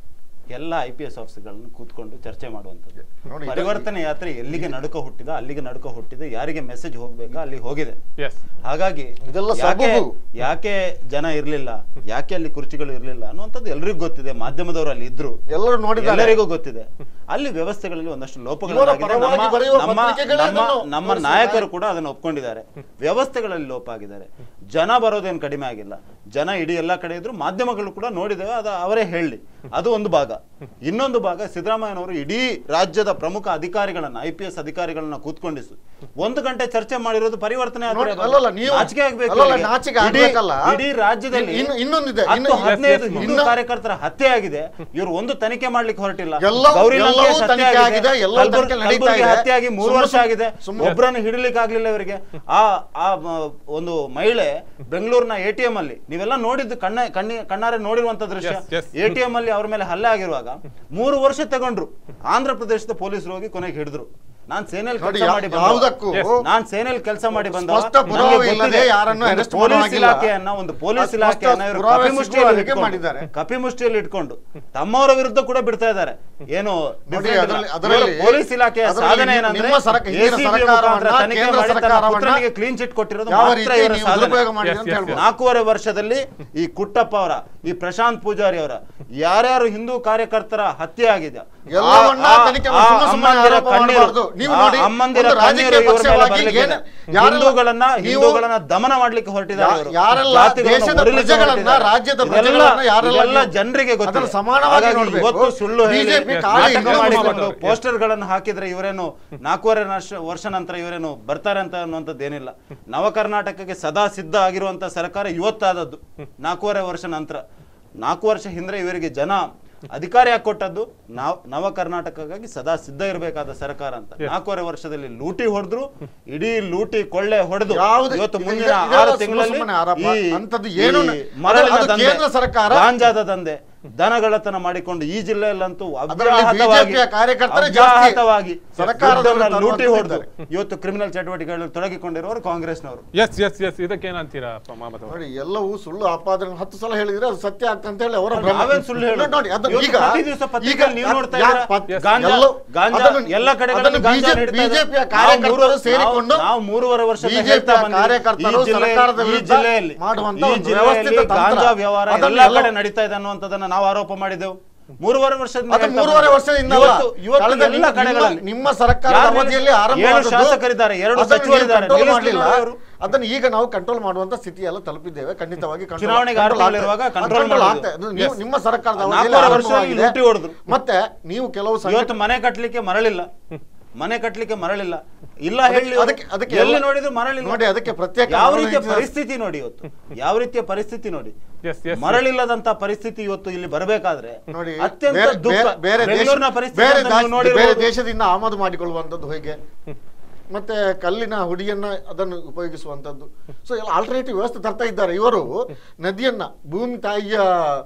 ಎಲ್ಲ ಐ ಪಿ ಎಸ್ ಆಫೀಸರ್ಗಳನ್ನು ಕೂತ್ಕೊಂಡು ಚರ್ಚೆ ಮಾಡುವಂಥದ್ದು ನೋಡಿ, ಇದು- ಪರಿವರ್ತನೆ ಯಾತ್ರೆ ಎಲ್ಲಿಗೆ ನಡುಕ ಹುಟ್ಟಿದ ಅಲ್ಲಿಗೆ ನಡುಕ ಹುಟ್ಟಿದ ಯಾರಿಗೆ ಮೆಸೇಜ್ ಹೋಗ್ಬೇಕಾ ಅಲ್ಲಿ ಹೋಗಿದೆ ಎಸ್ ಹಾಗಾಗಿ ಇದೆಲ್ಲ ಯಾಕೆ ಸಬೂಬು. ಯಾಕೆ ಜನ ಇರ್ಲಿಲ್ಲ ಯಾಕೆ ಅಲ್ಲಿ ಕುರ್ಚಿಗಳು ಇರ್ಲಿಲ್ಲ ಅನ್ನುವಂಥದ್ದು ಎಲ್ರಿಗೂ ಗೊತ್ತಿದೆ ಮಾಧ್ಯಮದವರು ಅಲ್ಲಿ ಇದ್ರು ಎಲ್ಲರೂ ನೋಡಿದ್ದಾರೆ ಎಲ್ಲರಿಗೂ ಗೊತ್ತಿದೆ ಅಲ್ಲಿ ವ್ಯವಸ್ಥೆಗಳಲ್ಲಿ ಒಂದಷ್ಟು ಲೋಪಗಳು ಇವರ ಆಗಿದೆ. ಪರವಾಗಿ ನಮ್ಮ- ಬರೆಯುವ ನಮ್ಮ ಪತ್ರಿಕೆಗಳೇ ನಮ್ಮ ಅದನ್ನು ನಮ್ಮ ತೋರಿಸಿದ್ದಾರೆ. ನಾಯಕರು ಕೂಡ ಅದನ್ನು ಒಪ್ಕೊಂಡಿದ್ದಾರೆ ವ್ಯವಸ್ಥೆಗಳಲ್ಲಿ ಲೋಪ ಆಗಿದ್ದಾರೆ ಜನ ಬರೋದೇನು ಕಡಿಮೆ ಆಗಿಲ್ಲ ಜನ ಇಡೀ ಎಲ್ಲ ಕಡೆ ಇದ್ರು ಮಾಧ್ಯಮಗಳು ಕೂಡ ನೋಡಿದ್ದೇವೆ ಅದು ಅವರೇ ಹೇಳಿ ಅದು ಒಂದು ಭಾಗ ಇನ್ನೊಂದು ಭಾಗ ಸಿದ್ದರಾಮಯ್ಯನವರು ಇಡೀ ರಾಜ್ಯದ ಪ್ರಮುಖ ಅಧಿಕಾರಿಗಳನ್ನ ಐ ಪಿ ಎಸ್ ಅಧಿಕಾರಿಗಳನ್ನ ಕೂತ್ಕೊಂಡಿಸಿ ಒಂದು ಗಂಟೆ ಚರ್ಚೆ ಮಾಡಿರೋದು ಪರಿವರ್ತನೆ ಆದ್ರೆ ನೋಡಿ, ಅಲ್ಲಲ್ಲ, ನೀವು- ನಾಚಿಕೆ ಆಗ್ಬೇಕು ಅಲ್ಲಲ್ಲ, ಇವರಿಗೆ. ನಾಚಿಕೆ ಇಡೀ- ಆಗ್ಬೇಕಲ್ಲ. ಇಡೀ ರಾಜ್ಯದಲ್ಲಿ ಇನ್ನು- ಇನ್ನೊಂದಿದೆ, ಹತ್ತು ಇನ್ನು- ಹದಿನೈದು Yes, yes, ಹಿಂದೂ ಇನ್ನು- ಕಾರ್ಯಕರ್ತರ ಹತ್ಯೆ ಆಗಿದೆ ಇವರು ಒಂದು ತನಿಕೆ ಮಾಡ್ಲಿಕ್ಕೆ ಹೊರಟಿಲ್ಲ ಎಲ್ಲ- ಗೌರಿ ಎಲ್ಲವೂ ಲಂಕೇಶ್ ಹತ್ಯೆ ತನಿಖೆ ಆಗಿದೆ, ಎಲ್ಲವೂ ಕಲ್ಬುರ್ಗಿ- ತನಿಖೆ ನಡೀತಾ ಕಲ್ಬುರ್ಗಿ ಇದೆ. ಹತ್ಯೆ ಆಗಿ ಮೂರು ಸುಮ್ನೆ- ವರ್ಷ ಆಗಿದೆ ಸುಮ್ನೆ- ಒಬ್ಬರನ್ನು ಹಿಡಿಲಿಕ್ಕೆ ಆಗ್ಲಿಲ್ಲ ಇವರಿಗೆ ಆ ಆ ಮ, ಒಂದು ಮಹಿಳೆ ಬೆಂಗಳೂರಿನ ಎ ಟಿ ಎಂ ಅಲ್ಲಿ ನೀವೆಲ್ಲ ನೋಡಿದ್ದು ಕಣ್ಣ ಕಣ್ಣಿ ಕಣ್ಣಾರೆ ನೋಡಿರುವಂತ ದೃಶ್ಯ Yes, yes. A T M ಅಲ್ಲಿ ಅವ್ರ ಮೇಲೆ ಹಲ್ಲೆ ಆಗಿರುವಾಗ ಮೂರು ವರ್ಷ ತಗೊಂಡ್ರು ಆಂಧ್ರ ಪ್ರದೇಶದ ಪೊಲೀಸರು ಹೋಗಿ ಕೊನೆಗೆ ಹಿಡಿದ್ರು ನಾನ್ ಸೇನೆಯಲ್ಲಿ ನೋಡಿ, ಕೆಲಸ ಯಾ- ಮಾಡಿ ಬಂದವ. ಯಾವುದಕ್ಕೂ Yes. ನಾನ್ ಸೇನೆಯಲ್ಲಿ ಕೆಲಸ ಮಾಡಿ ಬಂದ ಸ್ಪಷ್ಟ ಪುರಾವೆ ಇಲ್ಲದೆ ಯಾರನ್ನೂ arrest ಪೊಲೀಸ್ ಮಾಡುವಾಗಿಲ್ಲ. ಇಲಾಖೆಯನ್ನ ಒಂದು ಪೊಲೀಸ್ ಸ್ಪಷ್ಟ ಇಲಾಖೆಯನ್ನ ಇವರು ಪುರಾವೆ ಕಪಿಮುಷ್ಟಿಯಲ್ಲಿ ಸಿಗುವ ಹಾಗೆ ಇಟ್ಕೊಂಡು- ಮಾಡಿದ್ದಾರೆ. ಕಪಿಮುಷ್ಟಿಯಲ್ಲಿ ಇಟ್ಕೊಂಡು ತಮ್ಮವರ ವಿರುದ್ಧ ಕೂಡ ಬಿಡ್ತಾ ಇದ್ದಾರೆ ಏನು ನೋಡಿ, different ಅದರಲ್ಲಿ- ಇಲ್ಲ. ಅದರಲ್ಲಿ- ಇವರು ಪೊಲೀಸ್ ಇಲಾಖೆಯ ಅದರಲ್ಲಿ ಸಾಧನೆ ನಿಮ್ಮ- ಏನಂದ್ರೆ ನಿಮ್ಮ ಸರ್ಕ- ಹಿಂದಿನ ACB ಸರ್ಕಾರವನ್ನ, ಮುಖಾಂತರ ತನಿಖೆ ಕೇಂದ್ರ ಮಾಡಿ ತನ್ನ ಸರ್ಕಾರವನ್ನ ಪುತ್ರನಿಗೆ ಕ್ಲೀನ್ ಚಿಟ್ ಕೊಟ್ಟಿರೋದು ಯಾವ ಮಾತ್ರ ರೀತಿ ಇವರ ನೀವು ಸಾಧನೆ ದುರುಪಯೋಗ ಮಾಡಿದೆ Yes, ಅಂತ yes, ಹೇಳ್ಬೋದು ನಾಲ್ಕೂವರೆ ವರ್ಷದಲ್ಲಿ ಈ ಕುಟ್ಟಪ್ಪ ಅವರ ಈ ಪ್ರಶಾಂತ್ ಪೂಜಾರಿ ಅವರ ಯಾರ್ಯಾರು ಹಿಂದೂ ಕಾರ್ಯಕರ್ತರ ಹತ್ಯೆ ಆಗಿದೆ ಎಲ್ಲವನ್ನ ಆ- ತನಿಖೆ ಆ ಮಾಡಿ ಸುಮ್ಮ ಸುಮ್ಮನೆ ಅಮ್ಮಂದಿರ ಆರೋಪ ಕಣ್ಣೀರು, ಮಾಡಬಾರ್ದು. ನೀವು ಆ ನೋಡಿ, ಅಮ್ಮಂದಿರ ಒಂದು ರಾಜಕೀಯ ಕಣ್ಣೀರು ಇವ್ರ ಮೇಲೆ ಪಕ್ಷವಾಗಿ ಬರ್ಲಿಕ್ಕಿದೆ. ಏನು- ಯಾರೆಲ್ಲ- ಹಿಂದೂಗಳನ್ನ ನೀವು- ಹಿಂದೂಗಳನ್ನ ದಮನ ಮಾಡ್ಲಿಕ್ಕೆ ಹೊರಟಿದ್ದಾರೆ ಯಾ- ಇವರು. ಯಾರೆಲ್ಲ ಜಾತಿಗಳನ್ನ ದೇಶದ ಒರಳಿಸಿ ಪ್ರಜೆಗಳನ್ನ, ಹೊರಟಿದ್ದಾರೆ. ರಾಜ್ಯದ ಇದೆಲ್ಲ- ಪ್ರಜೆಗಳನ್ನ ಯಾರೆಲ್ಲ ಇದೆಲ್ಲ ನೀವು- ಜನರಿಗೆ ಗೊತ್ತಿದೆ ಅದನ್ನು ಸಮಾನವಾಗಿ ಹಾಗಾಗಿ ನೋಡ್ಬೇಕು. ಇವತ್ತು ಸುಳ್ಳು ಹೇಳಿ BJP Yes, ಕಾಳಿ ನಾಟಕ ಹಿಂದೂ ಮಾಡಿಕೊಂಡು ಮಾಡಿಕೊಂಡು. ಪೋಸ್ಟರ್ ಗಳನ್ನು ಹಾಕಿದ್ರೆ ಇವರೇನು ನಾಲ್ಕೂವರೆ ವರ್ಷ ವರ್ಷ ನಂತರ ಇವರೇನು ಬರ್ತಾರೆ ಅಂತ ಅನ್ನುವಂಥದ್ದು ಏನಿಲ್ಲ ನವ ಕರ್ನಾಟಕಕ್ಕೆ ಸದಾ ಸಿದ್ಧ ಆಗಿರುವಂತ ಸರ್ಕಾರ ಇವತ್ತಾದದ್ದು ನಾಲ್ಕೂವರೆ ವರ್ಷ ನಂತರ ನಾಲ್ಕು ವರ್ಷ ಹಿಂದೆ ಇವರಿಗೆ ಜನ ಅಧಿಕಾರ ಯಾಕೆ ಕೊಟ್ಟದ್ದು ನಾವ್ ನವ ಕರ್ನಾಟಕಕ್ಕಾಗಿ ಸದಾ ಸಿದ್ಧ ಇರಬೇಕಾದ ಸರ್ಕಾರ ಅಂತ ನಾಲ್ಕೂವರೆ ವರ್ಷದಲ್ಲಿ ಲೂಟಿ ಹೊಡೆದ್ರು ಇಡೀ ಲೂಟಿ ಕೊಳ್ಳೆ ಹೊಡೆದು ಯಾವುದು- ಇವತ್ತು ಇದು- ಮುಂದಿನ ಇದೆಲ್ಲ ಆರು ಸುಮ್ಮ ತಿಂಗಳಲ್ಲಿ ಸುಮ್ಮನೆ ಆರೋಪ. ಈ- ಅಂಥದ್ದು ಈ ಏನೂ ಮರಳಿನ ಅದು ದಂಧೆ, ಕೇಂದ್ರ ಸರ್ಕಾರ- ಗಾಂಜಾದ ದಂಧೆ ದನಗಳತನ ಮಾಡಿಕೊಂಡು ಈ ಜಿಲ್ಲೆಯಲ್ಲಂತೂ ಅದರಲ್ಲಿ ಅವ್ಯಾಹತವಾಗಿ BJP ಯ ಕಾರ್ಯಕರ್ತರೇ ಜಾಸ್ತಿ ಅವ್ಯಾಹತವಾಗಿ ಸರ್ಕಾರದವರು ದುಡ್ಡನ್ನ ಲೂಟಿ ತರುವಂತಿದ್ದಾರೆ. ಹೊಡೆದು ಇವತ್ತು ಕ್ರಿಮಿನಲ್ ಚಟುವಟಿಕೆಗಳಲ್ಲಿ ತೊಡಗಿಕೊಂಡಿರುವವರು ಕಾಂಗ್ರೆಸ್ನವರು ಎಸ್ ಎಸ್ ಎಸ್ ಇದಕ್ಕೇನಂತೀರಾ ಮಹಮ್ಮದ್ ಅವರು ನೋಡಿ ಎಲ್ಲವೂ ಸುಳ್ಳು ಆಪಾದನೆ ಹತ್ತು ಸಲ ಹೇಳಿದ್ರೆ ಅದು ಸತ್ಯ ಆಗ್ತದೆ ಅಂತ ಹೇಳಿ ಅವರ ಅದು ಭ್ರಮ. ನಾವೇನ್ ಸುಳ್ಳು ಹೇಳೋದು? ನೋಡಿ ಅದನ್ನ ಇವತ್ತು ಈಗ ಪ್ರತಿ ದಿವಸ ಪತ್ರಿಕೆಯಲ್ಲಿ ನೀವು ಈಗ ನೋಡ್ತಾ ಯಾ- ಇದ್ದೀರಾ? ಪತ್- ಗಾಂಜಾ- ಎಲ್ಲೋ- ಗಾಂಜಾ ಅದನ್ನು- ಎಲ್ಲ ಕಡೆಗಳಲ್ಲಿ ಅದನ್ನು ಗಾಂಜಾ BJP ನಡೀತಾ ಇದೆ. BJP ಯ ನಾವು ಕಾರ್ಯಕರ್ತರು ಮೂರು- ಸೇರಿಕೊಂಡು ನಾವು ಮೂರುವರೆ ವರ್ಷ BJP ಯ ಕಾರ್ಯಕರ್ತರು ಸರ್ಕಾರದ ಈ ವಿರುದ್ಧ ಜಿಲ್ಲೆಯಲ್ಲಿ ಮಾಡುವಂತ ಈ ಒಂದು ಜಿಲ್ಲೆಯಲ್ಲಿ ವ್ಯವಸ್ಥಿತ ತಂತ್ರ. ಗಾಂಜಾ ವ್ಯವಹಾರ ಅದನ್ನು ಎಲ್ಲ ಎಲ್ಲ- ಕಡೆ ನಡೀತಾ ಇದೆ ಅನ್ನುವಂಥದ್ದನ್ನ ನಾವು ಆರೋಪ ಮಾಡಿದೆವು ಮೂರುವರೆ ವರ್ಷದಿಂದ ಅದು ಹೇಳ್ತಾ ಮೂರುವರೆ ಬಂದಿದ್ದೇವೆ. ವರ್ಷದಿಂದ ಅಲ್ಲ. ಇವತ್ತು ಇವತ್ತು ಕಳೆದ ಎಲ್ಲ ನಿಮ್ಮ- ಕಡೆಗಳಲ್ಲಿ ನಿಮ್ಮ ಸರ್ಕಾರದ ಯಾರು ಅವಧಿಯಲ್ಲಿ ಏಳು ಆರಂಭವಾದದ್ದು, ಶಾಸಕರಿದ್ದಾರೆ ಎರಡು ಅದನ್ನು ನೀವು ಸಚಿವರಿದ್ದಾರೆ control ನಿಲ್ಲಿಸ್ಲಿಲ್ಲ ಮಾಡಲಿಲ್ಲ. ಅವರು. ಅದನ್ನು ಈಗ ನಾವು ಕಂಟ್ರೋಲ್ ಮಾಡುವಂತ ಸ್ಥಿತಿ ಎಲ್ಲ ತಲುಪಿದ್ದೇವೆ ಖಂಡಿತವಾಗಿ control- ಚುನಾವಣೆಗೆ ಆರು control ತಿಂಗಳಿರುವಾಗ ಆಗ್ತದೆ. control ಅದು control ಮಾಡಿದ್ರು. ಆಗ್ತದೆ. ಅದು ನೀವು- ನಿಮ್ಮ ಸರ್ಕಾರದ ನಾಲ್ಕೂವರೆ ಅವಧಿಯಲ್ಲಿ ವರ್ಷದಲ್ಲಿ ಆರಂಭವಾಗಿದೆ. ಲೂಟಿ ಹೊಡೆದ್ರು. ಮತ್ತೆ ನೀವು ಕೆಲವು ಸಂಘಟ- ಇವತ್ತು ಮನೆ ಕಟ್ಟಲಿಕ್ಕೆ ಮರಳಿಲ್ಲ ಮನೆ ಕಟ್ಟಲಿಕ್ಕೆ ಮರಳಿಲ್ಲ ಇಲ್ಲ ಅದಕ್ಕೆ- ಹೇಳಿ ಅದಕ್ಕೆ- ಅದಕ್ಕೆ ಎಲ್ಲಿ ಎಲ್ಲ- ನೋಡಿದ್ರು ಮರಳಿಲ್ಲ ನೋಡಿ, ಅದಕ್ಕೆ ಪ್ರತ್ಯೇಕ ಯಾವ ಮರಳು ರೀತಿಯ ಇತಿಹಾಸ- ಪರಿಸ್ಥಿತಿ ನೋಡಿ ಇವತ್ತು ಯಾವ ರೀತಿಯ ಪರಿಸ್ಥಿತಿ ನೋಡಿ Yes, yes, ಮರಳಿಲ್ಲದಂತ ಪರಿಸ್ಥಿತಿ ಇವತ್ತು ಇಲ್ಲಿ ಬರಬೇಕಾದ್ರೆ ನೋಡಿ ಅತ್ಯಂತ ಬೇರೆ- ದುಃಖ ಬೇರೆ- ಬೇರೆ ದೇಶ- ಬೆಂಗಳೂರಿನ ಪರಿಸ್ಥಿತಿ ಬೇರೆ ಅಂತ ದಾಶ್- ನೀವು ನೋಡಿರ್ಬೋದು. ಬೇರೆ ದೇಶದಿಂದ ಆಮದು ಮಾಡಿಕೊಳ್ಳುವಂಥದ್ದು ಹೇಗೆ ಮತ್ತೆ ಕಲ್ಲಿನ ಹುಡಿಯನ್ನ ಅದನ್ನು ಉಪಯೋಗಿಸುವಂಥದ್ದು ಸೊ ಎಲ್ಲ ಆಲ್ಟರ್ನೇಟಿವ್ ವ್ಯವಸ್ಥೆ ತರ್ತಾ ಇದ್ದಾರೆ ಇವರು ನದಿಯನ್ನ ಭೂಮಿ ತಾಯಿಯ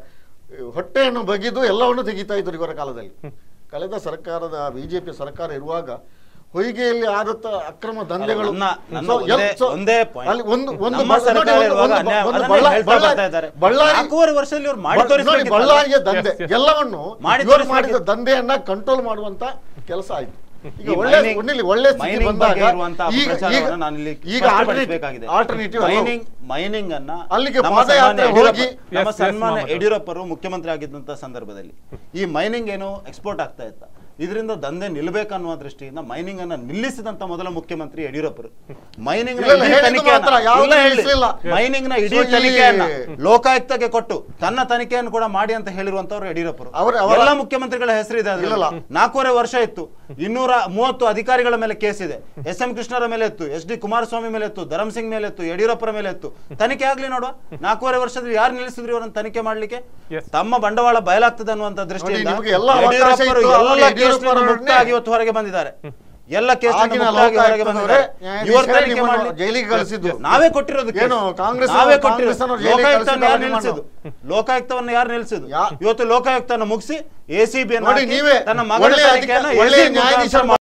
ಹೊಟ್ಟೆಯನ್ನು ಬಗೆದು ಎಲ್ಲವನ್ನು ತೆಗಿತಾ ಇದ್ರು ಇವರ ಕಾಲದಲ್ಲಿ ಕಳೆದ ಸರ್ಕಾರದ ಬಿಜೆಪಿ ಸರ್ಕಾರ ಇರುವಾಗ ಹೊಯ್ಗೆಯಲ್ಲಿ ಆದತ್ತ ಅಕ್ರಮ ದಂಧೆಗಳು ನನ್ನ- ನನ್ನ So, ಒಂದೇ- ಎಲ್- so, ಒಂದೇ point. ಅಲ್ಲಿ ಒಂದು ಒಂದು ನಮ್ಮ ಬ- ನೋಡಿ, ಸರ್ಕಾರ ಒಂದು- ಇರುವಾಗ ಒಂದು- ಅನ್ಯಾಯ- ಒಂದು ಅದನ್ನೇ ಬಳ್ಳಾ- ಹೇಳ್ತಾ ಬಳ್ಳಾ- ಬರ್ತಾ ಇದ್ದಾರೆ. ಬಳ್ಳಾರಿ ನಾಲ್ಕೂವರೆ ವರ್ಷದಲ್ಲಿ ಇವ್ರು ಮಾಡಿ ಬ- ನೋಡಿ ತೋರಿಸ್ಬೇಕಿತ್ತಲ್ಲ. ಬಳ್ಳಾರಿಯ ದಂಧೆ Yes, yes. ಎಲ್ಲವನ್ನು ಮಾಡಿ ಇವರು ಮಾಡಿದ ತೋರಿಸ್ಬೇಕಿತ್ತು. ದಂಧೆಯನ್ನ ಕಂಟ್ರೋಲ್ ಮಾಡುವಂತ ಕೆಲಸ ಆಯ್ತು ಈಗ ಈ ಒಳ್ಳೆ mining- ಒಳ್ಳೆ ಒಳ್ಳೆ ಸ್ಥಿತಿ mining ಬಂದಾಗ ಬಗ್ಗೆ ಇರುವಂತಹ ಈಗ ಈಗ ಅಪಪ್ರಚಾರವನ್ನು ನಾನು ಇಲ್ಲಿ ಈಗ ಸ್ಪಷ್ಟಪಡಿಸಬೇಕಾಗಿದೆ. ಆಲ್ಟರ್ನೇಟಿವ್ ಮೈನಿಂಗ್ ಮೈನಿಂಗ್ ಅನ್ನ ಅಲ್ಲಿಗೆ ನಮ್ಮ ಪಾದಯಾತ್ರೆ ಸನ್ಮಾನ್ಯ ಹೋಗಿ- ಯಡಿಯೂರಪ್ಪ- ನಮ್ಮ Yes, yes, ಸನ್ಮಾನ್ಯ ಮೊಹಮ್ಮದ್. ಯಡಿಯೂರಪ್ಪರು ಮುಖ್ಯಮಂತ್ರಿ ಆಗಿದ್ದಂತ ಸಂದರ್ಭದಲ್ಲಿ ಈ ಮೈನಿಂಗ್ ಏನು ಎಕ್ಸ್ಪೋರ್ಟ್ ಆಗ್ತಾ ಇತ್ತ ಇದರಿಂದ ದಂಧೆ ನಿಲ್ಬೇಕನ್ನುವ ದೃಷ್ಟಿಯಿಂದ ಮೈನಿಂಗ್ ಅನ್ನ ನಿಲ್ಲಿಸಿದಂತ ಮೊದಲ ಮುಖ್ಯಮಂತ್ರಿ ಯಡಿಯೂರಪ್ಪರು ಮೈನಿಂಗ್ ಇಲ್ಲ, ಇಲ್ಲ, ಹೇಳಿದ್ದು ಮಾತ್ರ, ಯಾವ್ದು ನಿಲ್ಲಿಸ್ಲಿಲ್ಲ. ಮೈನಿಂಗ್ ನ ಇಡೀ So, ಈ- ತನಿಖೆಯನ್ನ ಲೋಕಾಯುಕ್ತಕ್ಕೆ ಕೊಟ್ಟು ತನ್ನ ತನಿಖೆಯನ್ನು ಕೂಡ ಮಾಡಿ ಅಂತ ಹೇಳಿರುವಂತವ್ರು ಯಡಿಯೂರಪ್ಪರು ಅವರ- ಅವರ- ಎಲ್ಲ ಮುಖ್ಯಮಂತ್ರಿಗಳ ಹೆಸರಿದೆ ಅದ್ರಲ್ಲಿ. ಇಲ್ಲಲ್ಲ. ನಾಲ್ಕೂವರೆ ವರ್ಷ ಇತ್ತು ಇನ್ನೂರ ಮೂವತ್ತು ಅಧಿಕಾರಿಗಳ ಮೇಲೆ ಕೇಸ್ ಇದೆ ಎಸ್ ಎಂ ಕೃಷ್ಣರ ಮೇಲೆ ಇತ್ತು ಎಸ್ ಡಿ ಕುಮಾರಸ್ವಾಮಿ ಮೇಲೆ ಇತ್ತು ಧರಮ್ ಸಿಂಗ್ ಮೇಲೆ ಇತ್ತು ಯಡಿಯೂರಪ್ಪರ ಮೇಲೆ ಇತ್ತು ತನಿಖೆ ಆಗ್ಲಿ ನೋಡುವ ನಾಲ್ಕೂವರೆ ವರ್ಷದಲ್ಲಿ ಯಾರು ನಿಲ್ಲಿಸಿದ್ರು ಇವರನ್ನು ತನಿಖೆ ಮಾಡ್ಲಿಕ್ಕೆ Yes. ತಮ್ಮ ಬಂಡವಾಳ ಬಯಲಾಗ್ತದೆ ಅನ್ನುವಂತ ದೃಷ್ಟಿಯಿಂದ ನಿಮಗೆ ಎಲ್ಲ ಅವಕಾಶ ಯಡಿಯೂರಪ್ಪರು ಇತ್ತು, ಅವಾಗ ಎಲ್ಲ ಯಡಿಯೂರಪ್ಪರವರನ್ನೇ- ಕೇಸ್ನಿಂದ ಮುಕ್ತವಾಗಿ ಇವತ್ತು ಹೊರಗೆ ಬಂದಿದ್ದಾರೆ ಎಲ್ಲ ಕೇಸ್ ಆಗಿನ ಹೊರಗೆ ಲೋಕಾಯುಕ್ತದವರೇ ಬಂದಿದ್ದಾರೆ ನ್ಯಾಯಾಧೀಶರೇ ಇವರು ತನಿಖೆ ನಿಮ್ಮನ್ನು ಮಾಡ್ಲಿ- ಜೈಲಿಗೆ ಕಳಿಸಿದ್ದು. ನಾವೇ ಕೊಟ್ಟಿರೋದು case. ಏನು, ಕಾಂಗ್ರೆಸ್ ನಾವೇ ಅವರು- ಕೊಟ್ಟಿರೋದು ಕಾಂಗ್ರೆಸ್ನವರು ಜೈಲಿಗೆ ಲೋಕಾಯುಕ್ತವನ್ನು ಯಾರು ಕಳಿಸಿದ್ದಲ್ಲ ನಿಲ್ಲಿಸಿದ್ದು ಲೋಕಾಯುಕ್ತವನ್ನು ಯಾರು ನಿಲ್ಲಿಸಿದ್ದು ಯಾ- ಇವತ್ತು ಲೋಕಾಯುಕ್ತನ ಮುಗಿಸಿ ಎ ಸಿ ಬಿ ನೋಡಿ, ನೀವೇ ತನ್ನ ಮಗಳ ಒಳ್ಳೆಯ ತನಿಖೆಯನ್ನ ಅಧಿಕ- ಒಳ್ಳೆಯ SCB ನ್ಯಾಯಾಧೀಶರು ಮುಖಾಂತರ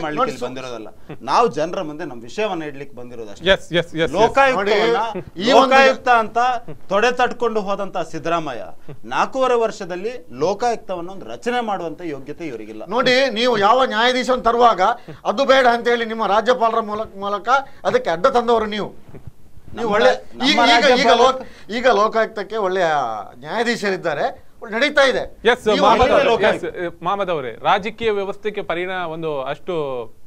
ಮಾಡ್ಲಿಕ್ಕೆ ನೋಡಿ, ಇಲ್ಲಿ ಬಂದಿರೋದಲ್ಲ ನಾವು ಜನರ ಮುಂದೆ ನಮ್ಮ ವಿಷಯವನ್ನ ಇಡ್ಲಿಕ್ಕೆ ಬಂದಿರೋದು ಅಷ್ಟೇ ಎಸ್ ಎಸ್ ಎಸ್ ಲೋಕಾಯುಕ್ತವನ್ನ ನೋಡಿ, ಈ ಒಂದು- ಲೋಕಾಯುಕ್ತ ಅಂತ ತೊಡೆ ತಟ್ಕೊಂಡು ಹೋದಂತ ಸಿದ್ದರಾಮಯ್ಯ ನಾಲ್ಕೂವರೆ ವರ್ಷದಲ್ಲಿ ಲೋಕಾಯುಕ್ತವನ್ನ ಒಂದು ರಚನೆ ಮಾಡುವಂತ ಯೋಗ್ಯತೆ ಇವರಿಗಿಲ್ಲ ನೋಡಿ ನೀವು ಯಾವ ನ್ಯಾಯಾಧೀಶನ್ ತರುವಾಗ ಅದು ಬೇಡ ಅಂತ ಹೇಳಿ ನಿಮ್ಮ ರಾಜ್ಯಪಾಲರ ಮೂಲಕ ಮೂಲಕ ಅದಕ್ಕೆ ಅಡ್ಡ ತಂದವರು ನೀವು ನೀವು ನಮ್ಮ ಒಳ್ಳೆ ನಮ್ಮ ಈಗ ಈಗ ಈಗ ರಾಜ್ಯಪಾಲ- ಲೋಕ ಈಗ ಲೋಕಾಯುಕ್ತಕ್ಕೆ ಒಳ್ಳೆಯ ನ್ಯಾಯಾಧೀಶರಿದ್ದಾರೆ ಒಳ್ಳೆ ನಡೀತಾ ಇದೆ ಎಸ್ ನೀವು ಮಹಮ್ಮದ್ ಒಳ್ಳೆ ಅವರೇ, ಲೋಕಾಯುಕ್ತ. yes, ಮಹಮ್ಮದ್ ಅವರೇ ರಾಜಕೀಯ ವ್ಯವಸ್ಥೆಗೆ ಪರಿಣಾಮ ಒಂದು ಅಷ್ಟು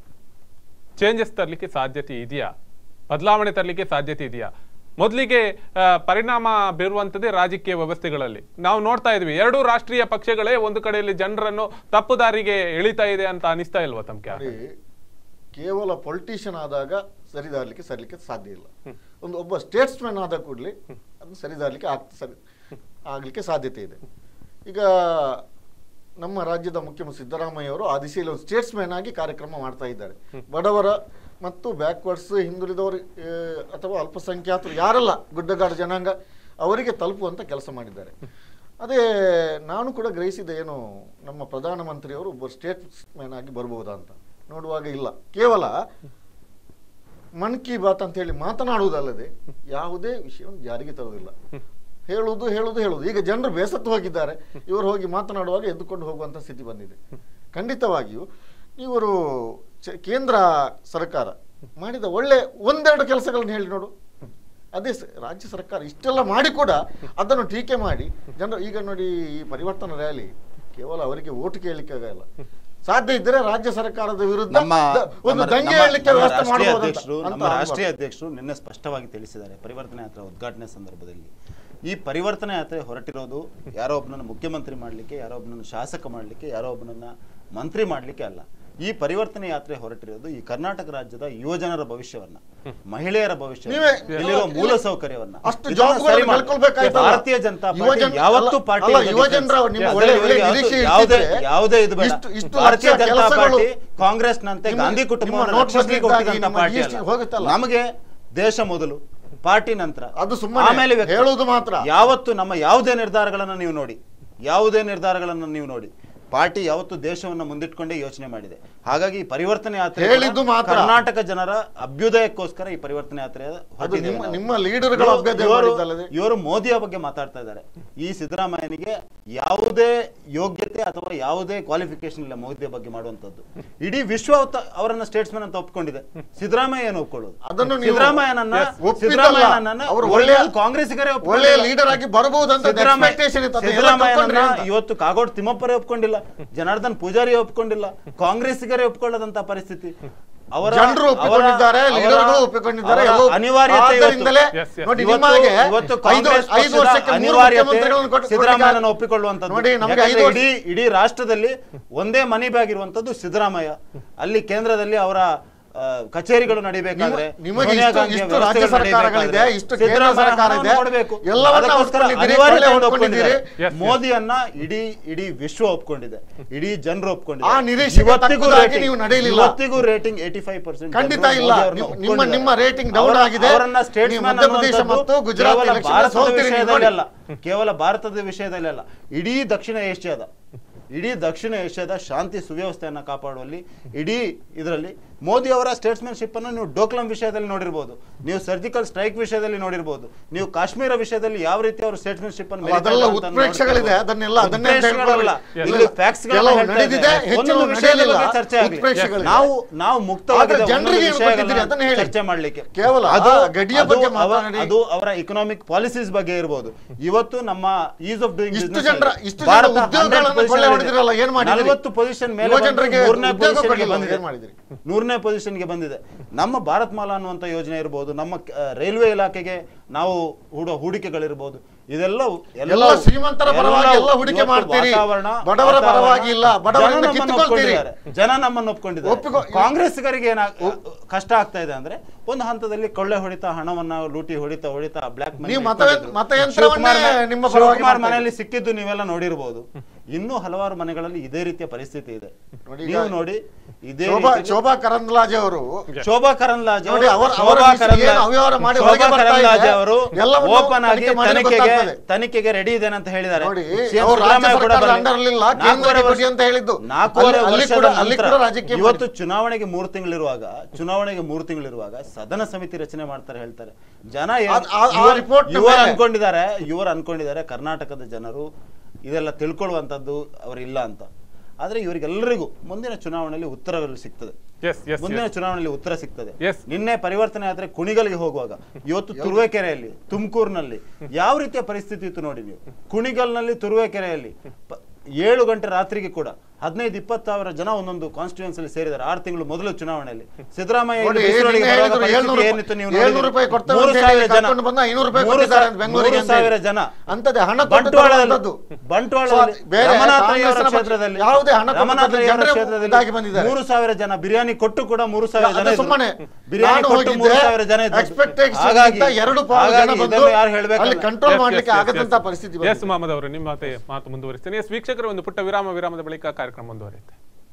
ಚೇಂಜಸ್ ತರಲಿಕ್ಕೆ ಸಾಧ್ಯತೆ ಇದೆಯಾ ಬದಲಾವಣೆ ತರಲಿಕ್ಕೆ ಸಾಧ್ಯತೆ ಇದೆಯಾ ಮೊದಲಿಗೆ ಆ, ಪರಿಣಾಮ ಬೀರುವಂಥದ್ದೇ ರಾಜಕೀಯ ವ್ಯವಸ್ಥೆಗಳಲ್ಲಿ ನಾವು ನೋಡ್ತಾ ಇದ್ವಿ ಎರಡೂ ರಾಷ್ಟ್ರೀಯ ಪಕ್ಷಗಳೇ ಒಂದು ಕಡೆಯಲ್ಲಿ ಜನರನ್ನು ತಪ್ಪು ದಾರಿಗೆ ಎಳಿತಾ ಇದೆ ಅಂತ ಅನಿಸ್ತಾ ಇಲ್ವಾ ತಮ್ಗೆ ನೋಡಿ, ಕೇವಲ ಪೊಲಿಟಿಷಿಯನ್ ಆದಾಗ ಸರಿದಾರ್ಲಿಕ್ಕೆ ಸರಿಲಿಕ್ಕೆ ಸಾಧ್ಯ ಇಲ್ಲ ಒಂದು ಒಬ್ಬ ಸ್ಟೇಟ್ಸ್ಮನ್ ಆದ ಕೂಡಲೇ ಅದನ್ನು ಸರಿದಾರ್ಲಿಕ್ಕೆ ಆಗ್ ಸರಿ ಆಗ್ಲಿಕ್ಕೆ ಸಾಧ್ಯತೆ ಇದೆ ಈಗ ನಮ್ಮ ರಾಜ್ಯದ ಮುಖ್ಯಮಂತ್ರಿ ಸಿದ್ದರಾಮಯ್ಯ ಅವರು ಆ ದಿಸೆಯಲ್ಲಿ ಒಂದು ಸ್ಟೇಟ್ಸ್ಮನ್ ಆಗಿ ಕಾರ್ಯಕ್ರಮ ಮಾಡ್ತಾ ಇದ್ದಾರೆ ಬಡವರ ಮತ್ತು ಬ್ಯಾಕ್ವರ್ಡ್ಸ್ ಹಿಂದುಳಿದವರು ಆ, ಅಥವಾ ಅಲ್ಪಸಂಖ್ಯಾತರು ಯಾರೆಲ್ಲ ಗುಡ್ಡಗಾಡು ಜನಾಂಗ ಅವರಿಗೆ ತಲುಪುವಂತ ಕೆಲಸ ಮಾಡಿದ್ದಾರೆ ಅದೇ ನಾನು ಕೂಡ ಗ್ರಹಿಸಿದೆ ಏನು ನಮ್ಮ ಪ್ರಧಾನಮಂತ್ರಿಯವರು ಒಬ್ಬ ಸ್ಟೇಟ್ಸ್ಮನ್ ಆಗಿ ಬರ್ಬೋದಾ ಅಂತ ನೋಡುವಾಗ ಇಲ್ಲ ಕೇವಲ ಮನ್ ಕಿ ಬಾತ್ ಅಂತ ಹೇಳಿ ಮಾತನಾಡುವುದಲ್ಲದೆ ಯಾವುದೇ ವಿಷಯವನ್ನು ಜಾರಿಗೆ ತರುವುದಿಲ್ಲ ಹೇಳುವುದು ಹೇಳುವುದು ಹೇಳುವುದು ಈಗ ಜನರು ಬೇಸತ್ತು ಹೋಗಿದ್ದಾರೆ ಇವರು ಹೋಗಿ ಮಾತನಾಡುವಾಗ ಎದ್ದುಕೊಂಡು ಹೋಗುವಂತ ಸ್ಥಿತಿ ಬಂದಿದೆ ಖಂಡಿತವಾಗಿಯೂ ಇವರು ಚ- ಕೇಂದ್ರ ಸರ್ಕಾರ ಮಾಡಿದ ಒಳ್ಳೆ ಒಂದೆರಡು ಕೆಲಸಗಳನ್ನು ಹೇಳಿ ನೋಡು ಅದೇ ಸ- ರಾಜ್ಯ ಸರ್ಕಾರ ಇಷ್ಟೆಲ್ಲ ಮಾಡಿ ಕೂಡ ಅದನ್ನು ಟೀಕೆ ಮಾಡಿ ಜನರು ಈಗ ನೋಡಿ ಈ ಪರಿವರ್ತನಾ ರ್ಯಾಲಿ ಕೇವಲ ಅವರಿಗೆ ಓಟು ಕೇಳಲಿಕ್ಕೆ ಆಗಲ್ಲ ಸಾಧ್ಯ ಇದ್ದರೆ ರಾಜ್ಯ ಸರ್ಕಾರದ ವಿರುದ್ಧ ನಮ್ಮ ದ- ಒಂದು ನಮ್ಮ- ದಂಗೆ ನಮ್ಮ- ಹೇಳಲಿಕ್ಕೆ ನಮ್ಮ ವ್ಯವಸ್ಥೆ ರಾಷ್ಟ್ರೀಯ ಮಾಡಬಹುದು ಅಧ್ಯಕ್ಷರು ನಮ್ಮ ರಾಷ್ಟ್ರೀಯ ಅಧ್ಯಕ್ಷರು ನಿನ್ನೆ ಸ್ಪಷ್ಟವಾಗಿ ತಿಳಿಸಿದ್ದಾರೆ ಪರಿವರ್ತನೆ ಯಾತ್ರೆ ಉದ್ಘಾಟನೆ ಸಂದರ್ಭದಲ್ಲಿ ಈ ಪರಿವರ್ತನೆ ಯಾತ್ರೆ ಹೊರಟಿರೋದು ಯಾರೋ ಒಬ್ಬನನ್ನು ಮುಖ್ಯಮಂತ್ರಿ ಮಾಡಲಿಕ್ಕೆ ಯಾರೋ ಒಬ್ಬನನ್ನು ಶಾಸಕ ಮಾಡಲಿಕ್ಕೆ ಯಾರೋ ಒಬ್ಬನನ್ನ ಮಂತ್ರಿ ಮಾಡಲಿಕ್ಕೆ ಅಲ್ಲ ಈ ಪರಿವರ್ತನೆ ಯಾತ್ರೆ ಹೊರಟಿರೋದು ಈ ಕರ್ನಾಟಕ ರಾಜ್ಯದ ಯುವಜನರ ಭವಿಷ್ಯವನ್ನ ಮಹಿಳೆಯರ ಭವಿಷ್ಯ ನೀವೇ- ಇಲ್ಲಿರೋ ಇಲ್ಲಿ- ಮೂಲ ಸೌಕರ್ಯವನ್ನ ಅಷ್ಟು ಇದನ್ನ ಜಾಬ್ಗಳನ್ನು ಸರಿ ಮಾಡಿ. ಕಳ್ಕೊಳ್ಬೇಕಾಯ್ತಲ್ಲ. ಭಾರತೀಯ ಜನತಾ ಪಾರ್ಟಿ ಯುವಜನ- ಯಾವತ್ತೂ ಅಲ್ಲ- ಪಾರ್ಟಿ ಅಲ್ಲ, ಯುವಜನರ ನಿಮ್ಮ ಅದರಲ್ಲಿ ಒಳ್ಳೆ- ಒಳ್ಳೆ ಇವರಿಗೆ ನಿರೀಕ್ಷೆ ಯಾವುದೇ ಇಟ್ಟಿದ್ರೆ ಯಾವುದೇ ಇದು ಬೇಡ ಇಷ್ಟು- ಇಷ್ಟು ಭಾರತೀಯ ಲಕ್ಷ ಜನತಾ ಕೆಲಸಗಳು ಪಾರ್ಟಿ ಕಾಂಗ್ರೆಸ್ನಂತೆ ನಿಮ್ಮ- ಗಾಂಧಿ ನಿಮ್ಮ ಕುಟುಂಬವನ್ನು ನೋಟ್ ರಕ್ಷಿಸಲಿಕ್ಕೆ ಬಂದಿದ್ದಾಗಿ ಹುಟ್ಟಿದಂತ ನಿಮ್ಮ ಪಾರ್ಟಿ GST ಅಲ್ಲ. ಹೋಗುತ್ತಲ್ಲ. ನಮಗೆ ದೇಶ ಮೊದಲು ಪಾರ್ಟಿ ನಂತರ ಅದು ಸುಮ್ಮನೆ ಆಮೇಲೆ ವ್ಯಕ್ತಿ. ಹೇಳುವುದು ಮಾತ್ರ. ಯಾವತ್ತು ನಮ್ಮ ಯಾವುದೇ ನಿರ್ಧಾರಗಳನ್ನ ನೀವು ನೋಡಿ ಯಾವುದೇ ನಿರ್ಧಾರಗಳನ್ನ ನೀವು ನೋಡಿ ಪಾರ್ಟಿ ಯಾವತ್ತು ದೇಶವನ್ನ ಮುಂದಿಟ್ಕೊಂಡೇ ಯೋಚನೆ ಮಾಡಿದೆ ಹಾಗಾಗಿ ಈ ಪರಿವರ್ತನೆ ಯಾತ್ರೆ ಕೂಡ ಹೇಳಿದ್ದು ಮಾತ್ರ. ಕರ್ನಾಟಕ ಜನರ ಅಭ್ಯುದಯಕ್ಕೋಸ್ಕರ ಈ ಪರಿವರ್ತನೆ ಯಾತ್ರೆ ಹೊರಟಿದ್ದೇವೆ ನಿಮ್ಮ- ನಾವು. ನಿಮ್ಮ ಲೀಡರ್ಗಳ ಇವರು- ಅಭ್ಯುದಯ ಇವರು- ಮಾಡಿದ್ದಲ್ಲದೆ? ಇವರು ಮೋದಿಯ ಬಗ್ಗೆ ಮಾತಾಡ್ತಾ ಇದ್ದಾರೆ ಈ ಸಿದ್ದರಾಮಯ್ಯನಿಗೆ ಯಾವುದೇ ಯೋಗ್ಯತೆ ಅಥವಾ ಯಾವುದೇ ಕ್ವಾಲಿಫಿಕೇಶನ್ ಇಲ್ಲ ಮೋದಿಯ ಬಗ್ಗೆ ಮಾಡುವಂತದ್ದು ಇಡೀ ವಿಶ್ವ ಅವತ್ತ- ಅವರನ್ನ ಸ್ಟೇಟ್ಸ್ಮನ್ ಅಂತ ಒಪ್ಕೊಂಡಿದೆ ಸಿದ್ದರಾಮಯ್ಯ ಏನು ಒಪ್ಕೊಳ್ಳೋದು ಅದನ್ನು ನೀವು- ಸಿದ್ದರಾಮಯ್ಯನನ್ನ Yes, ಒಪ್ಪಿದ್ದಲ್ಲ. ಸಿದ್ದರಾಮಯ್ಯನನ್ನ ಅವರು ಒಳ್ಳೆಯ ಒಳ್ಳೆಯ- ಕಾಂಗ್ರೆಸ್ಸಿಗರೇ ಒಳ್ಳೆಯ ಒಪ್ಕೊಂಡಿಲ್ಲ. ಲೀಡರ್ ಆಗಿ ಬರಬಹುದಂತ ಸಿದ್ದರಾಮಯ್ಯ expectation ಇತ್ತು. ಅದನ್ನ ಎಲ್ಲ ಸಿದ್ದರಾಮಯ್ಯನನ್ನ ತಕ್ಕೊಂಡ್ರಿ ಅಂತ. ಇವತ್ತು ಕಾಗೋಡು ತಿಮ್ಮಪ್ಪರೇ ಒಪ್ಕೊಂಡಿಲ್ಲ ಜನಾರ್ದನ್ ಪೂಜಾರಿ ಒಪ್ಕೊಂಡಿಲ್ಲ ಕಾಂಗ್ರೆಸ್ಸಿಗರೇ ಒಪ್ಕೊಳ್ಳದಂತ ಪರಿಸ್ಥಿತಿ ಅವರ ಜನರು ಒಪ್ಪಿಕೊಂಡಿದ್ದಾರೆ ಅವರ- ಲೀಡರ್ಗಳು ಒಪ್ಪಿಕೊಂಡಿದ್ದಾರೆ ಅವರ ಎಲ್ಲವೂ ಅನಿವಾರ್ಯತೆ ಇವತ್ತು. ಆದ್ದರಿಂದಲೇ Yes, yes. ನೋಡಿ ಇವತ್ತು- ನಿಮಗೆ ಇವತ್ತು ಐದು ಕಾಂಗ್ರೆಸ್ ಐದು ಪಕ್ಷದ ವರ್ಷಕ್ಕೆ ಮೂರು ಅನಿವಾರ್ಯತೆ ಮುಖ್ಯಮಂತ್ರಿಗಳನ್ನು ಕೊಟ್ಟು- ಸಿದ್ದರಾಮಯ್ಯನನ್ನು ಒಪ್ಪಿಕೊಳ್ಳುವಂತದ್ದು ನೋಡಿ ನಮಗೆ ಯಾಕಂದ್ರೆ ಐದು ವರ್ಷ ಇಡೀ ಇಡೀ ರಾಷ್ಟ್ರದಲ್ಲಿ ಒಂದೇ ಮನಿ ಬ್ಯಾಗ್ ಇರುವಂತದ್ದು ಸಿದ್ದರಾಮಯ್ಯ ಅಲ್ಲಿ ಕೇಂದ್ರದಲ್ಲಿ ಅವರ ಆ, ಕಚೇರಿಗಳು ನಡಿಬೇಕಾದ್ರೆ ನಿಮ್ಮ- ನಿಮಗೆ ಸೋನಿಯಾ ಇಷ್ಟು- ಗಾಂಧಿಯ ಇಷ್ಟು ರಾಜ್ಯ ವ್ಯವಸ್ಥೆಗಳು ಸರ್ಕಾರಗಳಿದೆ, ನಡಿಬೇಕಾದ್ರೆ ಇಷ್ಟು ಕೇಂದ್ರ ಸಿದ್ದರಾಮಯ್ಯ ಸರ್ಕಾರ ಇದೆ. ಹಣವನ್ನು ಕೊಡಬೇಕು. ಎಲ್ಲವನ್ನ ಅದಕ್ಕೋಸ್ಕರ ಒಪ್ಕೊಂಡಿದ್ದೀರಿ, ಅನಿವಾರ್ಯತೆ ಕೊಳ್ಳೆ ಒಪ್ಕೊಂಡಿದ್ದಾರೆ. Yes, yes. ಮೋದಿಯನ್ನ ಇಡೀ ಇಡೀ ವಿಶ್ವ ಒಪ್ಕೊಂಡಿದೆ ಇಡೀ ಜನರು ಒಪ್ಕೊಂಡಿದೆ ಆ ನಿರೀಕ್ಷೆಗೆ ತಕ್ಕದಾಗಿ ನೀವು ನಡೆಯಲಿಲ್ಲ. ಇವತ್ತಿಗೂ ರೇಟಿಂಗ್ ಏಟಿ ಫೈವ್ ಪರ್ಸೆಂಟ್ ಖಂಡಿತ ಇಲ್ಲ. ನಿಮ್ಮ- ನಿಮ್ಮ- ನಿಮ್ಮ rating down ಆಗಿದೆ. ಅವರನ್ನ ನೀವು ಸ್ಟೇಟ್ಸ್ಮನ್ ಮಧ್ಯಪ್ರದೇಶ ಮತ್ತು ಗುಜರಾತ್ ಕೇವಲ election ಭಾರತದ ಸೋಲ್ತೀರಿ ನೀವು ವಿಷಯದಲ್ಲಿ ನೋಡಿ. ಅಲ್ಲ ಕೇವಲ ಭಾರತದ ವಿಷಯದಲ್ಲಿ ಅಲ್ಲ ಇಡೀ ದಕ್ಷಿಣ ಏಷ್ಯಾದ ಇಡೀ ದಕ್ಷಿಣ ಏಷ್ಯಾದ ಶಾಂತಿ ಸುವ್ಯವಸ್ಥೆಯನ್ನ ಕಾಪಾಡುವಲ್ಲಿ ಇಡೀ ಇದರಲ್ಲಿ ಮೋದಿ ಅವರ ಸ್ಟೇಟ್ಸ್ಮನ್ಶಿಪ್ ಅನ್ನು ನೀವು ಡೋಕ್ಲಂ ವಿಷಯದಲ್ಲಿ ನೋಡಿರ್ಬೋದು ನೀವು ಸರ್ಜಿಕಲ್ ಸ್ಟ್ರೈಕ್ ವಿಷಯದಲ್ಲಿ ನೋಡಿರ್ಬೋದು ನೀವು ಕಾಶ್ಮೀರ ವಿಷಯದಲ್ಲಿ ಯಾವ ರೀತಿ ಅವರು ಸ್ಟೇಟ್ಸ್ಮನ್ಶಿಪ್ ಅನ್ನು ಅಲ್ಲ, ಅದೆಲ್ಲ ಉತ್ಪ್ರೇಕ್ಷೆಗಳಿದೆ. ಅದನ್ನೆಲ್ಲ ಅದನ್ನೇ ಉತ್ಪ್ರೇಕ್ಷೆಗಳಲ್ಲ. ಹೇಳ್ಕೊಳ್ಳಿ. ಇಲ್ಲಿ facts ಗಳನ್ನ ಕೆಲವು ಹೇಳ್ತಾ ನಡೆದಿದೆ, ಇದ್ದೇನೆ. ಹೆಚ್ಚು ಒಂದೊಂದು ವಿಷಯದ ನಡೆಯಲಿಲ್ಲ. ಬಗ್ಗೆ ಚರ್ಚೆ ಆಗಲಿ. ಉತ್ಪ್ರೇಕ್ಷೆಗಳಿದೆ. ನಾವು ನಾವು ಮುಕ್ತವಾಗಿದೆ ಆದ್ರೆ ಜನರಿಗೆ ಏನು ಕೊಟ್ಟಿದ್ದೀರಿ ಅದನ್ನ ಹೇಳಿ. ಚರ್ಚೆ ಮಾಡ್ಲಿಕ್ಕೆ ಕೇವಲ ಅದು ಆ ಗಡಿಯ ಅದು ಬಗ್ಗೆ ಅವ- ಮಾತನಾಡಿ. ಅದು ಅವರ ಇಕನಾಮಿಕ್ ಪಾಲಿಸೀಸ್ ಬಗ್ಗೆ ಇರಬಹುದು ಇವತ್ತು ನಮ್ಮ ಈಸ್ ಆಫ್ ಡೂಯಿಂಗ್ ಇಷ್ಟು ಜನರ ಇಷ್ಟು ಜನ ಉದ್ಯೋಗಗಳನ್ನು ಕೊಳ್ಳೆ ಹೊಡೆದಿರಲ್ಲ ಏನ್ ಮಾಡಿದ್ರಿ ನಲವತ್ತು ಪೊಸಿಷನ್ ಮೇಲೆ ಯುವ ಬಂದು ಜನರಿಗೆ ಮೂರನೇ ಉದ್ಯೋಗ ಪೊಸಿಷನ್ಗೆ ಕೊಡ್ಲಿಲ್ಲ, ಬಂದಿದೆ ಏನ್ ಮಾಡಿದ್ರಿ ನೂರನೇ ಪೊಸಿಷನ್ಗೆ ಬಂದಿದೆ ನಮ್ಮ ಭಾರತ್ ಮಾಲಾ ಅನ್ನುವಂಥ ಯೋಜನೆ ಇರ್ಬೋದು ನಮ್ಮ ಆ, ರೈಲ್ವೆ ಇಲಾಖೆಗೆ ನಾವು ಹೂಡೋ ಹೂಡಿಕೆಗಳಿರ್ಬೋದು ಇದೆಲ್ಲ ಎಲ್ಲ ಶ್ರೀಮಂತರ ಪರವಾಗಿ ಎಲ್ಲ ಹೂಡಿಕೆ ಮಾಡ್ತೀರಿ. ಬಡವರ ಪರವಾಗಿ ಇಲ್ಲ. ಬಡವರಿಂದ ಕಿತ್ತುಕೊಳ್ತೀರಿ. ಜನ ನಮ್ಮನ್ನು ಒಪ್ಕೊಂಡಿದ್ದಾರೆ ಒಪ್ಪಿಕೊ- ಕಾಂಗ್ರೆಸ್ಸಿಗರಿಗೆ ಏನ ಕಷ್ಟ ಆಗ್ತಾ ಇದೆ ಅಂದ್ರೆ ಒಂದು ಹಂತದಲ್ಲಿ ಕೊಳ್ಳೆ ಹೊಡಿತ ಹಣವನ್ನ ಲೂಟಿ ಹೊಡಿತ ಹೊಡಿತ ಬ್ಲಾಕ್ ನೀವು ಮತ- ಮತಯಂತ್ರವನ್ನೇ ನಿಮ್ಮ ಪರವಾಗಿ ಮಾಡ್ತಾ ಮನೆಯಲ್ಲಿ ಸಿಕ್ಕಿದ್ದು ನೀವೆಲ್ಲ ನೋಡಿರ್ಬೋದು ಇನ್ನೂ ಹಲವಾರು ಮನೆಗಳಲ್ಲಿ ಇದೇ ರೀತಿಯ ಪರಿಸ್ಥಿತಿ ಇದೆ ನೋಡಿ ಈಗ ನೀವು ನೋಡಿ ಇದೇ ಶೋಭಾ ರೀತಿಯಲ್ಲಿ- ಶೋಭಾ ಕರಂದ್ಲಾಜೆ ಅವರು ಶೋಭಾ ಕರಂದ್ಲಾಜೆ ನೋಡಿ, ಅವರು- ಅವರ- ಅವರ ಶೋಭಾ ವಿಷಯ ಕರಂದ್ಲಾ- ಏನು ಅವ್ಯವಹಾರ ಮಾಡಿ ಶೋಭಾ ಹೊರಗೆ ಬರ್ತಾ ಇದೆ, ಕರಂದ್ಲಾಜೆ ಅವರು ಎಲ್ಲವನ್ನೂ ಓಪನ್ ಆಗಿ ತನಿಖೆ ಮಾಡಿದ್ರೆ ತನಿಖೆಗೆ ಗೊತ್ತಾಗ್ತದೆ. ತನಿಖೆಗೆ ರೆಡಿ ಇದ್ದೇನೆ ಅಂತ ಹೇಳಿದ್ದಾರೆ ನೋಡಿ CM ಅವರು ರಾಜ್ಯ ಸಿದ್ದರಾಮಯ್ಯ ಕೂಡ ಸರ್ಕಾರದ ಬರಲಿ. ಅಂಡರ್ಲಿಲ್ಲ ನಾಲ್ಕೂವರೆ ಕೇಂದ್ರಕ್ಕೆ ವರ್ಷ- ಕೊಡಿ ಅಂತ ಹೇಳಿದ್ದು ನಾಲ್ಕೂವರೆ ಅಲ್ಲಿ- ಅಲ್ಲಿ ವರ್ಷದ ಕೂಡ ಅಲ್ಲಿ ನಂತರ ಕೂಡ ರಾಜಕೀಯ ಇವತ್ತು ಚುನಾವಣೆಗೆ ಮೂರು ತಿಂಗಳಿರುವಾಗ ಚುನಾವಣೆಗೆ ಮೂರು ತಿಂಗಳಿರುವಾಗ ಸದನ ಸಮಿತಿ ರಚನೆ ಮಾಡ್ತಾರೆ ಹೇಳ್ತಾರೆ ಜನ ಏನ್- ಅದ್- ಆ- ಆ ಇವರು- report ನ ಇವರು ಮೇಲೆ- ಅನ್ಕೊಂಡಿದ್ದಾರೆ ಇವರು ಅನ್ಕೊಂಡಿದ್ದಾರೆ ಕರ್ನಾಟಕದ ಜನರು ಇದೆಲ್ಲ ತಿಳ್ಕೊಳ್ಳುವಂತದ್ದು ಅವರಿಲ್ಲ ಅಂತ ಆದ್ರೆ ಇವರಿಗೆಲ್ಲರಿಗೂ ಮುಂದಿನ ಚುನಾವಣೆಯಲ್ಲಿ ಉತ್ತರಗಳು ಸಿಗ್ತದೆ ಎಸ್ ಎಸ್ ಮುಂದಿನ ಚುನಾವಣೆಯಲ್ಲಿ ಉತ್ತರ ಸಿಗ್ತದೆ Yes. ನಿನ್ನೆ ಪರಿವರ್ತನೆ ಆದ್ರೆ ಕುಣಿಗಲ್ಗೆ ಹೋಗುವಾಗ ಇವತ್ತು ತುರುವೇಕೆರೆಯಲ್ಲಿ ತುಮಕೂರಿನಲ್ಲಿ ಯಾವ ರೀತಿಯ ಪರಿಸ್ಥಿತಿ ಇತ್ತು ನೋಡಿ ನೀವು ಕುಣಿಗಲ್ನಲ್ಲಿ ತುರುವೇಕೆರೆಯಲ್ಲಿ ಪ- ಏಳು ಗಂಟೆ ರಾತ್ರಿಗೆ ಕೂಡ ಹದಿನೈದು ಇಪ್ಪತ್ತು ಸಾವಿರ ಜನ ಒಂದೊಂದು ಕಾನ್ಸ್ಟಿಟ್ಯೂನ್ಸ್ ಅಲ್ಲಿ ಸೇರಿದ್ದಾರೆ ಆರು ತಿಂಗಳು ಮೊದಲು ಚುನಾವಣೆಯಲ್ಲಿ ಸಿದ್ದರಾಮಯ್ಯ ನೋಡಿ, ಇಲ್ಲಿ ಬಿಸಿಲೊಳಗೆ ನಿನ್ನೆ ಬರುವಾಗ ಹೇಳಿದ್ರು ಪರಿಸ್ಥಿತಿ ಏಳ್ನೂರು ಏನಿತ್ತು ನೀವು ಏಳ್ನೂರು ನೋಡಿದ್ದೀರಿ. ರೂಪಾಯಿ ಕೊಡ್ತೇವೆ ಮೂರು ಅಂತ ಸಾವಿರ ಹೇಳಿ ಜನ ಕರ್ಕೊಂಡು ಬಂದ ಐನೂರು ರೂಪಾಯಿ ಮೂರು ಕೊಟ್ಟಿದ್ದಾರೆ ಸಾವಿರ- ಅಂತ ಬೆಂಗಳೂರಿಗೆ ಮೂರು ಅಂತ ಹೇಳಿ. ಸಾವಿರ ಜನ ಅಂಥದ್ದೇ ಹಣ ಕೊಟ್ಟು ಬಂಟ್ವಾಳದಲ್ಲಿ ತರುವಂಥದ್ದು. ಬಂಟ್ವಾಳದಲ್ಲಿ ಸೊ, ಬೇರೆ ರಮನಾಥಯ್ಯ ಅವರ ಕಾಂಗ್ರೆಸ್ನ ಕ್ಷೇತ್ರದಲ್ಲಿ ಯಾವುದೇ ಹಣ ಕೊಟ್ಟು ರಮನಾಥಯ್ಯ ಅವರ ಜನರೇ ಕ್ಷೇತ್ರದಲ್ಲಿ ಇದಾಗಿ ಬಂದಿದ್ದಾರೆ. ಮೂರು ಸಾವಿರ ಜನ ಬಿರಿಯಾನಿ ಕೊಟ್ಟು ಕೂಡ ಮೂರು ಸಾವಿರ ಜನ ಅದು ಇದ್ರು. ಸುಮ್ಮನೆ ಬಿರಿಯಾನಿ ನಾನು ಕೊಟ್ಟು ಮೂರು ಹೋಗಿದ್ದೆ, ಸಾವಿರ ಜನ ಇದ್ರು. expectation ಹಾಗಾಗಿ ಗಿಂತ ಎರಡು ಪಾಲು ಜನ ಹಾಗಾಗಿ ಬಂದು ಇದನ್ನು ಯಾರು ಹೇಳ್ಬೇಕಲ್ಲ? ಅಲ್ಲಿ ಕಂಟ್ರೋಲ್ Yes, ಮಾಡ್ಲಿಕ್ಕೆ yes, yes, ಆಗದಂತ yes. ಪರಿಸ್ಥಿತಿ ಎಸ್ ಬಂದಿದೆ. ಮಹಮ್ಮದ್ ಅವರು ನಿಮ್ಮ ಮಾತೆ ಮಾತು ಮುಂದುವರಿಸ್ತೇನೆ ಎಸ್ ವೀಕ್ಷಕರು ಒಂದು ಪುಟ್ಟ ವಿರಾಮ ವಿರಾಮದ ಬಳಿಕ ಕಾರ್ಯಕ್ರಮ ಮುಂದುವರಿಯುತ್ತೆ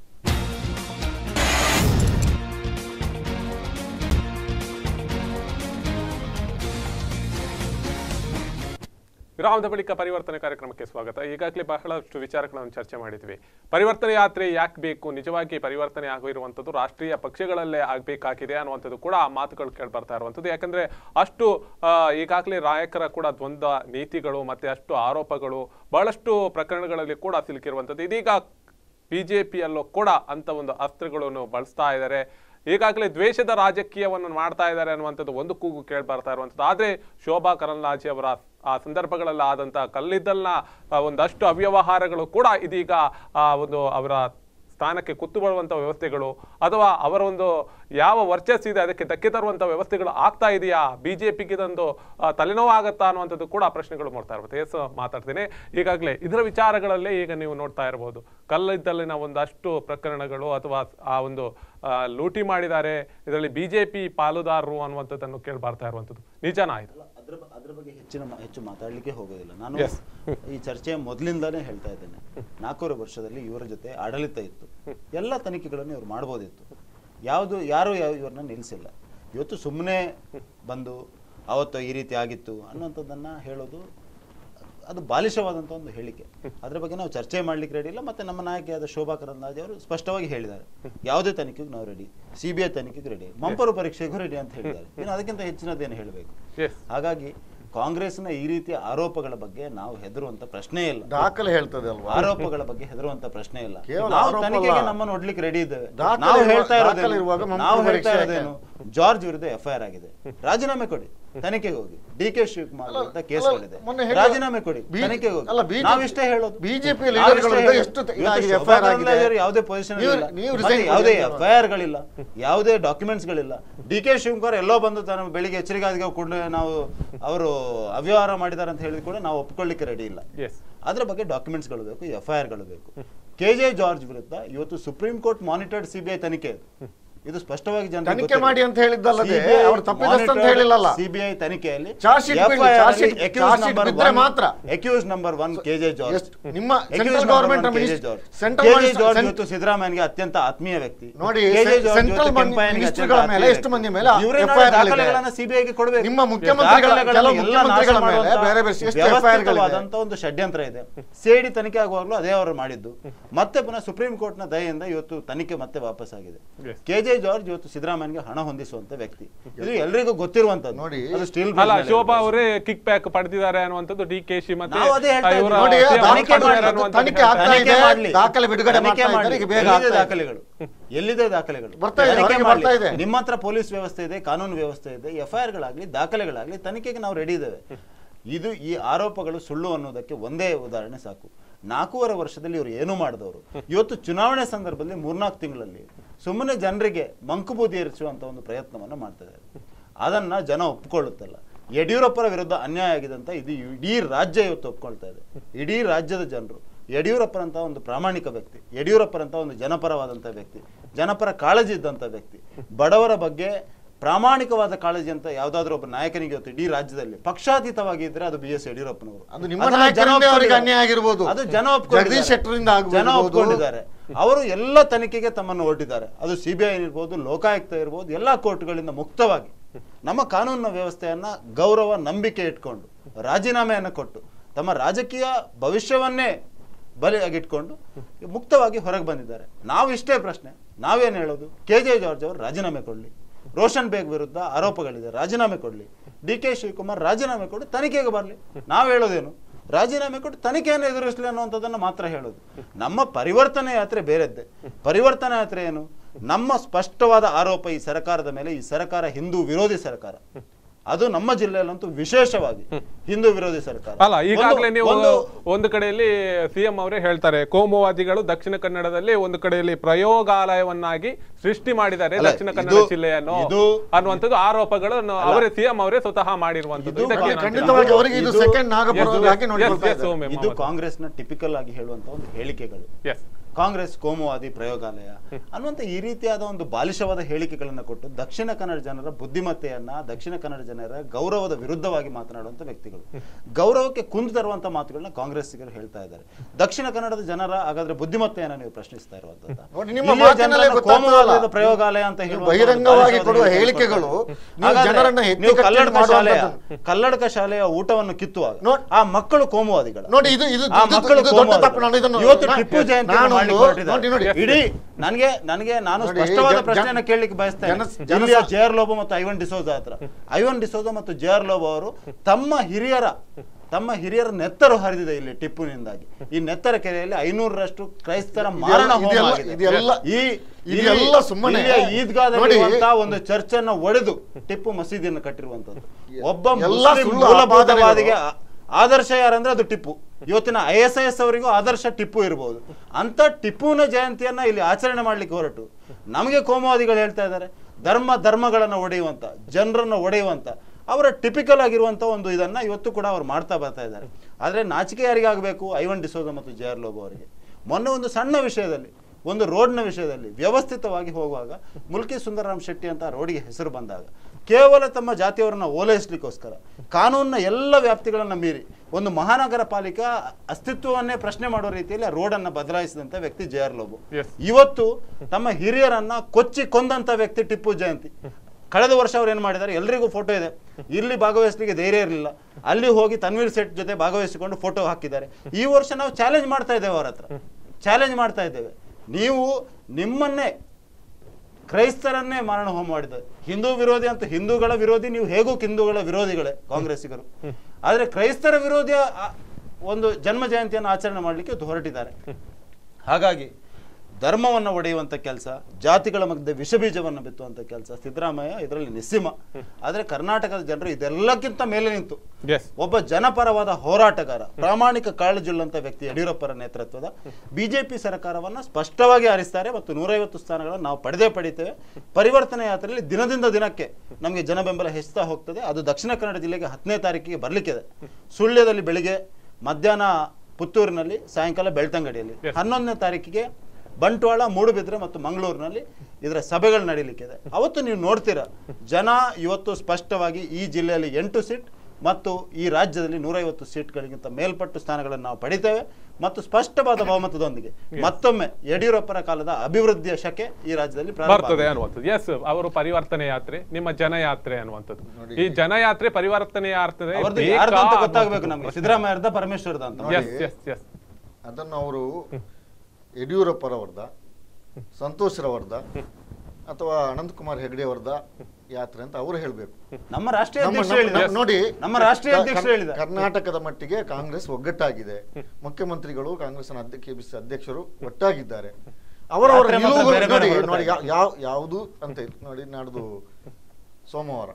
ವಿರಾಮದ ಬಳಿಕ ಪರಿವರ್ತನೆ ಕಾರ್ಯಕ್ರಮಕ್ಕೆ ಸ್ವಾಗತ ಈಗಾಗಲೇ ಬಹಳಷ್ಟು ವಿಚಾರಗಳನ್ನು ಚರ್ಚೆ ಮಾಡಿದ್ವಿ ಪರಿವರ್ತನೆ ಯಾತ್ರೆ ಯಾಕೆ ಬೇಕು ನಿಜವಾಗಿ ಪರಿವರ್ತನೆ ಆಗಿರುವಂಥದ್ದು ರಾಷ್ಟ್ರೀಯ ಪಕ್ಷಗಳಲ್ಲೇ ಆಗಬೇಕಾಗಿದೆ ಅನ್ನುವಂಥದ್ದು ಕೂಡ ಆ ಮಾತುಗಳು ಕೇಳಿ ಬರ್ತಾ ಇರುವಂಥದ್ದು ಯಾಕಂದ್ರೆ ಅಷ್ಟು ಆ, ಈಗಾಗಲೇ ನಾಯಕರ ಕೂಡ ದ್ವಂದ್ವ ನೀತಿಗಳು ಮತ್ತೆ ಅಷ್ಟು ಆರೋಪಗಳು ಬಹಳಷ್ಟು ಪ್ರಕರಣಗಳಲ್ಲಿ ಕೂಡ ಸಿಲುಕಿರುವಂಥದ್ದು ಇದೀಗ ಬಿಜೆಪಿಯಲ್ಲೂ ಕೂಡ ಅಂತ ಒಂದು ಅಸ್ತ್ರಗಳನ್ನು ಬಳಸ್ತಾ ಇದ್ದಾರೆ ಈಗಾಗಲೇ ದ್ವೇಷದ ರಾಜಕೀಯವನ್ನು ಮಾಡ್ತಾ ಇದ್ದಾರೆ ಅನ್ನುವಂಥದ್ದು ಒಂದು ಕೂಗು ಕೇಳಿ ಬರ್ತಾ ಇರುವಂಥದ್ದು ಆದರೆ ಶೋಭಾ ಕರಂದ್ಲಾಜೆ ಅವರ ಆ ಸಂದರ್ಭಗಳಲ್ಲಿ ಆದಂಥ ಕಲ್ಲಿದ್ದಲ್ನ ಆ, ಒಂದಷ್ಟು ಅವ್ಯವಹಾರಗಳು ಕೂಡ ಇದೀಗ ಆ ಒಂದು ಅವರ ಸ್ಥಾನಕ್ಕೆ ಕುತ್ತು ಬರುವಂಥ ವ್ಯವಸ್ಥೆಗಳು ಅಥವಾ ಅವರ ಒಂದು ಯಾವ ವರ್ಚಸ್ಸಿದೆ ಅದಕ್ಕೆ ಧಕ್ಕೆ ತರುವಂಥ ವ್ಯವಸ್ಥೆಗಳು ಆಗ್ತಾ ಇದೆಯಾ ಬಿ ಜೆ ಪಿಗೆ ಇದೊಂದು ಆ, ತಲೆನೋವು ಆಗತ್ತಾ ಅನ್ನುವಂಥದ್ದು ಕೂಡ ಪ್ರಶ್ನೆಗಳು ಮಾಡ್ತಾ ಇರುತ್ತೆ ಎಸ್ ಮಾತಾಡ್ತೀನಿ ಈಗಾಗಲೇ ಇದರ ವಿಚಾರಗಳಲ್ಲೇ ಈಗ ನೀವು ನೋಡ್ತಾ ಇರಬಹುದು ಕಲ್ಲಿದ್ದಲಿನ ಒಂದಷ್ಟು ಪ್ರಕರಣಗಳು ಅಥವಾ ಆ ಒಂದು ಆ, ಲೂಟಿ ಮಾಡಿದ್ದಾರೆ ಇದರಲ್ಲಿ ಬಿ ಜೆ ಪಿ ಪಾಲುದಾರರು ಅನ್ನುವಂಥದ್ದನ್ನು ಕೇಳಿ ಬರ್ತಾ ಇರುವಂಥದ್ದು ನಿಜನಾ ಇದು ಅಲ್ಲ, ಅದ್ರ ಬ- ಅದ್ರ ಬಗ್ಗೆ ಹೆಚ್ಚಿನ ಮಾ- ಹೆಚ್ಚು ಮಾತಾಡ್ಲಿಕ್ಕೆ ಹೋಗೋದಿಲ್ಲ ನಾನು Yes. ಈ ಚರ್ಚೆಯ ಮೊದಲಿಂದಾನೇ ಹೇಳ್ತಾ ಇದ್ದೇನೆ ನಾಲ್ಕೂವರೆ ವರ್ಷದಲ್ಲಿ ಇವರ ಜೊತೆ ಆಡಳಿತ ಇತ್ತು ಎಲ್ಲ ತನಿಖೆಗಳನ್ನು ಇವರು ಮಾಡ್ಬೋದಿತ್ತು ಯಾವುದು ಯಾರು ಯಾವ- ಇವ್ರನ್ನ ನಿಲ್ಲಿಸಿಲ್ಲ ಇವತ್ತು ಸುಮ್ಮನೆ ಬಂದು ಅವತ್ತು ಈ ರೀತಿ ಆಗಿತ್ತು ಅನ್ನೋಂಥದ್ದನ್ನ ಹೇಳೋದು ಅದು ಬಾಲಿಶವಾದಂಥ ಒಂದು ಹೇಳಿಕೆ ಅದ್ರ ಬಗ್ಗೆ ನಾವು ಚರ್ಚೆ ಮಾಡ್ಲಿಕ್ಕೆ ರೆಡಿ ಇಲ್ಲ ಮತ್ತೆ ನಮ್ಮ ನಾಯಕಿಯಾದ ಶೋಭಾ ಕರಂದ್ಲಾಜೆ ಅವರು ಸ್ಪಷ್ಟವಾಗಿ ಹೇಳಿದ್ದಾರೆ ಯಾವುದೇ ತನಿಖೆಗೂ ನಾವು ರೆಡಿ ಸಿ ಬಿ ಐ ತನಿಖೆಗೂ ರೆಡಿ ಮಂಪರು ಪರೀಕ್ಷೆಗೂ ರೆಡಿ ಅಂತ ಹೇಳಿದ್ದಾರೆ ಇನ್ನು ಅದಕ್ಕಿಂತ ಹೆಚ್ಚಿನದೇನು ಹೇಳಬೇಕು ಎಸ್ ಹಾಗಾಗಿ ಕಾಂಗ್ರೆಸ್ನ ಈ ರೀತಿಯ ಆರೋಪಗಳ ಬಗ್ಗೆ ನಾವು ಹೆದರುವಂತ ಪ್ರಶ್ನೆ ಇಲ್ಲ ದಾಖಲೆ ಹೇಳ್ತದೆ ಅಲ್ವಾ ಆರೋಪಗಳ ಬಗ್ಗೆ ಹೆದರುವಂತ ಪ್ರಶ್ನೆ ಇಲ್ಲ ಕೇವಲ ನಾವು ಆರೋಪ ತನಿಖೆಗೆ ಅಲ್ಲ. ನಮ್ಮನ್ನು ಒಡ್ಲಿಕ್ಕೆ ರೆಡಿ ಇದ್ದೇವೆ ದಾಖಲೆ ನಾವು ಇರುವ- ಹೇಳ್ತಾ ದಾಖಲೆ ಇರುವಾಗ ಇರೋದೇನು ಮಂಪರು ನಾವು ಹೇಳ್ತಾ ಪರೀಕ್ಷೆ ಇರೋದೇನು ಜಾರ್ಜ್ ವಿರುದ್ಧ ಎಫ್ಐಆರ್ ಆಗಿದೆ ರಾಜೀನಾಮೆ ಕೊಡಿ ತನಿಖೆಗೆ ಹೋಗಿ ಡಿ ಕೆ ಶಿವಕುಮಾರ್ ಅಲ್ಲ, ವಿರುದ್ಧ ಅಲ್ಲ, ಕೇಸ್ಗಳಿದೆ ಮೊನ್ನೆ ಹೇಳಿದ- ರಾಜೀನಾಮೆ ಕೊಡಿ ಬಿ- ತನಿಖೆಗೆ ಹೋಗಿ ಅಲ್ಲ, BJP ನಾವಿಷ್ಟೇ ಹೇಳೋದು BJP ನಾವಿಷ್ಟೇ ಲೀಡರ್ಗಳಿಂದ ಹೇಳೋದು. ಎಷ್ಟು ತ- ಇವತ್ತು ಇದಾಗಿದೆ, ಶೋಭಾ FIR ಆಗಿದೆ. ಕರಂದ್ಲಾಜೆ ಯಾವುದೇ ಪೊಸಿಷನ್ ನೀವು- ಇಲ್ಲ ನೀವು ಮತ್ತೆ resign ಯಾವುದೇ ಕೊಡಿ ಅಂತ ಎಫ್ಐಆರ್ ಗಳಿಲ್ಲ ಯಾವುದೇ ಡಾಕ್ಯುಮೆಂಟ್ಸ್ ಗಳಿಲ್ಲ ಡಿ ಕೆ ಶಿವಕುಮಾರ್ ಎಲ್ಲೋ ಬಂದು ತಾನು ಬೆಳಿಗ್ಗೆ ಎಚ್ಚರಿಕೆ ಕೂಡಲೇ ನಾವು ಅವರು ಅವ್ಯವಹಾರ ಮಾಡಿದ್ದಾರೆ ಅಂತ ಹೇಳಿದ ಕೂಡ ನಾವು ಒಪ್ಕೊಳ್ಳಿಕ್ಕೆ ರೆಡಿ ಇಲ್ಲ ಎಸ್ ಅದ್ರ ಬಗ್ಗೆ ಡಾಕ್ಯುಮೆಂಟ್ಸ್ ಗಳು ಬೇಕು ಎಫ್ ಐ ಆರ್ ಗಳು ಬೇಕು ಕೆ ಜೆ ಜಾರ್ಜ್ ವಿರುದ್ಧ ಇವತ್ತು ಸುಪ್ರೀಂ ಕೋರ್ಟ್ ಮಾನಿಟರ್ಡ್ ಸಿಬಿಐ ತನಿಖೆ ಇದು. ಇದು ಸ್ಪಷ್ಟವಾಗಿ ತನಿಖೆ ಮಾಡಿ ಅಂತ ಹೇಳಿದ್ದಲ್ಲದೆ ಅವ್ರು ತಪ್ಪಿತಸ್ಥ ಅಂತ ಹೇಳಿಲ್ಲಲ್ಲ. ಸಿಬಿಐ ತನಿಖೆಯಲ್ಲಿ Charge sheet ಬಿಡ್ಲಿ, charge sheet- charge sheet ಬಿದ್ರೆ ಮಾತ್ರ. Accuse number one K J George ಎಷ್ಟು- ನಿಮ್ಮ ಸೆಂಟ್ರಲ್ ಗವರ್ಮೆಂಟ್ ಸೆಂಟ್ರಲ್ ಜಾರ್ಜ್ ಇವತ್ತು ಸಿದ್ದರಾಮಯ್ಯಗೆ ಅತ್ಯಂತ ಆತ್ಮೀಯ ವ್ಯಕ್ತಿ ನೋಡಿ, KJ ಸೆ- ಜಾರ್ಜ್ ಸೆಂಟ್ರಲ್ ಇವತ್ತು ಕೆಂಪಯ್ಯನಿಗೆ ಮಿನಿಸ್ಟ್ರುಗಳ ಅತ್ಯಂತ ಮೇಲೆ ಆತ್ಮೀಯ ಎಷ್ಟು ವ್ಯಕ್ತಿ. ಮಂದಿ ಮೇಲೆ ಇವರೇ FIR ನಾಳೆ ಗಳಿದೆ. ದಾಖಲೆಗಳನ್ನ ಸಿಬಿಐಗೆ ಕೊಡಬೇಕು ನಿಮ್ಮ ಮುಖ್ಯಮಂತ್ರಿಗಳ- ದಾಖಲೆಗಳನ್ನ ಕೆಲವು ಎಲ್ಲ ಮುಖ್ಯಮಂತ್ರಿಗಳ ನಾಶ ಮೇಲೆ ಮಾಡುವಂತ ಬೇರೆ ಬೇರೆ ಎಷ್ಟು FIR ಗಳಿದೆ. ವ್ಯವಸ್ಥಿತವಾದಂತ ಒಂದು ಷಡ್ಯಂತ್ರ ಇದೆ ಸೇಡಿ ತನಿಖೆ ಆಗುವಾಗಲೂ ಅದೇ ಅವರು ಮಾಡಿದ್ದು ಮತ್ತೆ ಪುನಃ ಸುಪ್ರೀಂ ಕೋರ್ಟ್ ನ ದಯೆಯಿಂದ ಇವತ್ತು ತನಿಖೆ ಮತ್ತೆ ವಾಪಸ್ ಆಗಿದೆ Yes. ಕೆ ಜೆ ಜಾರ್ಜ್ ಇವತ್ತು ಸಿದ್ದರಾಮಯ್ಯಗೆ ಹಣ ಹೊಂದಿಸುವಂತ ವ್ಯಕ್ತಿ ಇದು ಎಲ್ರಿಗೂ ಗೊತ್ತಿರುವಂತದ್ದು ನೋಡಿ, ಅದು ಸ್ಟೀಲ್ ಅಲ್ಲ ಶೋಭಾ ಅವರೇ ಕಿಕ್ ಬ್ಯಾಕ್ ಪಡೆದಿದ್ದಾರೆ ಅನ್ನುವಂಥದ್ದು ಡಿ ಕೆ ಶಿ ಮತ್ತೆ ನಾವು ಅದೇ ಹೇಳ್ತಾ ಆ, ಇವರ ಇದ್ದೀವಿ. ನೋಡಿ, CM ತನಿಖೆ ಮಾಡಿದ್ದಾರೆ ಮಾಡಿ- ಅನ್ನುವಂಥದ್ದು ತನಿಖೆ ಹೇಳ್ತಾರೆ. ಆಗ್ತಾ ತನಿಖೆ ಇದೆ, ಮಾಡ್ಲಿ. ದಾಖಲೆ ಬಿಡುಗಡೆ ತನಿಖೆ ಮಾಡ್ತಾ ಮಾಡ್ಲಿ. ಇದ್ದಾರೆ, ಈಗ ಬೇಗ ಎಲ್ಲಿದೆ ಆಗ್ತಾ ಇದೆ. ದಾಖಲೆಗಳು ಎಲ್ಲಿದೆ ದಾಖಲೆಗಳು ಬರ್ತಾ ಇದೆ, ತನಿಖೆ ಹೊರಗೆ ಮಾಡ್ಲಿ. ಬರ್ತಾ ಇದೆ. ನಿಮ್ಮ ಹತ್ರ ಪೊಲೀಸ್ ವ್ಯವಸ್ಥೆ ಇದೆ ಕಾನೂನು ವ್ಯವಸ್ಥೆ ಇದೆ ಎಫ್ ಐ ಗಳಾಗ್ಲಿ ದಾಖಲೆಗಳಾಗ್ಲಿ ತನಿಖೆಗೆ ನಾವು ರೆಡಿ ಇದ್ದೇವೆ ಇದು ಈ ಆರೋಪಗಳು ಸುಳ್ಳು ಅನ್ನೋದಕ್ಕೆ ಒಂದೇ ಉದಾಹರಣೆ ಸಾಕು ನಾಲ್ಕೂವರೆ ವರ್ಷದಲ್ಲಿ ಇವರು ಏನು ಮಾಡಿದವರು ಇವತ್ತು ಚುನಾವಣೆ ಸಂದರ್ಭದಲ್ಲಿ ಮೂರ್ನಾಲ್ಕು ತಿಂಗಳಲ್ಲಿ ಸುಮ್ಮನೆ ಜನರಿಗೆ ಮಂಕುಬೂದಿ ಏರಿಸುವಂತ ಒಂದು ಪ್ರಯತ್ನವನ್ನು ಮಾಡ್ತಾ ಇದ್ದಾರೆ ಅದನ್ನ ಜನ ಒಪ್ಕೊಳ್ಳುತ್ತಲ್ಲ ಯಡಿಯೂರಪ್ಪರ ವಿರುದ್ಧ ಅನ್ಯಾಯ ಆಗಿದೆ ಅಂತ ಇದು ಇಡೀ ರಾಜ್ಯ ಇವತ್ತು ಒಪ್ಕೊಳ್ತಾ ಇದೆ ಇಡೀ ರಾಜ್ಯದ ಜನರು ಯಡಿಯೂರಪ್ಪರಂತ ಒಂದು ಪ್ರಾಮಾಣಿಕ ವ್ಯಕ್ತಿ ಯಡಿಯೂರಪ್ಪರಂತ ಒಂದು ಜನಪರವಾದಂಥ ವ್ಯಕ್ತಿ ಜನಪರ ಕಾಳಜಿ ಇದ್ದಂಥ ವ್ಯಕ್ತಿ ಬಡವರ ಬಗ್ಗೆ ಪ್ರಾಮಾಣಿಕವಾದ ಕಾಳಜಿ ಅಂತ ಯಾವ್ದಾದ್ರು ಒಬ್ಬ ನಾಯಕನಿಗೆ ಇವತ್ತು ಇಡೀ ರಾಜ್ಯದಲ್ಲಿ ಪಕ್ಷಾತೀತವಾಗಿ ಇದ್ರೆ ಅದು ಬಿ ಎಸ್ ಯಡಿಯೂರಪ್ಪನವರು ಅದು ನಿಮ್ಮ ಅದನ್ನ ಜನ ನಾಯಕರಿಂದ ಅವರಿಗೆ ಒಪ್ಕೊಂಡಿದ್ದಾರೆ. ಅನ್ಯಾಯ ಆಗಿರ್ಬೋದು. ಅದು ಜನ ಒಪ್ಕೊಂಡಿದ್ದಾರೆ. ಜಗದೀಶ್ ಶೆಟ್ಟರಿಂದ ಆಗ್ಬೋದು. ಜನ ಒಪ್ಕೊಂಡಿದ್ದಾರೆ ಅವರು ಎಲ್ಲ ತನಿಖೆಗೆ ತಮ್ಮನ್ನು ಹೊರಟಿದ್ದಾರೆ ಅದು ಸಿ ಬಿ ಐ ಇರ್ಬೋದು ಲೋಕಾಯುಕ್ತ ಇರ್ಬೋದು ಎಲ್ಲ ಕೋರ್ಟ್ಗಳಿಂದ ಮುಕ್ತವಾಗಿ ನಮ್ಮ ಕಾನೂನಿನ ವ್ಯವಸ್ಥೆಯನ್ನ ಗೌರವ ನಂಬಿಕೆ ಇಟ್ಕೊಂಡು ರಾಜೀನಾಮೆಯನ್ನು ಕೊಟ್ಟು ತಮ್ಮ ರಾಜಕೀಯ ಭವಿಷ್ಯವನ್ನೇ ಬಲಿಯಾಗಿಟ್ಕೊಂಡು ಮುಕ್ತವಾಗಿ ಹೊರಗೆ ಬಂದಿದ್ದಾರೆ ನಾವು ಇಷ್ಟೇ ಪ್ರಶ್ನೆ ನಾವೇನು ಹೇಳೋದು ಕೆ ಜೆ ಜಾರ್ಜ್ ಅವರು ರಾಜೀನಾಮೆ ಕೊಡಲಿ ರೋಷನ್ ಬೇಗ್ ವಿರುದ್ಧ ಆರೋಪಗಳಿದೆ ರಾಜೀನಾಮೆ ಕೊಡಲಿ ಡಿ ಕೆ ಶಿವಕುಮಾರ್ ರಾಜೀನಾಮೆ ಕೊಟ್ಟು ತನಿಖೆಗೆ ಬರಲಿ ನಾವು ಹೇಳೋದೇನು ರಾಜೀನಾಮೆ ಕೊಟ್ಟು ತನಿಖೆಯನ್ನು ಎದುರಿಸಲಿ ಅನ್ನುವಂಥದ್ದನ್ನು ಮಾತ್ರ ಹೇಳೋದು ನಮ್ಮ ಪರಿವರ್ತನೆ ಯಾತ್ರೆ ಬೇರೆದ್ದೆ ಪರಿವರ್ತನೆ ಯಾತ್ರೆ ಏನು ನಮ್ಮ ಸ್ಪಷ್ಟವಾದ ಆರೋಪ ಈ ಸರ್ಕಾರದ ಮೇಲೆ ಈ ಸರ್ಕಾರ ಹಿಂದೂ ವಿರೋಧಿ ಸರ್ಕಾರ ಅದು ನಮ್ಮ ಜಿಲ್ಲೆಯಲ್ಲಂತೂ ವಿಶೇಷವಾಗಿ ಹಿಂದೂ ವಿರೋಧಿ ಸರ್ಕಾರ ಅಲ್ಲ ಈಗಾಗಲೇ ಒಂದು- ನೀವು ಒಂದು ಒಂದು ಕಡೆಯಲ್ಲಿ ಸಿಎಂ ಅವರೇ ಹೇಳ್ತಾರೆ ಕೋಮುವಾದಿಗಳು ದಕ್ಷಿಣ ಕನ್ನಡದಲ್ಲಿ ಒಂದು ಕಡೆಯಲ್ಲಿ ಪ್ರಯೋಗಾಲಯವನ್ನಾಗಿ ಸೃಷ್ಟಿ ಮಾಡಿದ್ದಾರೆ ಅಲ್ಲ, ದಕ್ಷಿಣ ಕನ್ನಡ ಇದು- ಜಿಲ್ಲೆಯನ್ನು ಇದು- ಅನ್ನುವಂಥದ್ದು ಆರೋಪಗಳು ಅವರೇ ಸಿಎಂ ಅವರೇ ಸ್ವತಃ ಮಾಡಿರುವಂತದ್ದು ಇದು ಇದಕ್ಕೆ ಖಂಡಿತ- ಏನಂತೀರಾ? ಖಂಡಿತವಾಗಿ ಅವರಿಗೆ ಇದು ಇದು- ಸೆಕೆಂಡ್ ನಾಗಪುರ ಹಾಕಿ Yes, ನೋಡ್ಕೊಳ್ತಾ yes, ಇದ್ದಾರೆ. ಸೌಮ್ಯ ಇದು ಮೊಹಮ್ಮದ್. ಕಾಂಗ್ರೆಸ್ನ ಟಿಪಿಕಲ್ ಆಗಿ ಹೇಳುವಂತ ಒಂದು ಹೇಳಿಕೆಗಳು Yes. ಕಾಂಗ್ರೆಸ್ ಕೋಮುವಾದಿ ಪ್ರಯೋಗಾಲಯ ಅನ್ನುವಂಥ ಈ ರೀತಿಯಾದ ಒಂದು ಬಾಲಿಶವಾದ ಹೇಳಿಕೆಗಳನ್ನ ಕೊಟ್ಟು ದಕ್ಷಿಣ ಕನ್ನಡ ಜನರ ಬುದ್ಧಿಮತ್ತೆಯನ್ನ ದಕ್ಷಿಣ ಕನ್ನಡ ಜನರ ಗೌರವದ ವಿರುದ್ಧವಾಗಿ ಮಾತನಾಡುವಂತ ವ್ಯಕ್ತಿಗಳು ಗೌರವಕ್ಕೆ ಕುಂದು ತರುವಂತ ಮಾತುಗಳನ್ನ ಕಾಂಗ್ರೆಸ್ಸಿಗರು ಹೇಳ್ತಾ ಇದ್ದಾರೆ ದಕ್ಷಿಣ ಕನ್ನಡದ ಜನರ ಹಾಗಾದ್ರೆ ಬುದ್ಧಿಮತ್ತೆಯನ್ನ ನೀವು ಪ್ರಶ್ನಿಸ್ತಾ ಇರುವಂತದ್ದು ನೋಡಿ, ನಿಮ್ಮ ಮಾತಿನಲ್ಲೇ ಗೊತ್ತಾಗ್ತದಲ್ಲ. ಪ್ರಯೋಗಾಲಯ ಅಂತ ನೀವು ಹೇಳುವಂತ ಒಂದು ಬಹಿರಂಗವಾಗಿ ಬಾಲಿಶವಾದ ಕೊಡುವ ಹೇಳಿಕೆಗಳು ಹೇಳಿಕೆಗಳು ನೀವು ಹಾಗಾದ್ರೆ ಜನರನ್ನ ಎತ್ತಿ ನೀವು ಕಟ್ಟಿ ಕಲ್ಲಡ್ಕ ಶಾಲೆಯ ಮಾಡುವಂಥದ್ದು. ಕಲ್ಲಡ್ಕ ಶಾಲೆಯ ಊಟವನ್ನು ಕಿತ್ತುವಾಗ ನೋಡ್- ಆ ಮಕ್ಕಳು ಕೋಮುವಾದಿಗಳ ನೋಡಿ ಇದು ಇದು ಆ ಇದು- ಮಕ್ಕಳು ಇದು ದೊಡ್ಡ ಕೋಮುವಾದಿಗಳು. ತಪ್ಪು ನಾನು ಇದನ್ನು ಇವತ್ತು ನಾ- ಟಿಪ್ಪು ಜಯಂತಿ ನಾನು ಮಾಡ್ಲಿಕ್ಕೆ ಒಂದು- ಹೊರಟಿದ್ದಾರೆ. ನೋಡಿ, ನೋಡಿ. ಇಡೀ ನನಗೆ ನನಗೆ ನಾನು ನೋಡಿ, ಸ್ಪಷ್ಟವಾದ ಜನ- ಪ್ರಶ್ನೆಯನ್ನ ಕೇಳಲಿಕ್ಕೆ ಬಯಸ್ತೇನೆ ಜನ- ಜನ- ಇಲ್ಲಿಯ ಜೆ ಆರ್ ಲೋಬೋ ಮತ್ತು ಐವನ್ ಡಿಸೋಜ ಹತ್ರ ಐವನ್ ಡಿಸೋಜ ಮತ್ತು ಜೆ ಆರ್ ಲೋಬೋ ಅವರು ತಮ್ಮ ಹಿರಿಯರ ತಮ್ಮ ಹಿರಿಯರ ನೆತ್ತರು ಹರಿದಿದೆ ಇಲ್ಲಿ ಟಿಪ್ಪುನಿಂದಾಗಿ ಈ ನೆತ್ತರ ಕೆರೆಯಲ್ಲಿ ಐನೂರರಷ್ಟು ಕ್ರೈಸ್ತರ ಮಾರಣ ಹೋಮ ಇದೆಲ್ಲ- ಆಗಿದೆ. ಇದೆಲ್ಲ- ಈ ಇದೆಲ್ಲ ಇಲ್ಲಿ- ಸುಮ್ಮನೆ. ಇಲ್ಲಿಯ ಈದ್ಗಾದಲ್ಲಿ ನೋಡಿ. ಒಂದು ಚರ್ಚ್ ಅನ್ನ ಒಡೆದು ಟಿಪ್ಪು ಮಸೀದಿಯನ್ನು ಕಟ್ಟಿರುವಂತದ್ದು ಒಬ್ಬ ಎಲ್ಲ ಮುಸ್ಲಿಂ ಸುಳ್ಳು ಮೂಲಭೂತವಾದಿಗೆ ಆ- ಆದರ್ಶ ಯಾರಂದ್ರೆ ಅದು ಟಿಪ್ಪು ಇವತ್ತಿನ ಐ ಎಸ್ ಐ ಎಸ್ ಅವರಿಗೂ ಆದರ್ಶ ಟಿಪ್ಪು ಇರಬಹುದು ಅಂತ ಟಿಪ್ಪುವಿನ ಜಯಂತಿಯನ್ನ ಇಲ್ಲಿ ಆಚರಣೆ ಮಾಡ್ಲಿಕ್ಕೆ ಹೊರಟು ನಮಗೆ ಕೋಮುವಾದಿಗಳು ಹೇಳ್ತಾ ಇದ್ದಾರೆ ಧರ್ಮ ಧರ್ಮಗಳನ್ನ ಒಡೆಯುವಂತ ಜನರನ್ನ ಒಡೆಯುವಂತ ಅವರ ಟಿಪಿಕಲ್ ಆಗಿರುವಂತ ಒಂದು ಇದನ್ನ ಇವತ್ತು ಕೂಡ ಅವ್ರು ಮಾಡ್ತಾ ಬರ್ತಾ ಇದ್ದಾರೆ ಆದ್ರೆ ನಾಚಿಕೆ ಯಾರಿಗಾಗಬೇಕು ಐವನ್ ಡಿಸೋಜ ಮತ್ತು ಜೆ ಆರ್ ಲೋಬೋ ಅವರಿಗೆ ಮೊನ್ನೆ ಒಂದು ಸಣ್ಣ ವಿಷಯದಲ್ಲಿ ಒಂದು ರೋಡ್ನ ವಿಷಯದಲ್ಲಿ ವ್ಯವಸ್ಥಿತವಾಗಿ ಹೋಗುವಾಗ ಮುಲ್ಕಿ ಸುಂದರರಾಮ್ ಶೆಟ್ಟಿ ಅಂತ ರೋಡಿಗೆ ಹೆಸರು ಬಂದಾಗ ಕೇವಲ ತಮ್ಮ ಜಾತಿಯವರನ್ನ ಓಲೈಸ್ಲಿಕ್ಕೋಸ್ಕರ ಕಾನೂನಿನ ಎಲ್ಲ ವ್ಯಾಪ್ತಿಗಳನ್ನ ಮೀರಿ ಒಂದು ಮಹಾನಗರ ಪಾಲಿಕೆ ಅಸ್ತಿತ್ವವನ್ನೇ ಪ್ರಶ್ನೆ ಮಾಡೋ ರೀತಿಯಲ್ಲಿ ಆ ರೋಡನ್ನ ಬದಲಾಯಿಸಿದಂತ ವ್ಯಕ್ತಿ ಜೆ ಆರ್ ಲೋಬೋ Yes. ಇವತ್ತು ತಮ್ಮ ಹಿರಿಯರನ್ನ ಕೊಚ್ಚಿ ಕೊಂದಂತ ವ್ಯಕ್ತಿ ಟಿಪ್ಪು ಜಯಂತಿ ಕಳೆದ ವರ್ಷ ಅವ್ರು ಏನ್ ಮಾಡಿದ್ದಾರೆ ಎಲ್ರಿಗೂ ಫೋಟೋ ಇದೆ ಇಲ್ಲಿ ಭಾಗವಹಿಸಲಿಕ್ಕೆ ಧೈರ್ಯ ಇರಲಿಲ್ಲ ಅಲ್ಲಿ ಹೋಗಿ ತನ್ವೀರ್ ಸೇಠ್ ಜೊತೆ ಭಾಗವಹಿಸಿಕೊಂಡು ಫೋಟೋ ಹಾಕಿದ್ದಾರೆ ಈ ವರ್ಷ ನಾವು ಚಾಲೆಂಜ್ ಮಾಡ್ತಾ ಇದ್ದೇವೆ ಅವ್ರ ಹತ್ರ ಚಾಲೆಂಜ್ ಮಾಡ್ತಾ ಇದ್ದೇವೆ ನೀವು ನಿಮ್ಮನ್ನೇ ಕ್ರೈಸ್ತರನ್ನೇ ಮಾರಣ ಹೋಮ ಮಾಡಿದ್ದಾರೆ ಹಿಂದೂ ವಿರೋಧಿ ಅಂತ ಹಿಂದೂಗಳ ವಿರೋಧಿ ನೀವು ಹೇಗೂ ಹಿಂದೂಗಳ ವಿರೋಧಿಗಳೇ ಕಾಂಗ್ರೆಸ್ಸಿಗರು ಆದ್ರೆ ಕ್ರೈಸ್ತರ ವಿರೋಧಿಯ ಆ, ಒಂದು ಜನ್ಮ ಜಯಂತಿಯನ್ನು ಆಚರಣೆ ಮಾಡಲಿಕ್ಕೆ ಇವತ್ತು ಹೊರಟಿದ್ದಾರೆ ಹಾಗಾಗಿ ಧರ್ಮವನ್ನು ಒಡೆಯುವಂತ ಕೆಲಸ ಜಾತಿಗಳ ಮಧ್ಯೆ ವಿಷಬೀಜವನ್ನು ಬಿತ್ತುವಂತ ಕೆಲಸ ಸಿದ್ದರಾಮಯ್ಯ ಇದರಲ್ಲಿ ನಿಸ್ಸೀಮ ಆದ್ರೆ ಕರ್ನಾಟಕದ ಜನರು ಇದೆಲ್ಲಕ್ಕಿಂತ ಮೇಲೆ ನಿಂತು ಎಸ್ ಒಬ್ಬ ಜನಪರವಾದ ಹೋರಾಟಗಾರ ಪ್ರಾಮಾಣಿಕ ಕಾಳಜುಳ್ಳಂತ ವ್ಯಕ್ತಿ ಯಡಿಯೂರಪ್ಪರ ನೇತೃತ್ವದ ಬಿಜೆಪಿ ಸರ್ಕಾರವನ್ನ ಸ್ಪಷ್ಟವಾಗಿ ಆರಿಸ್ತಾರೆ ಮತ್ತು ನೂರೈವತ್ತು ಸ್ಥಾನಗಳನ್ನು ನಾವು ಪಡೆದೇ ಪಡಿತೇವೆ ಪರಿವರ್ತನೆ ಯಾತ್ರೆಯಲ್ಲಿ ದಿನದಿಂದ ದಿನಕ್ಕೆ ನಮಗೆ ಜನ ಬೆಂಬಲ ಹೆಚ್ಚುತ್ತಾ ಹೋಗ್ತದೆ ಅದು ದಕ್ಷಿಣ ಕನ್ನಡ ಜಿಲ್ಲೆಗೆ ಹತ್ತನೇ ತಾರೀಕಿಗೆ ಬರ್ಲಿಕ್ಕಿದೆ ಸುಳ್ಯದಲ್ಲಿ ಬೆಳಿಗ್ಗೆ ಮಧ್ಯಾಹ್ನ ಪುತ್ತೂರಿನಲ್ಲಿ ಸಾಯಂಕಾಲ ಬೆಳ್ತಂಗಡಿಯಲ್ಲಿ Yes. ಹನ್ನೊಂದನೇ ತಾರೀಕಿಗೆ ಬಂಟ್ವಾಳ ಮೂಡುಬಿದ್ರೆ ಮತ್ತು ಮಂಗಳೂರಿನಲ್ಲಿ ಇದರ ಸಭೆಗಳು ನಡೀಲಿಕ್ಕಿದೆ ಅವತ್ತು ನೀವು ನೋಡ್ತೀರಾ ಜನ ಇವತ್ತು ಸ್ಪಷ್ಟವಾಗಿ ಈ ಜಿಲ್ಲೆಯಲ್ಲಿ ಎಂಟು ಸೀಟ್ ಮತ್ತು ಈ ರಾಜ್ಯದಲ್ಲಿ ನೂರೈವತ್ತು ಸೀಟ್ಗಳಿಗಿಂತ ಮೇಲ್ಪಟ್ಟು ಸ್ಥಾನಗಳನ್ನು ನಾವು ಪಡಿತೇವೆ ಮತ್ತು ಸ್ಪಷ್ಟವಾದ ಬಹುಮತದೊಂದಿಗೆ ಮತ್ತೊಮ್ಮೆ ಯಡಿಯೂರಪ್ಪರ ಕಾಲದ ಅಭಿವೃದ್ಧಿಯ ಶಕೆ ಈ ರಾಜ್ಯದಲ್ಲಿ ಪ್ರಾರಂಭ ಬರ್ತದೆ ಆಗಿದೆ. ಅನ್ನುವಂಥದ್ದು ಎಸ್ ಅವರು ಪರಿವರ್ತನೆ ಯಾತ್ರೆ ನಿಮ್ಮ ಜನಯಾತ್ರೆ ಅನ್ನುವಂಥದ್ದು ಈ ಜನಯಾತ್ರೆ ಪರಿವರ್ತನೆ ಯಾತ್ರೆ ಅವ್ರದ್ದು ಯಾರ್ದು ಅಂತ ಗೊತ್ತಾಗಬೇಕು ನಮಗೆ ಸಿದ್ದರಾಮಯ್ಯರ್ದ ಪರಮೇಶ್ವರದ ಅಂತ ಎಸ್ ಎಸ್ ಎಸ್ ಅದನ್ನು ಅವರು ಯಡಿಯೂರಪ್ಪರವರ್ದ ಸಂತೋಷ್ ರವರ್ದ ಅಥವಾ ಅನಂತಕುಮಾರ್ ಹೆಗಡೆ ಅವರ್ದ ಯಾತ್ರೆ ಅಂತ ಅವರು ಹೇಳಬೇಕು ನಮ್ಮ ರಾಷ್ಟ್ರೀಯ ನಮ್ಮ- ಅಧ್ಯಕ್ಷರು ನಮ್ಮ- ಹೇಳಿದ್ದಾರೆ. ನೋಡಿ ನಮ್ಮ ರಾಷ್ಟ್ರೀಯ ಕ- ಅಧ್ಯಕ್ಷರು ಕರ್- ಹೇಳಿದ್ದಾರೆ ಕರ್ನಾಟಕದ ಮಟ್ಟಿಗೆ ಕಾಂಗ್ರೆಸ್ ಒಗ್ಗಟ್ಟಾಗಿದೆ ಮುಖ್ಯಮಂತ್ರಿಗಳು ಕಾಂಗ್ರೆಸ್ನ ಅಧ್ಯಕ್ಷ ಕೆಪಿಸಿ ಅಧ್ಯಕ್ಷರು ಒಟ್ಟಾಗಿದ್ದಾರೆ ಅವರವರ ಯಾತ್ರೆ ಮಾತ್ರ ನಿಲುವುಗಳು ಬೇರೆ ಬೇರೆ ನೋಡಿ ಹೊರಡ್ತಾ ನೋಡಿ ಇದೆ. ಯಾ- ಯಾವ ಯಾವುದು ಅಂತ ಇತ್ತು ನೋಡಿ ನಾಡ್ದು ಸೋಮವಾರ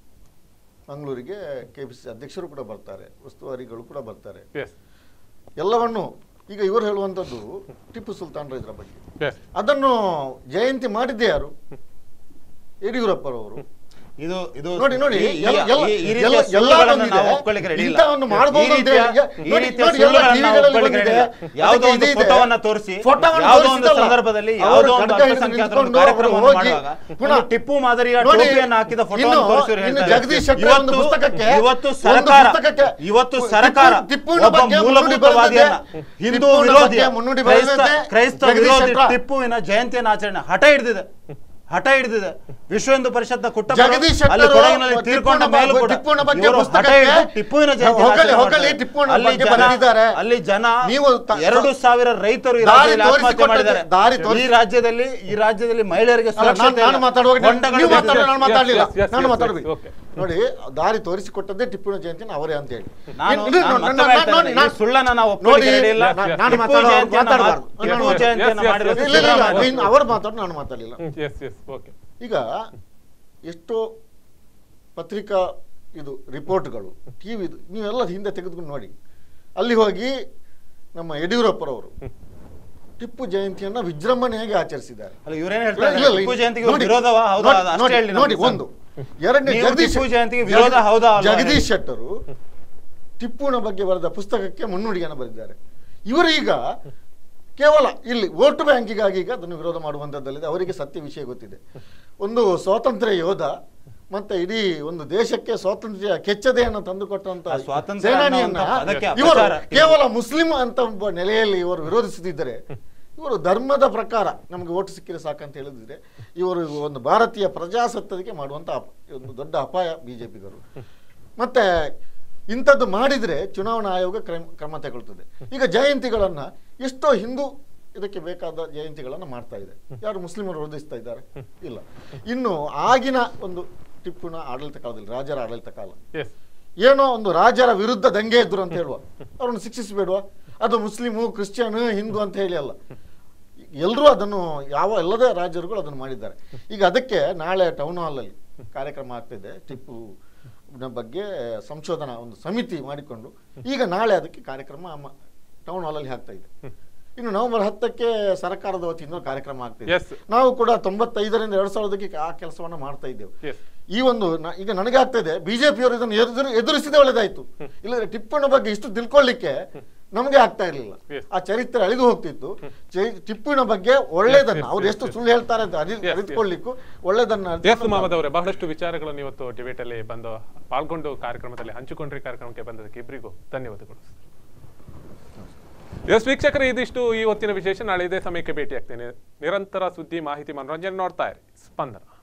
ಮಂಗಳೂರಿಗೆ ಕೆಪಿಸಿ ಅಧ್ಯಕ್ಷರು ಕೂಡ ಬರ್ತಾರೆ ಉಸ್ತುವಾರಿಗಳು ಕೂಡ ಬರ್ತಾರೆ ಎಸ್ ಎಲ್ಲವನ್ನು ಈಗ ಇವರು ಹೇಳುವಂಥದ್ದು ಟಿಪ್ಪು ಸುಲ್ತಾನ್ರ ಇದರ ಬಗ್ಗೆ ಎಸ್ ಅದನ್ನು ಜಯಂತಿ ಮಾಡಿದ್ದೆ ಯಾರು ಯಡಿಯೂರಪ್ಪರವರು ಇದು ಇದು ನೋಡಿ ನೋಡಿ ಈ- ಈ- ಎಲ್ಲ- ಎಲ್ಲ- ಈ- ಈ ರೀತಿಯ ಎಲ್ಲ- ಸುಳ್ಳುಗಳನ್ನ ಎಲ್ಲದೊಂದಿದೆ. ನಾವು ಒಪ್ಕೊಳ್ಳಿಕ್ಕೆ ready ಇಲ್ಲ. ಇಂಥವನ್ನು ಮಾಡ್ಬೋದು ಈ ಅಂತ ರೀತಿಯ- ಹೇಳಿ- ಈ ನೋಡಿ- ರೀತಿಯ ನೋಡಿ, ಎಲ್ಲ ಸುಳ್ಳುಗಳನ್ನ ನಾವು ಟಿವಿಗಳಲ್ಲಿ ಒಪ್ಕೊಳ್ಳಿಕ್ಕೆ ready ಇಲ್ಲ. ಬಂದಿದೆ. ಯಾವುದೋ ಒಂದು ಅದಕ್ಕೆ ಇದು ಇದೆ. ಫೋಟೋವನ್ನ ತೋರಿಸಿ ಫೋಟೋವನ್ನು ಯಾವುದೋ ಒಂದು ತೋರಿಸಿದಲ್ಲ. ಸಂದರ್ಭದಲ್ಲಿ ಅವರು ಯಾವುದೋ ಒಂದು ಖಡ್ಗ ಹಿಡಿದು ಅಲ್ಪಸಂಖ್ಯಾತರ ಒಂದು ನಿಂತ್ಕೊಂಡು ಕಾರ್ಯಕ್ರಮವನ್ನು ಅವರು ಹೋಗಿ ಮಾಡುವಾಗ ಪುನಃ ಒಂದು ಟಿಪ್ಪು ಮಾದರಿಯ ನೋಡಿ, ಟೋಪಿಯನ್ನು ಹಾಕಿದ ಇನ್ನು- ಫೋಟೋವನ್ನು ತೋರಿಸಿ ಇನ್ನು ಜಗದೀಶ್ ಶೆಟ್ಟರ್ ಒಂದು ಇವತ್ತು ಪುಸ್ತಕಕ್ಕೆ ಇವತ್ತು ಒಂದು ಸರ್ಕಾರ ಪುಸ್ತಕಕ್ಕೆ ಇವತ್ತು ಟಿಪ್ಪು- ಸರ್ಕಾರ ಟಿಪ್ಪುವಿನ ಒಬ್ಬ ಬಗ್ಗೆ ಮುನ್ನುಡಿ ಮೂಲಭೂತವಾದಿಯನ್ನ ಬರೆದಿದೆ. ಹಿಂದೂ ಟಿಪ್ಪುವಿನ ವಿರೋಧಿ ಬಗ್ಗೆ ಮುನ್ನುಡಿ ಕ್ರೈಸ್ತ ಬರೆದಿದೆ. ಕ್ರೈಸ್ತ ಜಗದೀಶ್ ವಿರೋಧಿ ಶೆಟ್ರ. ಟಿಪ್ಪುವಿನ ಜಯಂತಿಯನ್ನು ಆಚರಣೆ ಹಠ ಹಿಡಿದಿದೆ ಹಠ ಹಿಡಿದಿದೆ ವಿಶ್ವ ಹಿಂದೂ ಪರಿಷತ್ನ ಕುಟ್ಟ ಜಗದೀಶ್ ಶೆಟ್ಟರ್ ಅಲ್ಲಿ ಕೊಡಗಿನಲ್ಲಿ ತೀರ್ಕೊಂಡ ಟಿಪ್ಪುವಿನ ಮೇಲೂ ಕೂಡ ಟಿಪ್ಪುವಿನ ಬಗ್ಗೆ ಇವರು ಹಠ ಪುಸ್ತಕಕ್ಕೆ ಹಿಡಿದು ಟಿಪ್ಪುವಿನ ಜಯಂತಿ ಹೊಗಳಿ ಹೊಗಳಿ ಟಿಪ್ಪುವಿನ ಅಲ್ಲಿ ಬಗ್ಗೆ ಜನ ಬರೆದಿದ್ದಾರೆ. ಅಲ್ಲಿ ಜನ ನೀವು ತ- ಎರಡು ಸಾವಿರ ರೈತರು ಈ ದಾರಿ ರಾಜ್ಯದಲ್ಲಿ ಆತ್ಮಹತ್ಯೆ ತೋರಿಸಿಕೊಟ್ಟದ್ದು- ಮಾಡಿದ್ದಾರೆ ದಾರಿ ಈ ತೋರಿಸಿ- ರಾಜ್ಯದಲ್ಲಿ ಈ ರಾಜ್ಯದಲ್ಲಿ ಮಹಿಳೆಯರಿಗೆ ಅಲ್ಲ, ನಾನು ಸುರಕ್ಷತೆ ನಾನು ಇಲ್ಲ. ಮಾತಾಡುವಾಗ ನೀವು- ಹೊಂಡಗಳು ನೀವು ಬಿದ್ದಿದೆ. ಮಾತಾಡುವಾಗ ನಾನು ಮಾತಾಡಲಿಲ್ಲ Yes, yes, ನಾನು yes, ಮಾತಾಡಬೇಕು okay. ನೋಡಿ ದಾರಿ ತೋರಿಸಿಕೊಟ್ಟದ್ದೇ ಟಿಪ್ಪುವಿನ ಜಯಂತಿನ ಅವರೇ ಅಂತ ಹೇಳಿ ನಾನು ಇನ್ನು- ಇನ್ನು- ನಾನು ನಾನು- ಮತ್ತೆ ನಾನು- ಹೇಳ್ತಾ ಇದ್ದೀನಿ, ನಾನು- ಈ ಸುಳ್ಳನ್ನ ನಾವು ನೋಡಿ ಒಪ್ಕೊಳ್ಳಿಕ್ಕೆ ready ಇಲ್ಲ. Yes, yes, ನಾನು yes. ಟಿಪ್ಪು ಮಾತಾಡೋ- ಜಯಂತಿಯನ್ನ ಮಾತಾಡಬಾರ್ದು. ಮಾಡ್- ನಾನು- ಟಿಪ್ಪು ಜಯಂತಿಯನ್ನ Yes, yes, ಮಾಡಿರೋದು yes. ಇಲ್ಲ ಇಲ್ಲ ಇಲ್ಲ ಸಿದ್ದರಾಮಯ್ಯ. ಇನ್ನು ಅವರು ಮಾತಾಡೋದು ನಾನು ಮಾತಾಡಲಿಲ್ಲ ಎಸ್ ಎಸ್ ಓಕೆ ಈಗ ಎಷ್ಟೋ ಪತ್ರಿಕಾ ಇದು ರಿಪೋರ್ಟ್ಗಳು ಟಿ ವಿದು ನೀವೆಲ್ಲ ಹಿಂದೆ ತೆಗೆದುಕೊಂಡು ನೋಡಿ ಅಲ್ಲಿ ಹೋಗಿ ನಮ್ಮ ಯಡಿಯೂರಪ್ಪರವರು ಟಿಪ್ಪು ಜಯಂತಿಯನ್ನ ವಿಜೃಂಭಣೆಯಾಗಿ ಆಚರಿಸಿದ್ದಾರೆ ಅಲ್ಲ ಇವ್ರೇನ್ ಇಲ್ಲ, ಹೇಳ್ತಾರೆ ಇಲ್ಲ, ಟಿಪ್ಪು ಇಲ್ಲ. ಜಯಂತಿಗೆ ನೋಡಿ, ವಿರೋಧವಾ ಹೌದಾ ನೋಡಿ, ಅದು ಅಷ್ಟೇ ನೋಡಿ, ಹೇಳಿ ನೋಡಿ ನಮ್ಗೆ ಒಂದು ಎರಡನೇ ನೀವು ಜಗದೀಶ್ ಟಿಪ್ಪು ಜಯಂತಿಗೆ ವಿರೋಧ ಜಗದೀಶ್- ಹೌದಾ ಅಲ್ವಾ ಜಗದೀಶ್ ಹೇಳಿ. ಶೆಟ್ಟರು ಟಿಪ್ಪುನ ಬಗ್ಗೆ ಬರೆದ ಪುಸ್ತಕಕ್ಕೆ ಮುನ್ನುಡಿಯನ್ನು ಬರೆದಿದ್ದಾರೆ ಇವರು ಈಗ ಕೇವಲ ಇಲ್ಲಿ ವೋಟ್ ಬ್ಯಾಂಕಿಗಾಗಿ ಈಗ ಅದನ್ನು ವಿರೋಧ ಮಾಡುವಂಥದ್ದಲ್ಲದೆ ಅವರಿಗೆ ಸತ್ಯ ವಿಷಯ ಗೊತ್ತಿದೆ ಒಂದು ಸ್ವಾತಂತ್ರ್ಯ ಯೋಧ ಮತ್ತೆ ಇಡೀ ಒಂದು ದೇಶಕ್ಕೆ ಸ್ವಾತಂತ್ರ್ಯ ಕೆಚ್ಚದೆಯನ್ನು ತಂದುಕೊಟ್ಟಂತ ಆ ಸ್ವಾತಂತ್ರ್ಯ ಸೇನಾನಿಯನ್ನ ಅನ್ನುವಂಥ ಪದಕ್ಕೆ ಇವರು ಅಪಚಾರ. ಕೇವಲ ಮುಸ್ಲಿಂ ಅಂತ ಒಬ್ಬ ನೆಲೆಯಲ್ಲಿ ಇವರು ವಿರೋಧಿಸುತ್ತಿದ್ದರೆ ಇವರು ಧರ್ಮದ ಪ್ರಕಾರ ನಮಗೆ ಓಟು ಸಿಕ್ಕಿದ್ರೆ ಸಾಕಂತ ಹೇಳಿದ್ರೆ ಇವರು ಒಂದು ಭಾರತೀಯ ಪ್ರಜಾಸತ್ತದಿಗೆ ಮಾಡುವಂತ ಅಪ- ಒಂದು ದೊಡ್ಡ ಅಪಾಯ ಬಿಜೆಪಿಗರು ಮತ್ತೆ ಇಂಥದ್ದು ಮಾಡಿದ್ರೆ ಚುನಾವಣಾ ಆಯೋಗ ಕ್ರಮ ಕ್ರಮ ತಗೊಳ್ತದೆ ಈಗ ಜಯಂತಿಗಳನ್ನ ಎಷ್ಟೋ ಹಿಂದೂ ಇದಕ್ಕೆ ಬೇಕಾದ ಜಯಂತಿಗಳನ್ನ ಮಾಡ್ತಾ ಇದೆ ಯಾರು ಮುಸ್ಲಿಮರು ವಿರೋಧಿಸ್ತಾ ಇದ್ದಾರೆ ಇಲ್ಲ ಇನ್ನು ಆಗಿನ ಒಂದು ಟಿಪ್ಪುನ ಆಡಳಿತ ಕಾಲದಲ್ಲಿ ರಾಜರ ಆಡಳಿತ ಕಾಲ ಎಸ್ ಏನೋ ಒಂದು ರಾಜರ ವಿರುದ್ಧ ದಂಗೆ ಎದ್ರು ಅಂತ ಹೇಳುವ ಅವ್ರನ್ನ ಶಿಕ್ಷಿಸಬೇಡುವ ಅದು ಮುಸ್ಲಿಮು ಕ್ರಿಶ್ಚಿಯನ್ ಹಿಂದೂ ಅಂತ ಹೇಳಿ ಅಲ್ಲ ಎಲ್ಲರೂ ಅದನ್ನು ಯಾವ ಎಲ್ಲದೇ ರಾಜರುಗಳು ಅದನ್ನು ಮಾಡಿದ್ದಾರೆ ಈಗ ಅದಕ್ಕೆ ನಾಳೆ ಟೌನ್ ಹಾಲಲ್ಲಿ ಕಾರ್ಯಕ್ರಮ ಆಗ್ತಿದೆ ಟಿಪ್ಪು ನ ಬಗ್ಗೆ ಸಂಶೋಧನಾ ಒಂದು ಸಮಿತಿ ಮಾಡಿಕೊಂಡು ಈಗ ನಾಳೆ ಅದಕ್ಕೆ ಕಾರ್ಯಕ್ರಮ ಟೌನ್ ಹಾಲಲ್ಲಿ ಆಗ್ತಾ ಇದೆ ಇನ್ನು ನವೆಂಬರ್ ಹತ್ತಕ್ಕೆ ಸರ್ಕಾರದ ವತಿಯಿಂದ ಕಾರ್ಯಕ್ರಮ ಆಗ್ತಿದೆ Yes. ನಾವು ಕೂಡ ತೊಂಬತ್ತೈದರಿಂದ ಎರಡ್ ಸಾವಿರದಕ್ಕೆ ಆ ಕೆಲಸವನ್ನ ಮಾಡ್ತಾ ಇದ್ದೇವೆ ಎಸ್ ಈ ಒಂದು ನ- ಈಗ ನನಗೆ ಆಗ್ತದೆ ಬಿಜೆಪಿಯವರು ಇದನ್ನು ಎದುರು ಎದುರಿಸಿದೆ ಒಳ್ಳೇದಾಯ್ತು ಇಲ್ಲದ್ರೆ ಟಿಪ್ಪುನ ಬಗ್ಗೆ ಇಷ್ಟು ತಿಳ್ಕೊಳ್ಳಿಕ್ಕೆ ನಮಗೆ ಆಗ್ತಾ ಇರಲಿಲ್ಲ Yes. ಆ ಚರಿತ್ರೆ ಅಳಿದು ಹೋಗ್ತಿತ್ತು ಚೈ- ಟಿಪ್ಪುನ ಬಗ್ಗೆ ಒಳ್ಳೇದನ್ನ yes, ಅವ್ರು yes, ಎಷ್ಟು yes. ಸುಳ್ಳು ಹೇಳ್ತಾರೆ ಅಂತ ಅರಿ- Yes, yes. ಅರಿತುಕೊಳ್ಳಿಕ್ಕೂ ಒಳ್ಳೇದನ್ನ ಎಸ್ ಅರಿತುಕೊಂಡು ಮಹಮ್ಮದ್ ಅವರೇ ಬಹಳಷ್ಟು ವಿಚಾರಗಳನ್ನು ಇವತ್ತು ಡಿಬೇಟ್ ಅಲ್ಲಿ ಬಂದು ಪಾಲ್ಗೊಂಡು ಕಾರ್ಯಕ್ರಮದಲ್ಲಿ ಹಂಚಿಕೊಂಡ್ರಿ ಕಾರ್ಯಕ್ರಮಕ್ಕೆ ಬಂದದಕ್ಕೆ ಇಬ್ಬರಿಗೂ ಧನ್ಯವಾದಗಳು ಎಸ್ ವೀಕ್ಷಕರೇ ಇದಿಷ್ಟು ಈ ಹೊತ್ತಿನ ವಿಶೇಷ ನಾಳೆ ಇದೇ ಸಮಯಕ್ಕೆ ಭೇಟಿ ಆಗ್ತೇನೆ ನಿರಂತರ ಸುದ್ದಿ ಮಾಹಿತಿ ಮನೋರಂಜನೆ ನೋಡ್ತಾ ಇರಿ ಸ್ಪಂದನ